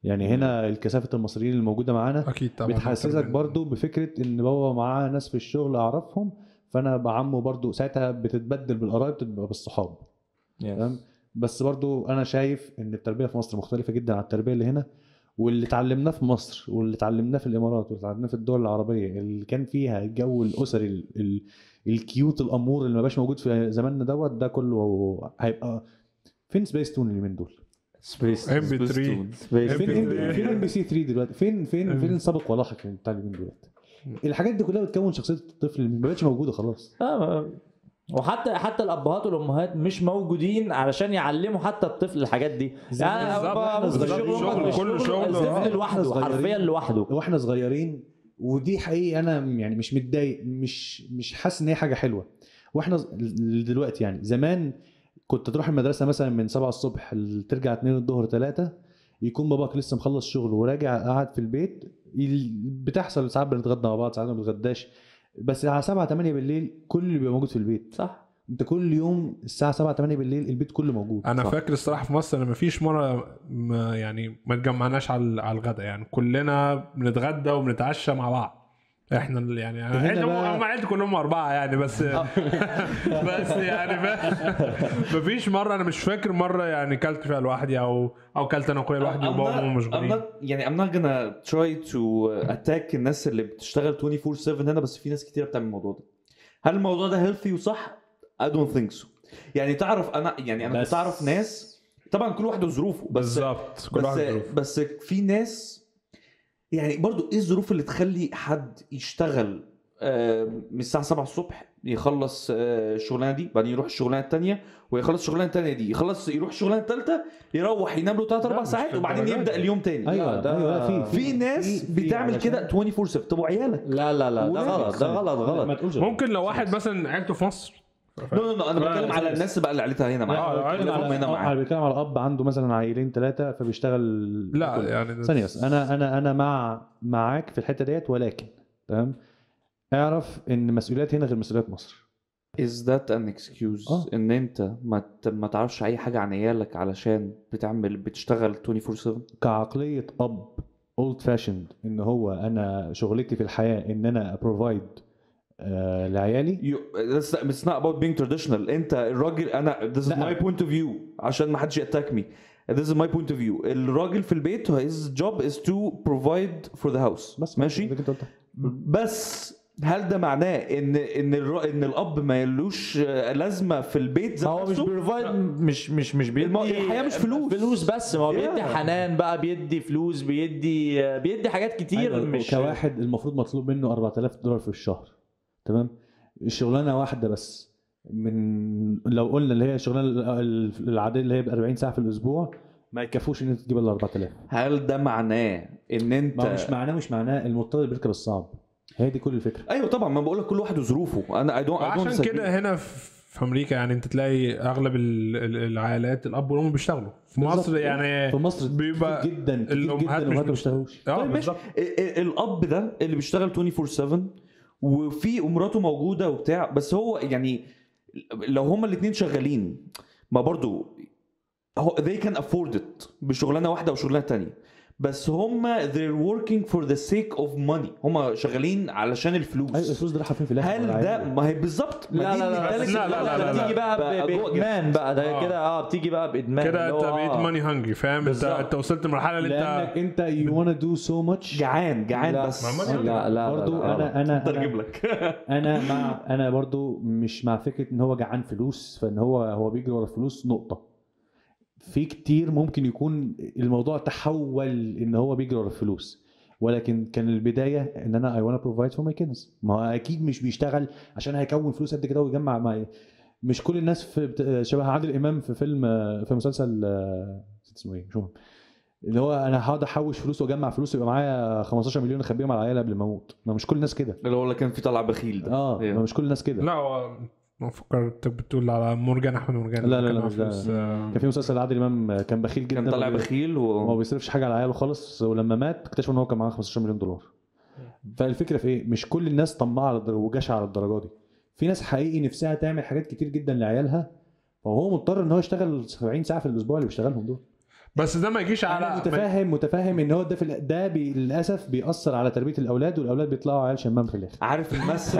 يعني هنا الكثافه المصريين اللي موجوده معانا اكيد طبعا بتحسسك أكتر من- برضو بفكره ان بابا معاه ناس في الشغل اعرفهم فانا بعمه برضو ساعتها بتتبدل بالقرايب بتبقى بالصحاب تمام بس برضو انا شايف ان التربيه في مصر مختلفه جدا عن التربيه اللي هنا واللي اتعلمناه في مصر واللي اتعلمناه في الامارات واللي اتعلمناه في الدول العربيه اللي كان فيها الجو الاسري ال- ال- الكيوت الامور اللي ما بقاش موجود في زماننا دوت ده كله هيبقى فين سبيس تون اليومين دول؟ سبيس MP3. فين MP3. فين ام بي سي 3 دلوقتي؟ فين فين فين سابق ولاحق بتاع اليومين دلوقتي؟ الحاجات دي كلها بتكون شخصيه الطفل اللي ما بقتش موجوده خلاص آه، ما- وحتى حتى الابهات والامهات مش موجودين علشان يعلموا حتى الطفل الحاجات دي يعني بالظبط. أبقى إحنا بص صغيرين. الشغل- شغل- كله الشغل- شغل. الطفل آه. لوحده إحنا صغيرين. حرفيا لوحده واحنا صغيرين ودي حقيقي انا يعني مش متضايق مش مش حاسس ان هي حاجه حلوه واحنا ز- دلوقتي يعني زمان كنت تروح المدرسه مثلا من 7 الصبح ترجع 2 الظهر 3 يكون باباك لسه مخلص شغل وراجع قاعد في البيت ال- بتحصل ساعات بنتغدى مع بعض ساعات ما بنتغداش بس على 7 8 بالليل كل اللي بيبقى موجود في البيت صح انت كل يوم الساعه 7 8 بالليل البيت كله موجود انا صح. فاكر الصراحه في مصر انا ما فيش مره ما يعني ما اتجمعناش على على الغداء يعني كلنا بنتغدى وبنتعشى مع بعض احنا ال- يعني هنا عيلتي بقى- هم عيلتي كلهم اربعه يعني بس بس يعني ما فيش مره انا مش فاكر مره يعني كلت فيها لوحدي او او كلت انا واخويا لوحدي I'm وبابا not- وماما I'm مشغولين not يعني I'm not gonna try to attack الناس اللي بتشتغل 24/7 هنا بس في ناس كتير بتعمل الموضوع ده هل الموضوع ده healthy وصح؟ I don't think so يعني تعرف انا يعني انا بس- كنت اعرف ناس طبعا كل واحد وظروفه بس بالظبط كل بس واحد ظروف بس في ناس يعني برضو ايه الظروف اللي تخلي حد يشتغل آه، من الساعه 7 الصبح يخلص آه، الشغلانه دي بعدين يروح الشغلانه الثانيه ويخلص الشغلانه الثانيه دي يخلص يروح الشغلانه الثالثه يروح ينام له 3 لا، 4 مش ساعات وبعدين للدرجة يبدا دي. اليوم تاني ايوه ده- ايوه في في ناس في- في بتعمل علشان- كده 24 7 طب وعيالك لا لا لا ده وليه؟ غلط ده غلط ما غلط تقولش ممكن لو واحد مثلا عيلته في مصر نو نو نو انا لا، بتكلم لا، على بس- الناس بقى اللي عيلتها هنا آه، معاها عيلة اللي هم على هنا انا معاها بتكلم على اب عنده مثلا عيلين ثلاثه فبيشتغل لا كله. يعني ده- ثانيه بس انا انا انا مع معاك في الحته ديت ولكن تمام اعرف ان مسؤوليات هنا غير مسؤوليات مصر Is that an excuse آه. ان انت ما ت- ما تعرفش اي حاجه عن عيالك علشان بتعمل بتشتغل 24 7 كعقليه اب اولد فاشند ان هو انا شغلتي في الحياه ان انا بروفايد آه لعيالي You, that's not, it's not about being traditional انت الراجل انا this is لا. my point of view عشان ما حدش يتاك مي this is my point of view الراجل في البيت his job is to provide for the house بس ماشي ده اللي انت قلته. بس هل ده معناه ان ان الر... ان الاب ما يلوش آه، لازمه في البيت ذات هو مش نفسه؟ بيروفايد مش مش مش بيدي الم- الحياة مش فلوس. فلوس بس ما هو Yeah. بيدي حنان بقى بيدي فلوس بيدي بيدي حاجات كتير أيوة، مش كواحد المفروض مطلوب منه 4000 دولار في الشهر تمام الشغلانه واحده بس من لو قلنا اللي هي الشغلانه العاديه اللي هي ب 40 ساعه في الاسبوع ما يكفوش ان انت تجيب الا 4000 هل ده معناه ان انت ما هو مش معناه مش معناه المضطر بيركب الصعب هي دي كل الفكره ايوه طبعا ما بقول لك كل واحد وظروفه انا I don't, I don't عشان disagree. كده هنا في في امريكا يعني انت تلاقي اغلب ال- ال- العائلات الاب والام بيشتغلوا في بالظبط. مصر يعني في مصر بيبقى كتير جدا كتير الأمهات جدا مش الامهات ما بت- بيشتغلوش اه طيب ماشي بالظبط ال- ال- الاب ده اللي بيشتغل 24 7 وفي ومراته موجوده وبتاع بس هو يعني لو هما الاثنين شغالين ما برضو هو they can afford it بشغلانه واحده او شغلانه تانية بس هما they're working for the sake of money هما شغالين علشان الفلوس ايوه الفلوس دي رايحه فين في الاخر هل ده ما هي بالظبط ما لا دي لا اللي لا ادالك بس لا- لا- لا- لا- بتيجي بقى ب- جوه بادمان بقى ده آه. كده اه بتيجي بقى بادمان كده اللي انت هو بقيت آه. ماني هانجري فاهم انت بالظبط. انت وصلت لمرحله اللي لانك انت انت يو wanna دو سو ماتش جعان جعان لا. بس ما- ما- لا لا برضو لا، لا. انا انا اقدر انا اجيب لك انا مع انا برضو مش مع فكره ان هو جعان فلوس فان هو هو بيجري ورا الفلوس نقطه في كتير ممكن يكون الموضوع تحول ان هو بيجري ورا الفلوس ولكن كان البدايه ان انا اي وانا بروفايد فور ماي كيدز ما هو اكيد مش بيشتغل عشان هيكون فلوس قد كده ويجمع مع مش كل الناس في بت- شبه عادل امام في فيلم في مسلسل آه، نسيت اسمه ايه مش مهم اللي هو انا هقعد احوش فلوس واجمع فلوس يبقى معايا 15 مليون اخبيهم على العيال قبل ما اموت ما مش كل الناس كده اللي هو اللي كان في طلع بخيل ده اه إيه. ما مش كل الناس كده لا هو ما فكرت بتقول على مورجان احمد مورجان لا، لا، كان لا، معاه مش ده. فلوس، آه، كان في مسلسل عادل امام كان بخيل جدا كان طالع وما بي- بخيل وما و بيصرفش حاجه على عياله خالص ولما مات اكتشفوا ان هو كان معاه 15 مليون دولار فالفكره في ايه مش كل الناس طماعه على الدر- وجشعه على الدرجه دي في ناس حقيقي نفسها تعمل حاجات كتير جدا لعيالها فهو مضطر ان هو يشتغل 70 ساعه في الاسبوع اللي بيشتغلهم دول بس ده ما يجيش انا على متفاهم متفاهم ان هو ده في ال- ده بي للاسف بيأثر على تربيه الاولاد والاولاد بيطلعوا عيال شمام في الاخر عارف المثل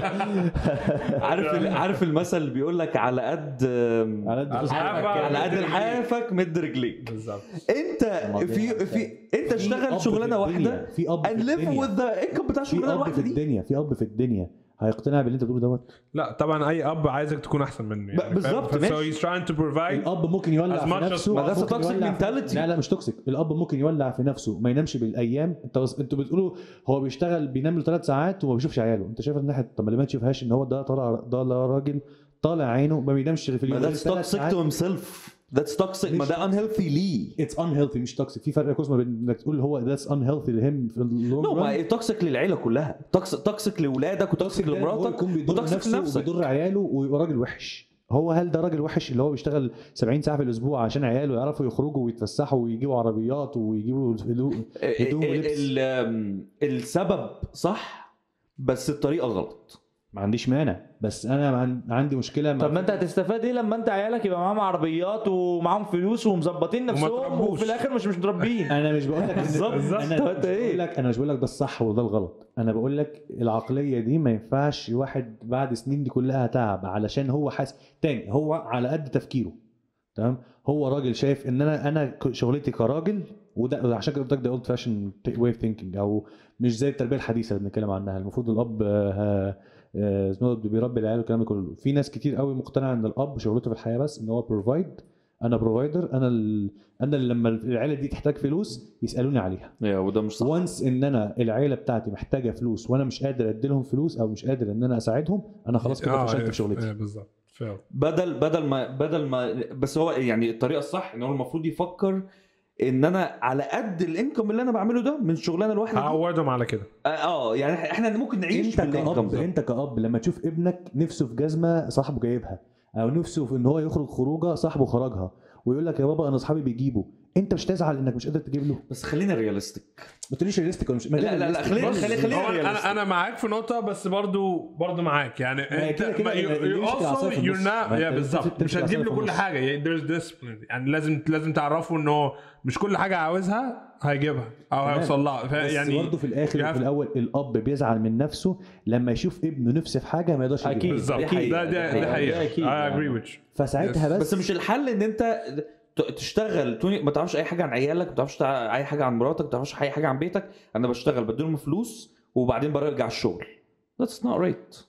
عارف ال- عارف المثل اللي بيقول لك على قد على قد فلوس على حياتك. على قد لحافك مد رجليك بالظبط انت في في انت في اشتغل أب شغلانه في الدنيا، واحده في اب and في live الدنيا with the income بتاع في الشغلانه اب في الواحده دي الدنيا في اب في الدنيا هيقتنع باللي انت بتقوله دوت لا طبعا اي اب عايزك تكون احسن منه يعني بالظبط، فاهم؟ so ماشي. he's trying to provide الاب ممكن يولع As في much as- نفسه ما ده ممكن toxic يولع في- mentality. لا لا مش توكسيك الاب ممكن يولع في نفسه ما ينامش بالايام انت انتوا بتقولوا هو بيشتغل بينام له ثلاث ساعات وما بيشوفش عياله انت شايف الناحيه طب ما ليه ما تشوفهاش ان هو ده طالع ده لا راجل طالع عينه ما بينامش في ما اليوم that's غير ثلاث toxic ساعات. to himself that's toxic ما مش ده unhealthy ليه اتس ان هيلثي مش توكسيك في فرق يا كوز ما بين انك تقول هو ذاتس ان هيلثي لهم في اللونج نو ما توكسيك للعيله كلها توكسيك توكسيك لاولادك وتوكسيك هو لمراتك يكون بيضر وتوكسيك نفسه لنفسك وبيضر عياله ويبقى راجل وحش هو هل ده راجل وحش اللي هو بيشتغل 70 ساعه في الاسبوع عشان عياله يعرفوا يخرجوا ويتفسحوا ويجيبوا عربيات ويجيبوا هدوء هدوم ولبس ال- ال- السبب صح بس الطريقه غلط ما عنديش مانع بس انا عن- عندي مشكله مع طب ما انت هتستفاد ايه لما انت عيالك يبقى معاهم عربيات ومعاهم فلوس ومظبطين نفسهم تربوش. وفي الاخر مش مش متربين انا مش بقول لك بالظبط. انا طب مش انت ايه؟ بقول لك انا مش بقول لك ده الصح وده الغلط انا بقول لك العقليه دي ما ينفعش واحد بعد سنين دي كلها تعب علشان هو حاسس تاني هو على قد تفكيره تمام هو راجل شايف ان انا انا ك- شغلتي كراجل وده عشان كده قلت لك ده اولد فاشن واي ثينكينج او مش زي التربيه الحديثه اللي بنتكلم عنها المفروض الاب آه، آه، اسمه ده بيربي العيال والكلام ده كله في ناس كتير قوي مقتنعه ان الاب شغلته في الحياه بس ان هو بروفايد انا بروفايدر انا ال... انا اللي لما العيله دي تحتاج فلوس يسالوني عليها يا وده مش صح وانس ان انا العيله بتاعتي محتاجه فلوس وانا مش قادر ادي لهم فلوس او مش قادر ان انا اساعدهم انا خلاص كده آه، فشلت إيه، في شغلتي إيه، بالظبط فعلا بدل بدل ما بدل ما بس هو يعني الطريقه الصح ان هو المفروض يفكر ان انا على قد الانكم اللي انا بعمله ده من الشغلانه الواحده دي هعودهم على كده اه آه، يعني احنا ممكن نعيش انت بالانكم كأب ده انت كأب لما تشوف ابنك نفسه في جزمه صاحبه جايبها او نفسه في ان هو يخرج خروجه صاحبه خرجها ويقول لك يا بابا انا اصحابي بيجيبوا انت مش تزعل انك مش قادر تجيب له بس خلينا رياليستيك ما تقوليش رياليستيك ولا مش ما ده لا، لا، لا، realistic. خلينا- بص، خلي- خلينا هو realistic. انا انا معاك في نقطه بس برضو برضو معاك يعني ما انت كده كده ما- you- اللي you يمسك also العصاية في you're النص. not ما yeah انت بالظبط تمسك مش هتجيب له العصاية في كل النص. حاجه يعني there's discipline يعني لازم لازم تعرفوا ان هو مش كل حاجه عاوزها هيجيبها او تمام. هيوصل لها ف- بس يعني برضه في الاخر you have- وفي الاول الاب بيزعل من نفسه لما يشوف ابنه نفسه في حاجه ما يقدرش يجيبها. أكيد. بالظبط دي حقيقة. ده دي ده حقيقة. ده حقيقه ده أكيد I يعني. agree with you فساعتها بس بس مش الحل ان انت ت- تشتغل توني- ما تعرفش اي حاجه عن عيالك ما تعرفش تع- اي حاجه عن مراتك ما تعرفش اي حاجه عن بيتك انا بشتغل بديلهم فلوس وبعدين برجع الشغل That's not right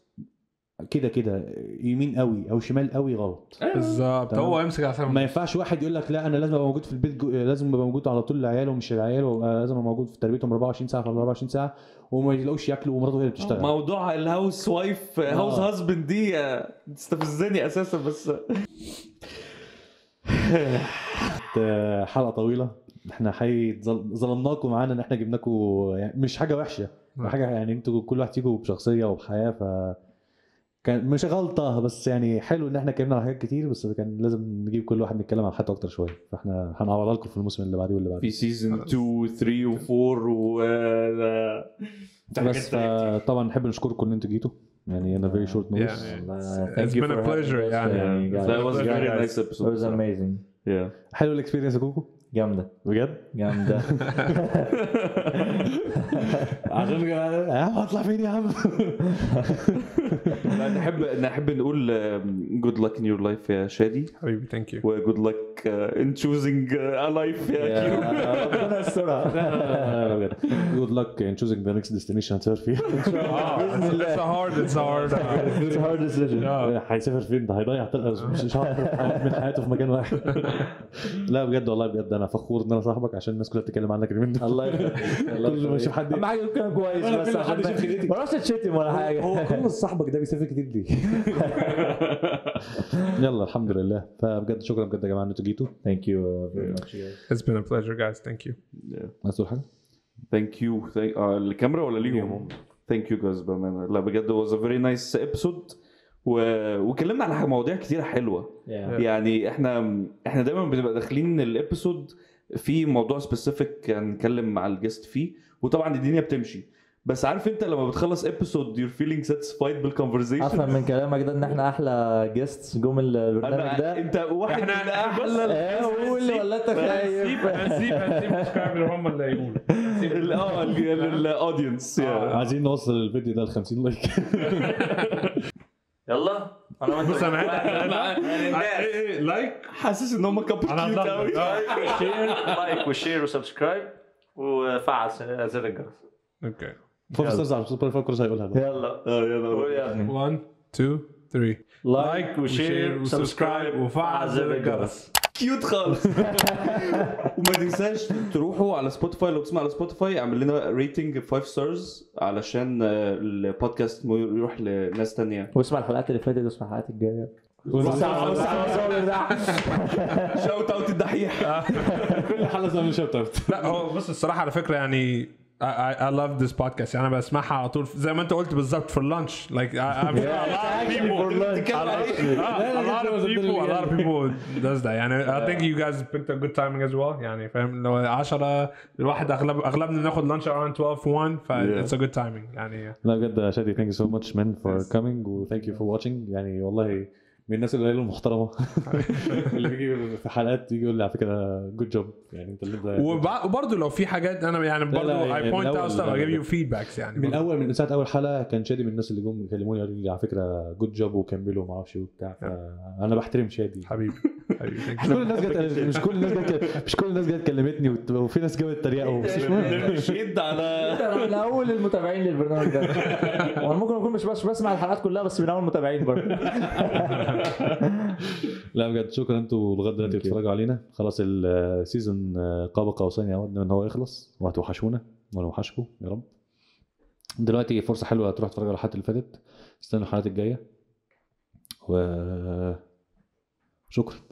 كده كده يمين قوي او شمال قوي غلط بالظبط تمام. هو يمسك على ما ينفعش واحد يقول لك لا انا لازم ابقى موجود في البيت جو... لازم ابقى موجود على طول لعياله ومش العيال ولازم ابقى موجود في تربيتهم 24 ساعه في 24 ساعه وما يلاقوش ياكلوا ومراته هي اللي بتشتغل موضوع الهاوس وايف هاوس هازبند دي آه، تستفزني اساسا بس كانت حلقه طويله احنا حقيقي ظل- ظلمناكم معانا ان احنا جبناكم يعني مش حاجه وحشه حاجه يعني انتوا كل واحد فيكم بشخصيه وبحياه ف كان مش غلطه بس يعني حلو ان احنا اتكلمنا على حاجات كتير بس كان لازم نجيب كل واحد نتكلم عن حياته اكتر شويه فاحنا هنعوضها لكم في الموسم اللي بعديه واللي بعديه في سيزون 2 3 و4 و آه، بس طبعا نحب نشكركم ان انتوا جيتوا يعني انا فيري شورت نوتس Yeah. Thank It's you been a for having pleasure, us, يعني. guys. That was Pleasure, very guys. nice It episode was amazing Yeah. حلو الاكسبيرينس يا كوكو جامدة بجد جامدة عشان يا عم هطلع فين يا عم لا، نحب نحب نقول جود لك ان يور لايف يا شادي حبيبي ثانك يو وجود لك ان تشوزنج ا لايف يا كيرو ربنا يسترها بجد جود لك ان choosing the next destination هتسافر فيه it's a hard it's a hard It's a hard decision. Yeah. هيسافر فين ده هيضيع تل- مش شهر من حياته في مكان واحد لا بجد والله بجد انا فخور ان انا صاحبك عشان الناس كلها بتتكلم عنك اليومين دول الله يخليك كل ما اشوف حد اهم حاجه يكون كلام كويس ولا بس كل حد عشان يشوف خليتي. ما رحتش تشتم ولا حاجه هو كل صاحبك ده بيسافر كتير ليه؟ يلا الحمد لله فبجد شكرا بجد يا جماعه ان انتوا جيتوا Thank you uh, very much guys it's been a pleasure guys thank you عايز تقول حاجه؟ ثانك يو الكاميرا ولا ليهم؟ ثانك يو جايز بامانه لا بجد was a very nice episode و... وكلمنا على مواضيع كتيره حلوه yeah. يعني احنا احنا دايما بنبقى داخلين الابيسود في موضوع سبيسيفيك هنتكلم مع الجست فيه وطبعا الدنيا بتمشي بس عارف انت لما بتخلص ابيسود you're feeling satisfied بالconversation افهم من كلامك ده ان احنا احلى جيستس جم البرنامج انا ده انت واحد احنا- من احلى ايه قول ولا انت هنسيب خايف هنسيب هنسيب السبسكرايبر هم اللي يقولوا ال- اه الاودينس عايزين نوصل الفيديو ده ل 50 لايك يلا انا وانت بص انا الناس. ايه لايك حاسس ان هم كابل انا كيوت هتلخبط. قوي آه. شير لايك وشير وسبسكرايب وفعل زر الجرس اوكي فور ستارز على سبوتيفاي كورس هيقولها بقى. يلا اه يلا قول يا ابني 1 2 3 لايك وشير وسبسكرايب وفعل زر الجرس كيوت خالص وما تنساش تروحوا على سبوتيفاي لو بتسمع على سبوتيفاي اعمل لنا ريتنج 5 ستارز علشان آه، البودكاست مو- يروح لناس تانية واسمع الحلقات اللي فاتت واسمع الحلقات الجايه بص على- بص على المصور ده شوت اوت الدحيح كل حلقه زي شوت اوت لا هو بص الصراحه على فكره يعني I, I, I love this podcast يعني انا بسمعها على طول زي ما انت قلت بالظبط for lunch like I, I'm sure a lot of people for lunch. a lot, a lot of people a lot of people does that يعني I think you guys picked a good timing as well يعني فاهم لو 10 الواحد اغلب اغلبنا ناخد lunch around 12 1 ف it's a good timing يعني لا بجد يا شادي ثانك يو سو ماتش مان فور كامينج وثانك يو فور واتشنج يعني والله من الناس القليله المحترمه اللي بيجي في حلقات يجي يقول لي على فكره جود جوب يعني انت اللي انت وب- وبرضه لو في حاجات انا يعني برضه يعني I point من out أول- stuff I give you feedbacks يعني من برضه. اول من ساعه اول حلقه كان شادي من الناس اللي جم يكلموني قالوا لي على فكره جود جوب وكملوا وما اعرفش ايه وبتاع فانا بحترم شادي حبيبي حبيبي thank مش you. كل الناس جت مش كل الناس جت مش كل الناس جت كلمتني وت- وفي ناس جابت تريقه بس مش مهم شد على انا من اول المتابعين للبرنامج ده وانا ممكن اكون مش بس بسمع الحلقات كلها بس من اول المتابعين برضه لا بجد شكرا انتوا لغايه دلوقتي بتتفرجوا علينا خلاص السيزون قاب قوسين او ادنى ان هو يخلص وهتوحشونا وانا وحشكم يا رب دلوقتي فرصه حلوه تروح تتفرج على الحلقات اللي فاتت استنوا الحلقات الجايه و شكرا